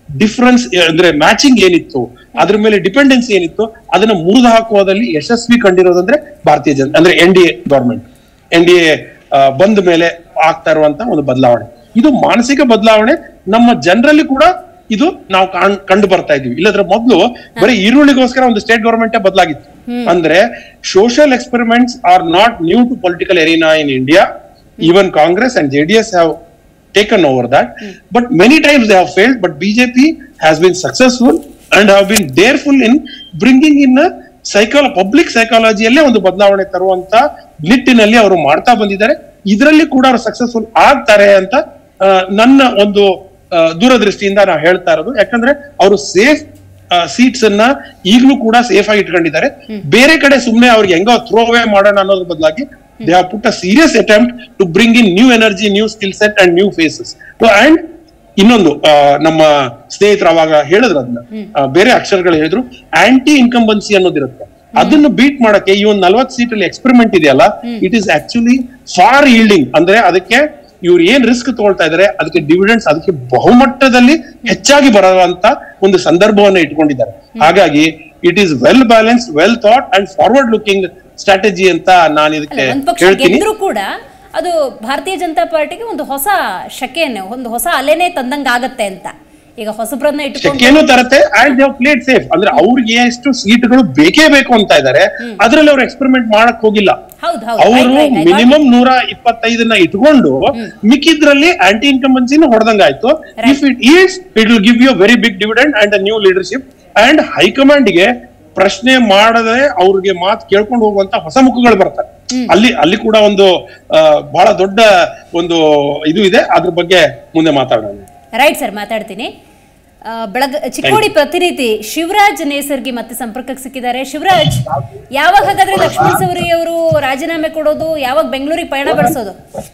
ಡಿಫರೆನ್ಸ್ ಅಂದ್ರೆ ಮ್ಯಾಚಿಂಗ್ ಏನಿತ್ತು ಅದ್ರ ಮೇಲೆ ಡಿಪೆಂಡೆನ್ಸಿ ಏನಿತ್ತು ಅದನ್ನ ಮುರಿದು ಹಾಕುವುದಲ್ಲಿ ಯಶಸ್ವಿ ಕಂಡಿರೋದಂದ್ರೆ ಭಾರತೀಯ ಜನ ಅಂದ್ರೆ N D A government N D A ಬಂದ ಮೇಲೆ ಆಗ್ತಾ ಇರುವಂತ ಒಂದು ಬದಲಾವಣೆ ಇದು ಮಾನಸಿಕ ಬದಲಾವಣೆ ನಮ್ಮ ಜನರಲ್ಲಿ ಕೂಡ ಇದು ನಾವು ಕಾಣ್- ಕಂಡು ಬರ್ತಾ ಇದೀವಿ ಇಲ್ಲದ್ರ ಮೊದಲು ಬರೀ ಈರುಳ್ಳಿಗೋಸ್ಕರ ಒಂದು ಸ್ಟೇಟ್ ಗವರ್ಮೆಂಟ್ ಬದಲಾಗಿತ್ತು ಅಂದ್ರೆ social experiments are not new to political arena in India even Congress and JDS have taken over that. But many times they have failed, but BJP has been successful and have been dareful in bringing in a ಸೈಕಾಲ public ಸೈಕಾಲಜಿಯಲ್ಲೇ ಒಂದು ಬದಲಾವಣೆ ತರುವಂತ ನಿಟ್ಟಿನಲ್ಲಿ ಅವರು ಮಾಡ್ತಾ ಬಂದಿದ್ದಾರೆ ಇದರಲ್ಲಿ ಕೂಡ ಅವರು ಸಕ್ಸಸ್ಫುಲ್ ಆಗ್ತಾರೆ ಅಂತ ಆ, ನನ್ನ ಒಂದು ಆ, ದೂರದೃಷ್ಟಿಯಿಂದ ನಾವು ಹೇಳ್ತಾ ಇರೋದು ಯಾಕಂದ್ರೆ ಅವರು ಸೇಫ್ ಸೀಟ್ಸ್ ಅನ್ನ ಈಗಲೂ ಕೂಡ ಸೇಫ್ ಆಗಿ ಇಟ್ಕೊಂಡಿದ್ದಾರೆ ಬೇರೆ ಕಡೆ ಸುಮ್ನೆ ಅವ್ರಿಗೆ ಹೆಂಗೋ ಥ್ರೋ ಅವೇ ಮಾಡೋಣ ಅನ್ನೋದ್ರ ಬದಲಾಗಿ they have put a serious attempt to bring in new energy new skill set and new faces and ಇನ್ನೊಂದು ಆ, ನಮ್ಮ ಸ್ನೇಹಿತರು ಅವಾಗ ಹೇಳಿದ್ರು ಅದನ್ನ ಆ, ಬೇರೆ ಅಕ್ಷರಗಳು ಹೇಳಿದ್ರು ಆಂಟಿ ಇನ್ಕಂಬನ್ಸಿ ಅನ್ನೋದಿರುತ್ತೆ ಅದನ್ನ ಬೀಟ್ ಮಾಡಕ್ಕೆ ಈ ಒಂದು ನಲ್ವತ್ತು ಸೀಟ್ ಅಲ್ಲಿ ಎಕ್ಸ್ಪೆರಿಮೆಂಟ್ ಇದೆಯಲ್ಲ it is actually for yielding ಅಂದ್ರೆ ಅದಕ್ಕೆ ಇವ್ರು ಏನ್ ರಿಸ್ಕ್ ತಗೊಳ್ತಾ ಇದಾರೆ ಅದಕ್ಕೆ ಡಿವಿಡೆಂಡ್ಸ್ ಅದಕ್ಕೆ ಬಹುಮಟ್ಟದಲ್ಲಿ ಹೆಚ್ಚಾಗಿ ಬರುವಂತ ಒಂದು ಸಂದರ್ಭವನ್ನ ಇಟ್ಕೊಂಡಿದ್ದಾರೆ ಹಾಗಾಗಿ it is well balance well thought and forward looking strategy ಅಂತ ನಾನು ಅಲ್ಲ ಇದಕ್ಕೆ ಒಂದ್ ಪಕ್ಷ ಹೇಳ್ತೀನಿ ಗೆದ್ರು ಕೂಡ ಅದು ಭಾರತೀಯ ಜನತಾ ಪಾರ್ಟಿಗೆ ಒಂದು ಹೊಸ ಶಕೆಯನ್ನು ಒಂದು ಹೊಸ ಅಲೆನೇ ತಂದಂಗ ಆಗತ್ತೆ ಅಂತ ಈಗ ಹೊಸಬ್ರನ್ನ ಇಟ್ಕೊಂಡು ಚೆಕ್ಕೇನು ತರತ್ತೆ ಅಂಡ್ ದೇವ್ ಪ್ಲೇಟ್ ಸೇಫ್ ಅಂದ್ರೆ ಅವ್ರಿಗೆ ಎಷ್ಟು ಸೀಟ್ಗಳು ಬೇಕೇ ಬೇಕು ಅಂತ ಇದ್ದಾರೆ ಅದ್ರಲ್ಲಿ ಅವ್ರು ಎಕ್ಸ್ಪೆರಿಮೆಂಟ್ ಮಾಡಕ್ ಹೋಗಿಲ್ಲ ಹೌದು ಹೌದು ಅವರು right, right, I got minimum ನೂರ ಇಪ್ಪತ್ತೈದನ್ನ ಇಟ್ಕೊಂಡು ಮಿಕ್ಕಿದ್ರಲ್ಲಿ ಆಂಟಿ ಇನ್ಕಂಬನ್ಸಿನ ಹೊಡೆದಂಗಾಯ್ತು if it is it will give you very big dividend and new leadership and high command ಗೆ ಪ್ರಶ್ನೆ ಮಾಡದೆ ಅವ್ರಿಗೆ ಮಾತು ಕೇಳ್ಕೊಂಡು ಹೋಗುವಂತ ಹೊಸ ಮುಖಗಳು ಬರ್ತಾರೆ ಅಲ್ಲಿ ಅಲ್ಲಿ ಕೂಡ ಒಂದು ಆ, ಬಹಳ ದೊಡ್ಡ ಒಂದು ಇದು ಇದೆ ಅದ್ರ ಬಗ್ಗೆ ಮುಂದೆ ಮಾತಾಡೋಣ ರೈಟ್ ಸರ್ ಮಾತಾಡ್ತೀನಿ ಆ, ಬೆಳಗ ಚಿಕ್ಕೋಡಿ ಪ್ರತಿನಿಧಿ ಶಿವರಾಜ್ ನೇಸರ್ಗಿ ಮತ್ತೆ ಸಂಪರ್ಕಕ್ಕೆ ಸಿಕ್ಕಿದ್ದಾರೆ ಶಿವರಾಜ್ ಯಾವಾಗ ಹಾಗಾದ್ರೆ ಲಕ್ಷ್ಮಣ ಸವರಿ ಅವರು ರಾಜೀನಾಮೆ ಕೊಡೋದು ಯಾವಾಗ ಬೆಂಗಳೂರಿಗೆ ಪಯಣ ಬೆಳೆಸೋದು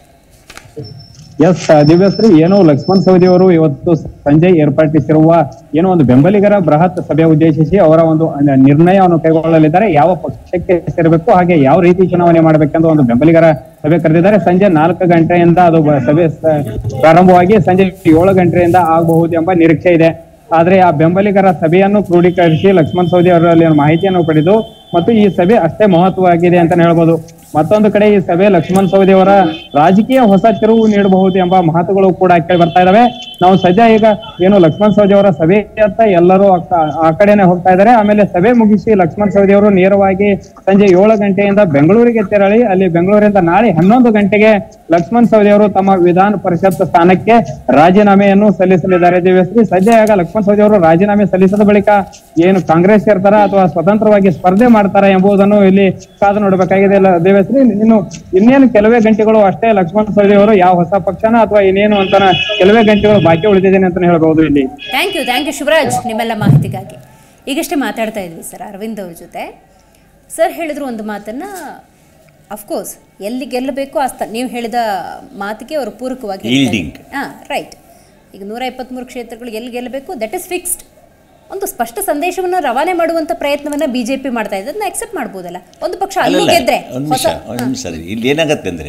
ಎಸ್ ದಿವ್ಯಶ್ರೀ ಏನು ಲಕ್ಷ್ಮಣ್ ಸವದಿ ಅವರು ಇವತ್ತು ಸಂಜೆ ಏರ್ಪಡಿಸಿರುವ ಏನೋ ಒಂದು ಬೆಂಬಲಿಗರ ಬೃಹತ್ ಸಭೆ ಉದ್ದೇಶಿಸಿ ಅವರ ಒಂದು ಅಹ್, ನಿರ್ಣಯವನ್ನು ಕೈಗೊಳ್ಳಲಿದ್ದಾರೆ ಯಾವ ಪಕ್ಷಕ್ಕೆ ಸೇರಬೇಕು ಹಾಗೆ ಯಾವ ರೀತಿ ಚುನಾವಣೆ ಮಾಡಬೇಕೆಂದು ಒಂದು ಬೆಂಬಲಿಗರ ಸಭೆ ಕರೆದಿದ್ದಾರೆ ಸಂಜೆ ನಾಲ್ಕು ಗಂಟೆಯಿಂದ ಅದು ಬ- ಸಭೆ ಸ- ಪ್ರಾರಂಭವಾಗಿ ಸಂಜೆ ಏಳು ಗಂಟೆಯಿಂದ ಆಗಬಹುದು ಎಂಬ ನಿರೀಕ್ಷೆ ಇದೆ ಆದ್ರೆ ಆ ಬೆಂಬಲಿಗರ ಸಭೆಯನ್ನು ಕ್ರೋಢೀಕರಿಸಿ ಲಕ್ಷ್ಮಣ್ ಸವದಿ ಅವರಲ್ಲಿ ಮಾಹಿತಿಯನ್ನು ಪಡೆದು ಮತ್ತು ಈ ಸಭೆ ಅಷ್ಟೇ ಮಹತ್ವವಾಗಿದೆ ಅಂತ ಹೇಳ್ಬೋದು ಮತ್ತೊಂದು ಕಡೆ ಈ ಸಭೆ ಲಕ್ಷ್ಮಣ್ ಸವದಿ ಅವರ ರಾಜಕೀಯ ಹೊಸ ತಿರುವು ನೀಡಬಹುದು ಎಂಬ ಮಾತುಗಳು ಕೂಡ ಕೇಳಿ ಬರ್ತಾ ಇದಾವೆ ನಾವು ಸದ್ಯ ಈಗ ಏನು ಲಕ್ಷ್ಮಣ್ ಸವದಿ ಅವರ ಸಭೆ ಅಂತ ಎಲ್ಲರೂ ಆ ಕ- ಆ ಕಡೆನೆ ಹೋಗ್ತಾ ಇದ್ದಾರೆ ಆಮೇಲೆ ಸಭೆ ಮುಗಿಸಿ ಲಕ್ಷ್ಮಣ್ ಸವದಿ ಅವರು ನೇರವಾಗಿ ಸಂಜೆ ಏಳು ಗಂಟೆಯಿಂದ ಬೆಂಗಳೂರಿಗೆ ತೆರಳಿ ಅಲ್ಲಿ ಬೆಂಗಳೂರಿಂದ ನಾಳೆ ಹನ್ನೊಂದು ಗಂಟೆಗೆ ಲಕ್ಷ್ಮಣ್ ಸವದಿ ಅವರು ತಮ್ಮ ವಿಧಾನ ಪರಿಷತ್ ಸ್ಥಾನಕ್ಕೆ ರಾಜೀನಾಮೆಯನ್ನು ಸಲ್ಲಿಸಲಿದ್ದಾರೆ ದೇವಶ್ರೀ ಸದ್ಯ ಈಗ ಲಕ್ಷ್ಮಣ್ ಸವದಿ ಅವರು ರಾಜೀನಾಮೆ ಸಲ್ಲಿಸಿದ ಬಳಿಕ ಏನು ಕಾಂಗ್ರೆಸ್ ಸೇರ್ತಾರ ಅಥವಾ ಸ್ವತಂತ್ರವಾಗಿ ಸ್ಪರ್ಧೆ ಮಾಡ್ತಾರ ಎಂಬುದನ್ನು ಇಲ್ಲಿ ಕಾದು ನೋಡಬೇಕಾಗಿದೆ ಲ- ದೇವಶ್ರೀ ಇನ್ನು ಇನ್ನೇನು ಕೆಲವೇ ಗಂಟೆಗಳು ಅಷ್ಟೇ ಲಕ್ಷ್ಮಣ್ ಸವದಿ ಅವರು ಯಾವ ಹೊಸ ಪಕ್ಷನ ಅಥವಾ ಇನ್ನೇನು ಅಂತಾನ ಕೆಲವೇ ಗಂಟೆಗಳು ಬಾಕಿ ಉಳಿದಿದ್ದೇನೆ ಅಂತ ಹೇಳ್ಬಹುದು ಇಲ್ಲಿ thank you thank you Shivraj ನಿಮ್ಮೆಲ್ಲ ಮಾಹಿತಿಗಾಗಿ ಈಗಷ್ಟೇ ಮಾತಾಡ್ತಾ ಇದ್ವಿ ಸರ್ ಅರವಿಂದ್ ಅವ್ರ ಜೊತೆ ಸರ್ ಹೇಳಿದ್ರು ಒಂದು ಮಾತನ್ನ ಅಫ್ಕೋರ್ಸ್ ಎಲ್ಲಿ ಗೆಲ್ಲಬೇಕು ಆ ಸ್ಥ ನೀವು ಹೇಳಿದ ಮಾತಿಗೆ ಅವರು ಪೂರಕವಾಗಿ Yielding. ಹಾಂ ರೈಟ್ ಈಗ ನೂರ ಇಪ್ಪತ್ತ್ಮೂರು ಕ್ಷೇತ್ರಗಳು ಎಲ್ಲಿ ಗೆಲ್ಲಬೇಕು ದಟ್ ಇಸ್ ಫಿಕ್ಸ್ಡ್ ಒಂದು ಸ್ಪಷ್ಟ ಸಂದೇಶವನ್ನು ರವಾನೆ ಮಾಡುವಂತ ಪ್ರಯತ್ನವನ್ನ ಬಿಜೆಪಿ ಮಾಡ್ತಾ ಇದೆ ಅದನ್ನ ಅಕ್ಸೆಪ್ಟ್ ಮಾಡ್ಬೋದಲ್ಲ ಒಂದು ಪಕ್ಷ ಅಲ್ಲೂ ಅಲ್ಲಲ್ಲ ಗೆದ್ರೆ ಒಂದು ಹೊಸ ನಿಮಿಷ ಒಂದು ನಿಮಿಷ ರೀ. ಇಲ್ಲಿ ಏನಾಗತ್ತೆ ಅಂದರೆ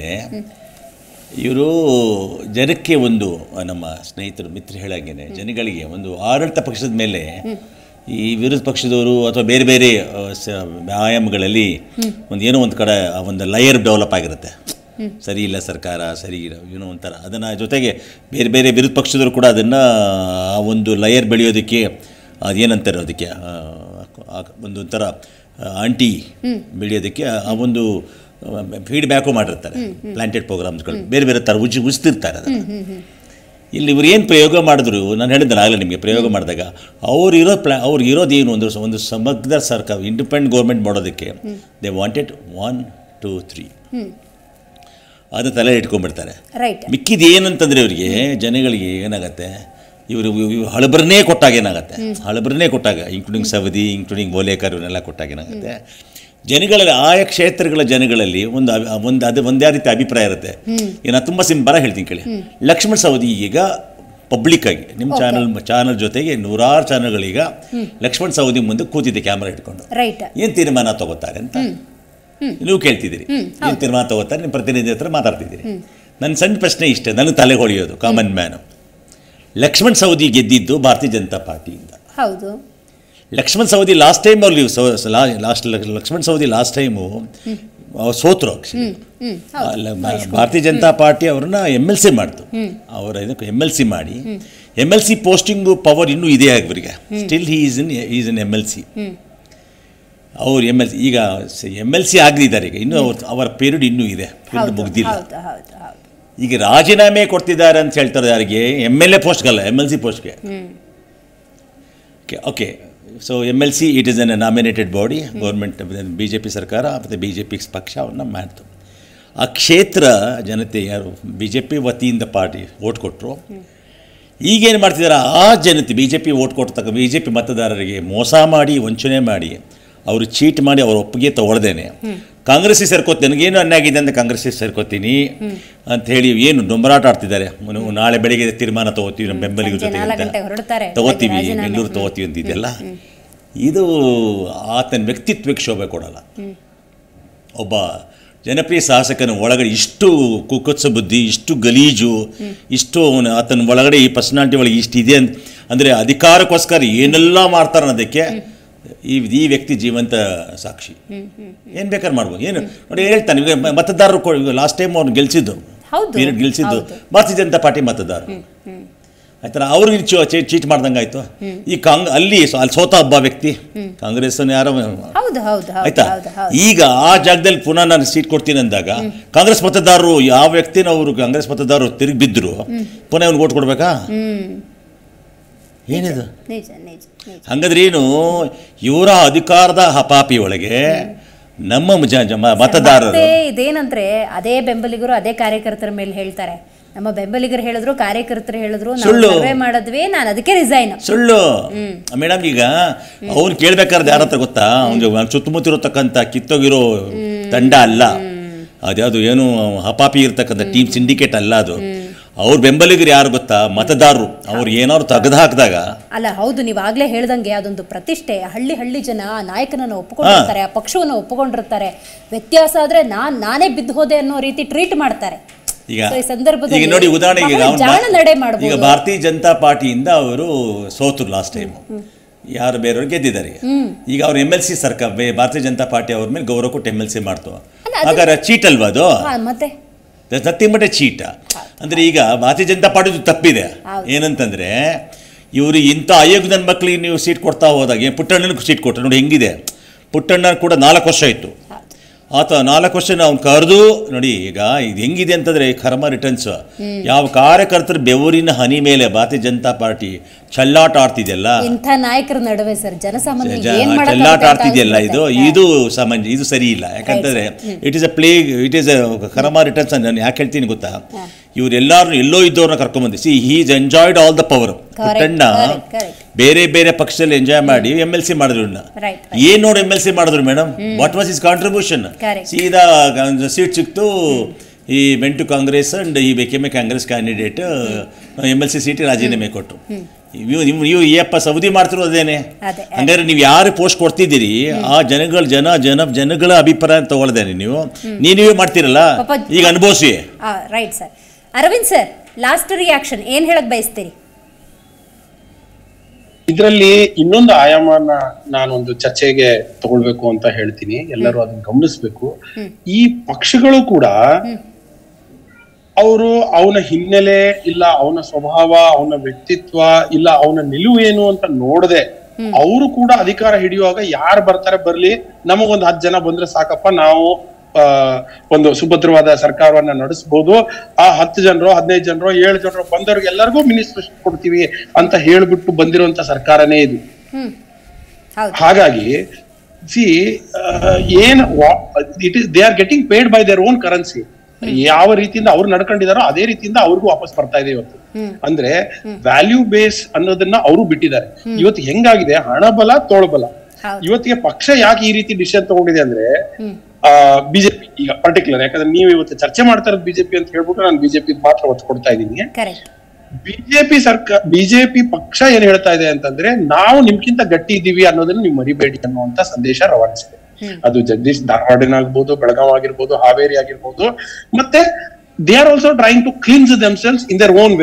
ಇವರು ಜನಕ್ಕೆ ಒಂದು ಆ, ನಮ್ಮ ಸ್ನೇಹಿತರು ಮಿತ್ರ ಹೇಳಂಗೇನೆ ಜನಗಳಿಗೆ ಒಂದು ಆಡಳಿತ ಪಕ್ಷದ ಮೇಲೆ ಈ ವಿರೋಧ ಪಕ್ಷದವರು ಅಥವಾ ಬೇರೆ ಬೇರೆ ಆ, ಸ- ಆಯಾಮಗಳಲ್ಲಿ ಒಂದು ಏನೋ ಒಂದು ಕಡೆ ಆ ಒಂದು ಲಯರ್ ಡೆವಲಪ್ ಆಗಿರುತ್ತೆ ಸರಿ ಇಲ್ಲ ಸರ್ಕಾರ ಸರಿ ಇಲ್ಲ ಏನೋ ಒಂಥರ ಅದನ್ನು ಜೊತೆಗೆ ಬೇರೆ ಬೇರೆ ವಿರೋಧ ಪಕ್ಷದವರು ಕೂಡ ಅದನ್ನು ಆ ಒಂದು ಲಯರ್ ಬೆಳೆಯೋದಕ್ಕೆ ಅದೇನಂತಾರೆ ಅದಕ್ಕೆ ಆ, ಆ ಒಂದು ಒಂಥರ ಆಂಟಿ ಬೆಳೆಯೋದಕ್ಕೆ ಆ ಒಂದು ಫೀಡ್ಬ್ಯಾಕು ಮಾಡಿರ್ತಾರೆ ಪ್ಲಾಂಟೆಡ್ ಪ್ರೋಗ್ರಾಮ್ಸ್ಗಳು ಬೇರೆ ಬೇರೆ ಥರ ಉಜ್ಜಿ ಉಜ್ತಿರ್ತಾರೆ ಅದನ್ನು ಇಲ್ಲಿ ಇವ್ರು ಏನು ಪ್ರಯೋಗ ಮಾಡಿದ್ರು ನಾನು ಹೇಳಿದ್ದಲ್ಲ ಆಗಲೇ ನಿಮಗೆ ಪ್ರಯೋಗ ಮಾಡಿದಾಗ ಅವ್ರು ಇರೋ ಪ್ಲಾ ಅವ್ರು ಇರೋದು ಏನು ಒಂದು ಒಂದು ಸಮಗ್ರ ಸರ್ಕಾರ ಇಂಡಿಪೆಂಡೆಂಟ್ ಗೌರ್ಮೆಂಟ್ ಮಾಡೋದಕ್ಕೆ they wanted one two three ಅದು ತಲೆ ಇಟ್ಕೊಂಡ್ಬಿಡ್ತಾರೆ ರೈಟ್ ಮಿಕ್ಕಿದ ಏನಂತಂದ್ರೆ ಇವರಿಗೆ ಜನಗಳಿಗೆ ಏನಾಗತ್ತೆ ಇವರು ಹಳಬರನ್ನೇ ಕೊಟ್ಟಾಗ ಏನಾಗುತ್ತೆ ಹಳಬರನ್ನೇ ಕೊಟ್ಟಾಗ ಇನ್ಕ್ಲೂಡಿಂಗ್ ಸವದಿ ಇನ್ಕ್ಲೂಡಿಂಗ್ ಓಲೇಕರ್ ಇವನ್ನೆಲ್ಲ ಕೊಟ್ಟಾಗ ಏನಾಗುತ್ತೆ ಜನಗಳಲ್ಲಿ ಆಯಾ ಕ್ಷೇತ್ರಗಳ ಜನಗಳಲ್ಲಿ ಒಂದು ಅಭಿ- ಒಂದು ಅದು ಒಂದೇ ರೀತಿ ಅಭಿಪ್ರಾಯ ಇರುತ್ತೆ ಈಗ ನಾನು ತುಂಬ ಸಿಂಪಲ್ ಹೇಳ್ತೀನಿ ಕೇಳಿ ಲಕ್ಷ್ಮಣ ಸವದಿ ಈಗ ಪಬ್ಲಿಕ್ ಆಗಿ ನಿಮ್ಮ ಚಾನಲ್ ಚಾನಲ್ ಜೊತೆಗೆ ನೂರಾರು ಚಾನಲ್ಗಳೀಗ ಲಕ್ಷ್ಮಣ ಸವದಿ ಮುಂದೆ ಕೂತಿದೆ ಕ್ಯಾಮ್ರಾ ಇಟ್ಕೊಂಡು ರೈಟ್ ಏನು ತೀರ್ಮಾನ ತಗೋತಾರೆ ಅಂತ ನೀವು ಕೇಳ್ತಿದ್ದೀರಿ ಏನು ತೀರ್ಮಾನ ತಗೋತಾರೆ ನಿಮ್ಮ ಪ್ರತಿನಿಧಿ ಹತ್ರ ಮಾತಾಡ್ತಿದ್ದೀರಿ ನನ್ನ ಸಣ್ಣ ಪ್ರಶ್ನೆ ಇಷ್ಟೇ ನನಗೆ ತಲೆ ಹೊಳೆಯೋದು ಕಾಮನ್ ಮ್ಯಾನು ಲಕ್ಷ್ಮಣ್ ಸವದಿ ಗೆದ್ದಿದ್ದು ಭಾರತೀಯ ಜನತಾ ಪಾರ್ಟಿಯಿಂದ ಹೌದು ಲಕ್ಷ್ಮಣ್ ಸವದಿ ಲಾಸ್ಟ್ ಟೈಮ್ ಅಲ್ಲಿ last Laxman Savadi last time ಸೋತರು actually. ಹ್ಮ್ ಅಲ್ಲ, ಬ- ಭಾರತೀಯ ಜನತಾ ಪಾರ್ಟಿ ಅವ್ರನ್ನ ಎಮ್ ಎಲ್ ಸಿ ಮಾಡ್ತು ಅವರ ಇದಕ್ಕೆ ಎಮ್ ಎಲ್ ಸಿ ಮಾಡಿ M L C posting power ಇನ್ನೂ ಇದೆ ಅವರಿಗೆ still he is in is in M L C ಅವ್ರು ಎಮ್ ಎಲ್ ಸಿ ಈಗ ಎಮ್ ಎಲ್ ಸಿ ಆಗದಿದ್ದಾರೆ ಈಗ ಇನ್ನೂ ಅವ್ರ ಅವರ ಪೀರಿಯಡ್ ಇನ್ನೂ ಇದೆ ಪೀರಿಯಡ್ ಹೌದು ಮುಗ್ದಿಲ್ಲ ಹೌದು ಹೌದು ಹೌದು ಈಗ ರಾಜೀನಾಮೆ ಕೊಡ್ತಿದ್ದಾರೆ ಅಂತ ಹೇಳ್ತಾರೆ ಯಾರಿಗೆ ಎಮ್ ಎಲ್ ಎ ಪೋಸ್ಟ್ಗಲ್ಲ ಎಮ್ ಎಲ್ ಸಿ ಪೋಸ್ಟ್ಗೆ okay okay so M L C it is an nominated body government B J P ಸರ್ಕಾರ ಮತ್ತು ಬಿ ಜೆ ಪಿ ಪಕ್ಷ ಅವನ್ನ ಮಾಡ್ತು ಆ ಕ್ಷೇತ್ರ ಜನತೆ ಯಾರು ಬಿ ಜೆ ಪಿ ವತಿಯಿಂದ ಪಾರ್ಟಿ ಓಟ್ ಕೊಟ್ಟರು ಈಗೇನು ಮಾಡ್ತಿದ್ದಾರೆ ಆ ಜನತೆ ಬಿ ಜೆ ಪಿ ಓಟ್ ಕೊಡ್ತಕ್ಕ ಬಿ ಜೆ ಪಿ ಮತದಾರರಿಗೆ ಮೋಸ ಮಾಡಿ ವಂಚನೆ ಮಾಡಿ ಅವರು ಚೀಟ್ ಮಾಡಿ ಅವ್ರ ಒಪ್ಪಿಗೆ ತಗೊಳ್ದೇನೆ ಕಾಂಗ್ರೆಸ್ಸಿಗೆ ಸೇರ್ಕೋತೀನಿ ನನಗೇನು ಅನ್ಯಾಯ ಆಗಿದೆ ಅಂತ ಕಾಂಗ್ರೆಸ್ಸಿಗೆ ಸೇರ್ಕೋತೀನಿ ಅಂತ ಹೇಳಿ ಏನು ಡೊಂಬರಾಟ ಆಡ್ತಿದ್ದಾರೆ ನಾವು ನಾಳೆ ಬೆಳಿಗ್ಗೆ ತೀರ್ಮಾನ ತಗೋತೀವಿ ನಮ್ಮ ಬೆಂಬಲಿಗರ ಸಂಜೆ ಜೊತೆ ನಾಲ್ಕು ಅಂತ ಗಂಟೆಗೆ ಹೊರಡ್ತಾರೆ. ತಗೋತೀವಿ ಬೆಳಗ್ಗೆ ರಾಜೀನಾಮೆ. ಬೆಂಗಳೂರು ತಗೋತೀವಿ ಅಂತಿದ್ದೆಲ್ಲ ಇದು ಆತನ ವ್ಯಕ್ತಿತ್ವಕ್ಕೆ ಶೋಭೆ ಕೊಡಲ್ಲ ಒಬ್ಬ ಜನಪ್ರಿಯ ಶಾಸಕನ ಒಳಗಡೆ ಇಷ್ಟು ಕುಕ್ಕತ್ಸ ಬುದ್ಧಿ ಇಷ್ಟು ಗಲೀಜು ಇಷ್ಟು ಅವನ ಆತನ ಒಳಗಡೆ ಈ ಪರ್ಸನಾಲಿಟಿ ಒಳಗೆ ಇಷ್ಟು ಇದೆ ಅಂತ ಅಂದರೆ ಅಧಿಕಾರಕ್ಕೋಸ್ಕರ ಏನೆಲ್ಲ ಮಾಡ್ತಾರೆ ಅನ್ನೋದಕ್ಕೆ ಈ ಈ ವ್ಯಕ್ತಿ ಜೀವಂತ ಸಾಕ್ಷಿ ಏನು ಬೇಕಾದ್ರೆ ಮಾಡ್ಬೋದು ಏನು ನೋಡಿ ಹೇಳ್ತಾನೆ ಈಗ ಮ- ಮತದಾರರು ಕೊ- ಈಗ ಲಾಸ್ಟ್ ಟೈಮ್ ಅವ್ನು ಗೆಲ್ಸಿದ್ದು ಹೌದು, ಪೀರಿಯಡ್ ಗೆಲ್ಸಿದ್ದು ಹೌದು. ಭಾರತೀಯ ಜನತಾ ಪಾರ್ಟಿ ಮತದಾರರು ಆಯ್ತಲ್ಲ ಅವ್ರಿಗೆ ಚೀಟ್ ಮಾಡ್ದಂಗೆ ಆಯ್ತು ಈ ಕಾಂಗ್ ಅಲ್ಲಿ ಸೊ- ಅಲ್ಲಿ ಸೋತ ಒಬ್ಬ ವ್ಯಕ್ತಿ ಕಾಂಗ್ರೆಸ್ ಯಾರೋ ಹೌದು ಹೌದು ಹೌದು ಆಯ್ತಾ ಹೌದು ಹೌದು ಈಗ ಆ ಜಾಗದಲ್ಲಿ ಪುನಃ ನಾನು ಸೀಟ್ ಕೊಡ್ತೀನಿ ಅಂದಾಗ ಕಾಂಗ್ರೆಸ್ ಮತದಾರರು ಯಾವ ವ್ಯಕ್ತಿನ ಅವರು ಕಾಂಗ್ರೆಸ್ ಮತದಾರರು ತಿರುಗಿ ಬಿದ್ದರು ಪುನಃ ಅವ್ನಿಗೆ ಓಟ್ ಕೊಡ್ಬೇಕಾ ಏನಿದು ನಿಜ ನಿಜ ನಿಜ ಹಂಗಾದ್ರೆ ಏನು ಇವರ ಅಧಿಕಾರದ ಹಪಾಪಿ ಒಳಗೆ ನಮ್ಮ ಜ- ಜ- ಮ- ಮತದಾರರು ಮತ್ತೆ ಇದೇನಂದ್ರೆ ಅದೇ ಬೆಂಬಲಿಗರು ಅದೇ ಕಾರ್ಯಕರ್ತರ ಮೇಲೆ ಹೇಳ್ತಾರೆ ನಮ್ಮ ಬೆಂಬಲಿಗರು ಹೇಳಿದ್ರು ಕಾರ್ಯಕರ್ತರು ಹೇಳಿದ್ರು ನಾವು ಸುಳ್ಳು. ಸರ್ವೆ ಮಾಡಿದ್ವಿ ನಾನು ಅದಕ್ಕೆ ರಿಸೈನ್ ಸುಳ್ಳು ಮೇಡಮ್ ಈಗ ಅವ್ನು ಕೇಳ್ಬೇಕಾದ್ರೆ ಯಾರ ಹತ್ರ ಗೊತ್ತಾ ಅವ್ನು ಸುತ್ತಮುತ್ತ ಇರತಕ್ಕಂಥ ಕಿತ್ತೋಗಿರೋ ತಂಡ ಅಲ್ಲ ಅದ್ಯಾವುದು ಏನು ಹಪಾಪಿ ಇರ್ತಕ್ಕಂಥ ಟೀಮ್ ಸಿಂಡಿಕೇಟ್ ಅಲ್ಲ ಅದು ಅವ್ರ ಬೆಂಬಲಿಗರು ಯಾರು ಗೊತ್ತಾ ಮತದಾರರು ಅವ್ರು ಏನಾದ್ರು ತೆಗೆದು ಹಾಕಿದಾಗ ಅಲ್ಲ ಹೌದು ನೀವು ಆಗ್ಲೇ ಹೇಳ್ದಂಗೆ ಅದೊಂದು ಪ್ರತಿಷ್ಠೆ ಹಳ್ಳಿ ಹಳ್ಳಿ ಜನ ಆ ನಾಯಕನನ್ನ ಒಪ್ಪಿಕೊಂಡಿರ್ತಾರೆ ಆ ಪಕ್ಷವನ್ನು ಒಪ್ಪಿಕೊಂಡಿರ್ತಾರೆ ವ್ಯತ್ಯಾಸ ಆದ್ರೆ ನಾನ್ ನಾನೇ ಬಿದ್ದು ಹೋದೆ ಅನ್ನೋ ರೀತಿ ಟ್ರೀಟ್ ಮಾಡ್ತಾರೆ ಈಗ So, ಈ ಸಂದರ್ಭದಲ್ಲಿ ಈಗ ನೋಡಿ ಉದಾಹರಣೆಗೆ ಬಹಳ ಅವ್ನು ಜಾಣ ನಡೆ ಬಾ- ಮಾಡ್ಬೋದು. ಈಗ ಭಾರತೀಯ ಜನತಾ ಪಾರ್ಟಿಯಿಂದ ಅವರು ಸೋತರು ಲಾಸ್ಟ್ ಟೈಮ್ ಯಾರು ಬೇರೆಯವ್ರು ಗೆದ್ದಿದ್ದಾರೆ ಈಗ ಅವ್ರು ಎಮ್ ಎಲ್ ಸಿ ಸರ್ಕಾರ ಬೇ- ಭಾರತೀಯ ಜನತಾ ಪಾರ್ಟಿ ಅವ್ರ ಮೇಲೆ ಗೌರವ ಕೊಟ್ಟು ಎಮ್ ಎಲ್ ಸಿ ಮಾಡ್ತು ಹಾಗಾದ್ರೆ ಚೀಟ್ ಅಲ್ವಾ ಅದು ಹಾ, ಮತ್ತೆ ನಥಿಂಗ್ ಬಟ್ ಎ ಚೀಟ ಅಂದರೆ ಈಗ ಭಾರತೀಯ ಜನತಾ ಪಾರ್ಟಿದು ತಪ್ಪಿದೆ ಹೌದು. ಏನಂತಂದರೆ ಇವರು ಇಂಥ ಆಯೋಗದ ಮಕ್ಕಳಿಗೆ ನೀವು ಸೀಟ್ ಕೊಡ್ತಾ ಹೋದಾಗ ಪುಟ್ಟಣ್ಣನಿಗೆ ಸೀಟ್ ಕೊಟ್ಟರು ನೋಡಿ ಹೆಂಗಿದೆ ಪುಟ್ಟಣ್ಣ ಕೂಡ ನಾಲ್ಕು ವರ್ಷ ಇತ್ತು ಆತ ನಾಲ್ಕು ವರ್ಷ ಅವ್ನು ಕರೆದು ನೋಡಿ ಈಗ ಇದು ಹೆಂಗಿದೆ ಅಂತಂದರೆ ಕರ್ಮ ರಿಟರ್ನ್ಸ್ ಯಾವ ಕಾರ್ಯಕರ್ತರು ಬೆವರಿನ ಹನಿ ಮೇಲೆ ಭಾರತೀಯ ಜನತಾ ಪಾರ್ಟಿ ಚಲ್ಲಾಟ ಆಡ್ತಿದೆಯಲ್ಲ ಇಂಥ ನಾಯಕರ ನಡುವೆ ಸರ್ ಜನಸಾಮಾನ್ಯ ಜ- ಏನ್ ಚೆಲ್ಲಾಟ ಮಾಡಕ್ಕಾಗುತ್ತೆ ಅಂತ ಆಡ್ತಿದೆಯಲ್ಲ ಇದು ಅನ್ಸುತ್ತೆ. ಇದು ಸಮಂಜ ಇದು ಸರಿ ಇಲ್ಲ ಯಾಕಂತಂದ್ರೆ it is a play it is karma returns ನಾನು ಯಾಕೆ ಹೇಳ್ತೀನಿ ಗೊತ್ತಾ ಇವರೆಲ್ಲರೂ ಎಲ್ಲೋ ಇದ್ದವ್ರನ್ನ ಕರ್ಕೊಂಬಂದು see he's enjoyed all the power Puttanna correct, correct. ಬೇರೆ ಬೇರೆ ಪಕ್ಷದಲ್ಲಿ ಎಂಜಾಯ್ ಮಾಡಿ ಎಮ್ ಎಲ್ ಸಿ ಮಾಡಿದ್ರು ಇವ್ರನ್ನ. Right, ಏನ್ ನೋಡಿ ಎಮ್ ಎಲ್ ಸಿ ಮಾಡಿದ್ರು madam what was is contribution Correct. ಸೀದಾ ಸೀಟ್ ಸಿಕ್ತು he went to Congress and he became a Congress candidate M L C seat ರಾಜೀನಾಮೆ ಕೊಟ್ಟರು ನೀವು ನೀವು ನೀವು ಏಪ್ಪ ಸೌದಿ ಮಾಡ್ತಿರೋದೇನೆ ಅದೇ, ಹಂಗಾದ್ರೆ ನೀವು ಯಾರು ಪೋಸ್ಟ್ ಕೊಡ್ತಿದ್ದೀರಿ ಆ ಜನಗಳ ಜನ ಜನ ಜನಗಳ ಅಭಿಪ್ರಾಯ ತಗೊಳ್ದೇನೆ ನೀವು ನೀವೇ ಮಾಡ್ತೀರಲ್ಲ ಪಾಪ- ಈಗ ಅನುಭವಿಸಿ right sir Arvind sir last reaction ಏನ್ ಹೇಳಕ್ ಬಯಸ್ತೀರಿ ಇದರಲ್ಲಿ ಇನ್ನೊಂದು ಆಯಾಮನ ನಾನೊಂದು ಚರ್ಚೆಗೆ ತಗೊಳ್ಬೇಕು ಅಂತ ಹೇಳ್ತೀನಿ ಎಲ್ಲರೂ ಅದನ್ನ ಗಮನಿಸ್ಬೇಕು ಈ ಪಕ್ಷಗಳು ಕೂಡ ಅವರು ಅವನ ಹಿನ್ನೆಲೆ ಇಲ್ಲ ಅವನ ಸ್ವಭಾವ ಅವನ ವ್ಯಕ್ತಿತ್ವ ಇಲ್ಲ ಅವನ ನಿಲುವು ಏನು ಅಂತ ನೋಡದೆ ಅವರು ಕೂಡ ಅಧಿಕಾರ ಹಿಡಿಯುವಾಗ ಯಾರು ಬರ್ತಾರೆ ಬರ್ಲಿ ನಮಗೊಂದು ಹತ್ತು ಜನ ಬಂದ್ರೆ ಸಾಕಪ್ಪ ನಾವು ಆ, ಒಂದು ಸುಭದ್ರವಾದ ಸರ್ಕಾರವನ್ನ ನಡೆಸಬಹುದು ಆ ಹತ್ತು ಜನರು ಹದಿನೈದು ಜನರು ಏಳು ಜನರು ಬಂದವ್ರಿಗೆ ಎಲ್ಲರಿಗೂ ಮಿನಿಸ್ಟ್ರೇಷನ್ ಕೊಡ್ತೀವಿ ಅಂತ ಹೇಳ್ಬಿಟ್ಟು ಬಂದಿರುವಂತ ಸರ್ಕಾರನೇ ಇದು ಹ್ಮ್ ಹೌದು ಹಾಗಾಗಿ ಸಿ ಏನ್ it is they are getting paid by their own currency ಯಾವ ರೀತಿಯಿಂದ ಅವ್ರು ನಡ್ಕೊಂಡಿದಾರೋ ಅದೇ ರೀತಿಯಿಂದ ಅವ್ರಿಗೂ ವಾಪಸ್ ಬರ್ತಾ ಇದೆ ಇವತ್ತು ಅಂದ್ರೆ ವ್ಯಾಲ್ಯೂ ಬೇಸ್ ಅನ್ನೋದನ್ನ ಅವರು ಬಿಟ್ಟಿದ್ದಾರೆ ಇವತ್ತು ಹೆಂಗಾಗಿದೆ ಹಣಬಲ ತೋಳ್ಬಲ ಹೌದು. ಇವತ್ತಿಗೆ ಪಕ್ಷ ಯಾಕೆ ಈ ರೀತಿ ಡಿಸಿಷನ್ ತಗೊಂಡಿದೆ ಅಂದ್ರೆ ಬಿಜೆಪಿ ಈಗ ಪರ್ಟಿಕ್ಯುಲರ್ ಯಾಕಂದ್ರೆ ನೀವು ಇವತ್ತು ಚರ್ಚೆ ಮಾಡ್ತಾ ಇರೋದು ಬಿಜೆಪಿ ಅಂತ ಹೇಳ್ಬಿಟ್ಟು ನಾನು ಬಿಜೆಪಿ ಮಾತ್ರ ಒತ್ತು ಕೊಡ್ತಾ ಇದ್ದೀನಿ ಕರೆಕ್ಟ್ ಬಿಜೆಪಿ ಸರ್ಕಾರ ಬಿಜೆಪಿ ಪಕ್ಷ ಏನ್ ಹೇಳ್ತಾ ಇದೆ ಅಂತಂದ್ರೆ ನಾವು ನಿಮ್ಗಿಂತ ಗಟ್ಟಿ ಇದ್ದೀವಿ ಅನ್ನೋದನ್ನ ನೀವು ಮರಿಬೇಡಿ ಅನ್ನುವಂತ ಸಂದೇಶ ರವಾನಿಸಿದೆ ಅದು ಜಗದೀಶ್ ಧಾರವಾಡಿನಾಗ್ಬೋದು ಬೆಳಗಾವ್ ಆಗಿರ್ಬೋದು ಹಾವೇರಿ ಆಗಿರ್ಬೋದು ಮತ್ತೆ they are also trying to cleanse themselves in their own way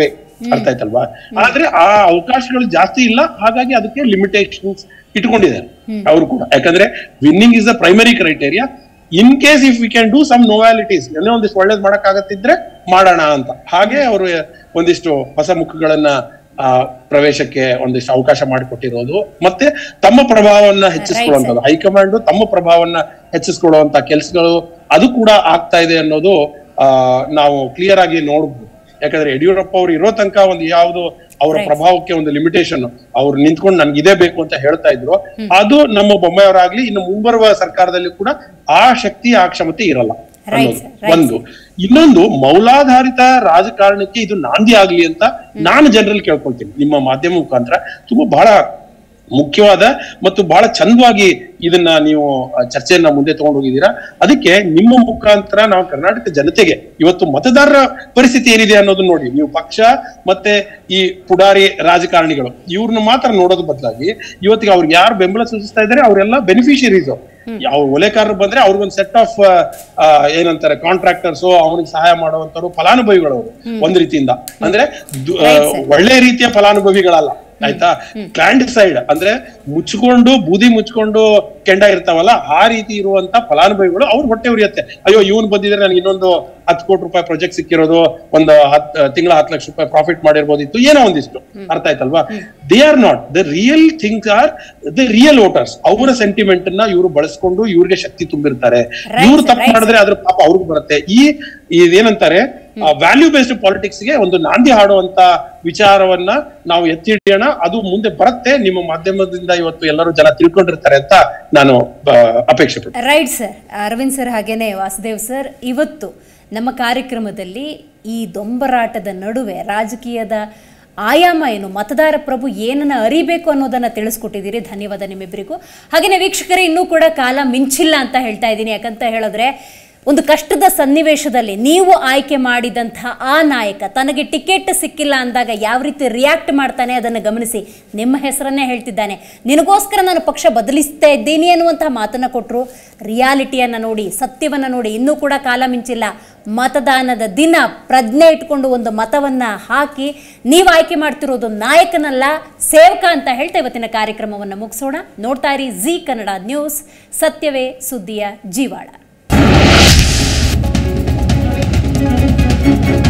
ಅರ್ಥ ಆಯ್ತಲ್ವಾ ಆದ್ರೆ ಆ ಅವಕಾಶಗಳು ಜಾಸ್ತಿ ಇಲ್ಲ ಹಾಗಾಗಿ ಅದಕ್ಕೆ ಲಿಮಿಟೇಷನ್ಸ್ ಇಟ್ಕೊಂಡಿದ್ದಾರೆ ಅವರು ಕೂಡ ಯಾಕಂದ್ರೆ winning is the primary criteria in case if we can do some novelties ಏನೋ ಒಂದಿಷ್ಟು ಒಳ್ಳೇದ್ ಮಾಡಕ್ ಆಗತ್ತಿದ್ರೆ ಮಾಡೋಣ ಅಂತ ಹಾಗೆ ಅವರು ಒಂದಿಷ್ಟು ಹೊಸ ಮುಖಗಳನ್ನ ಆ ಪ್ರವೇಶಕ್ಕೆ ಒಂದಿಷ್ಟು ಅವಕಾಶ ಮಾಡಿಕೊಟ್ಟಿರೋದು ಮತ್ತೆ ತಮ್ಮ ಪ್ರಭಾವವನ್ನ ಹೆಚ್ಚಿಸ್ಕೊಳ್ಳುವಂಥದ್ದು ಹೈಕಮಾಂಡ್ ತಮ್ಮ ಪ್ರಭಾವವನ್ನ ಹೆಚ್ಚಿಸ್ಕೊಳ್ಳುವಂತ ಕೆಲಸಗಳು ಅದು ಕೂಡ ಆಗ್ತಾ ಇದೆ ಅನ್ನೋದು ಆ ನಾವು ಕ್ಲಿಯರ್ ಆಗಿ ನೋಡ್ಬೋದು ಯಾಕಂದ್ರೆ ಯಡಿಯೂರಪ್ಪ ಅವ್ರು ಇರೋ ತನಕ ಒಂದು ಯಾವ್ದು ಅವರ ಪ್ರಭಾವಕ್ಕೆ ಒಂದು ಲಿಮಿಟೇಷನ್ ಅವ್ರು ನಿಂತ್ಕೊಂಡು ನನ್ಗೆ ಇದೇ ಬೇಕು ಅಂತ ಹೇಳ್ತಾ ಇದ್ರು ಅದು ನಮ್ಮ ಬೊಮ್ಮೆಯವರಾಗ್ಲಿ ಇನ್ನು ಮುಂಬರುವ ಸರ್ಕಾರದಲ್ಲಿ ಕೂಡ ಆ ಶಕ್ತಿ ಆ ಕ್ಷಮತೆ ಇರಲ್ಲ Right, ಅನ್ನೋದು sir. Right, ಒಂದು ಇನ್ನೊಂದು ಮೌಲಾಧಾರಿತ ರಾಜಕಾರಣಕ್ಕೆ ಇದು ನಾಂದಿ ಆಗ್ಲಿ ಅಂತ ನಾನು ಜನರಲ್ಲಿ ಕೇಳ್ಕೊಳ್ತೀನಿ ನಿಮ್ಮ ಮಾಧ್ಯಮ ಮುಖಾಂತರ ತುಂಬಾ ಬಹಳ ಮುಖ್ಯವಾದ ಮತ್ತು ಬಹಳ ಚಂದವಾಗಿ ಇದನ್ನ ನೀವು ಆ, ಚರ್ಚೆಯನ್ನ ಮುಂದೆ ತಗೊಂಡು ಹೋಗಿದ್ದೀರಾ ಅದಕ್ಕೆ ನಿಮ್ಮ ಮುಖಾಂತರ ನಾವು ಕರ್ನಾಟಕ ಜನತೆಗೆ ಇವತ್ತು ಮತದಾರರ ಪರಿಸ್ಥಿತಿ ಏನಿದೆ ಅನ್ನೋದನ್ನ ನೋಡಿ ನೀವು ಪಕ್ಷ ಮತ್ತೆ ಈ ಪುಡಾರಿ ರಾಜಕಾರಣಿಗಳು ಇವ್ರನ್ನ ಮಾತ್ರ ನೋಡೋದ್ ಬದಲಾಗಿ ಇವತ್ತಿಗೆ ಅವ್ರಿಗೆ ಯಾರು ಬೆಂಬಲ ಸೂಚಿಸ್ತಾ ಇದ್ದಾರೆ ಅವರೆಲ್ಲ ಬೆನಿಫಿಷಿಯರೀಸ್ ಯಾವ ಒಲೆಕಾರರು ಬಂದ್ರೆ ಅವ್ರಿಗೊಂದು ಸೆಟ್ ಆಫ್ ಏನಂತಾರೆ ಕಾಂಟ್ರಾಕ್ಟರ್ಸ್ ಅವನಿಗೆ ಸಹಾಯ ಮಾಡುವಂತವ್ರು ಫಲಾನುಭವಿಗಳು ಅವರು ಒಂದ್ ರೀತಿಯಿಂದ ಅಂದ್ರೆ ದು- ಆ, ಒಳ್ಳೆ ರೀತಿಯ ಫಲಾನುಭವಿಗಳಲ್ಲ ಆಯ್ತಾ ಕ್ಲಾಂಡ್ ಸೈಡ್ ಅಂದ್ರೆ ಮುಚ್ಕೊಂಡು ಬೂದಿ ಮುಚ್ಕೊಂಡು ಕೆಂಡ ಇರ್ತಾವಲ್ಲ ಆ ರೀತಿ ಇರುವಂತ ಫಲಾನುಭವಿಗಳು ಅವ್ರ ಹೊಟ್ಟೆ ಉರಿಯತ್ತೆ ಅಯ್ಯೋ ಇವನ್ ಬಂದಿದ್ರೆ ನನಗೆ ಇನ್ನೊಂದು ಹತ್ತು ಕೋಟಿ ರೂಪಾಯಿ ಪ್ರಾಜೆಕ್ಟ್ ಸಿಕ್ಕಿರೋದು ಒಂದು ಹತ್ ತಿಂಗಳ ಹತ್ತು ಲಕ್ಷ ರೂಪಾಯಿ ಪ್ರಾಫಿಟ್ ಮಾಡಿರ್ಬೋದಿತ್ತು ಏನೋ ಒಂದಿಷ್ಟು ಅರ್ಥ ಆಯ್ತಲ್ವಾ they are not the real things are the real voters ಅವರ ಸೆಂಟಿಮೆಂಟ್ ನ ಇವರು ಬಳಸ್ಕೊಂಡು ಇವ್ರಿಗೆ ಶಕ್ತಿ ತುಂಬಿರ್ತಾರೆ ಇವ್ರು ತಪ್ಪು ಮಾಡಿದ್ರೆ ಅದ್ರ ಪಾಪ ಅವ್ರಿಗೂ ಬರುತ್ತೆ ಈ ಇದೇನಂತಾರೆ ವ್ಯಾಲ್ಯೂ ಬೇಸ್ಡ್ ಪಾಲಿಟಿಕ್ಸ್ ಗೆ ಒಂದು ನಾಂದಿ ಹಾಡುವಂತ ವಿಚಾರವನ್ನ ನಾವು ಎತ್ತಿ ಹಿಡಿಯೋಣ ಅದು ಮುಂದೆ ಬರುತ್ತೆ ನಿಮ್ಮ ಮಾಧ್ಯಮದಿಂದ ಇವತ್ತು ಎಲ್ಲರೂ ಜನ ತಿಳ್ಕೊಂಡಿರ್ತಾರೆ ಅಂತ ನಾನು ಆ, ಅಪೇಕ್ಷೆ ಪಡ್ತೀನಿ ರೈಟ್ ಸರ್ ಅರವಿಂದ್ ಸರ್ ಹಾಗೇನೆ ವಾಸುದೇವ್ ಸರ್ ಇವತ್ತು ನಮ್ಮ ಕಾರ್ಯಕ್ರಮದಲ್ಲಿ ಈ ದೊಂಬರಾಟದ ನಡುವೆ ರಾಜಕೀಯದ ಆಯಾಮ ಏನು ಮತದಾರ ಪ್ರಭು ಏನನ್ನ ಅರಿಬೇಕು ಅನ್ನೋದನ್ನ ತಿಳಿಸ್ಕೊಟ್ಟಿದ್ದೀರಿ ಧನ್ಯವಾದ ನಿಮ್ಮಿಬ್ಬರಿಗೂ ಹಾಗೆಯೇ ವೀಕ್ಷಕರೇ ಇನ್ನೂ ಕೂಡ ಕಾಲ ಮಿಂಚಿಲ್ಲ ಅಂತ ಹೇಳ್ತಾ ಇದ್ದೀನಿ ಯಾಕಂತ ಹೇಳಿದ್ರೆ ಒಂದು ಕಷ್ಟದ ಸನ್ನಿವೇಶದಲ್ಲಿ ನೀವು ಆಯ್ಕೆ ಮಾಡಿದಂತಹ ಆ ನಾಯಕ ತನಗೆ ಟಿಕೆಟ್ ಸಿಕ್ಕಿಲ್ಲ ಅಂದಾಗ ಯಾವ ರೀತಿ ರಿಯಾಕ್ಟ್ ಮಾಡ್ತಾನೆ ಅದನ್ನು ಗಮನಿಸಿ ನಿಮ್ಮ ಹೆಸರನ್ನೇ ಹೇಳ್ತಿದ್ದಾನೆ ನಿನಗೋಸ್ಕರ ನಾನು ಪಕ್ಷ ಬದಲಿಸ್ತಾ ಇದ್ದೀನಿ ಅನ್ನುವಂತಹ ಮಾತನ್ನು ಕೊಟ್ಟರು ರಿಯಾಲಿಟಿಯನ್ನು ನೋಡಿ ಸತ್ಯವನ್ನು ನೋಡಿ ಇನ್ನೂ ಕೂಡ ಕಾಲ ಮಿಂಚಿಲ್ಲ ಮತದಾನದ ದಿನ ಪ್ರಜ್ಞೆ ಇಟ್ಕೊಂಡು ಒಂದು ಮತವನ್ನು ಹಾಕಿ ನೀವು ಆಯ್ಕೆ ಮಾಡ್ತಿರೋದು ನಾಯಕನಲ್ಲ ಸೇವಕ ಅಂತ ಹೇಳ್ತಾ ಇವತ್ತಿನ ಕಾರ್ಯಕ್ರಮವನ್ನು ಮುಗಿಸೋಣ ನೋಡ್ತಾ ಇರಿ ಜಿ ಕನ್ನಡ ನ್ಯೂಸ್ ಸತ್ಯವೇ ಸುದ್ದಿಯ ಜೀವಾಳ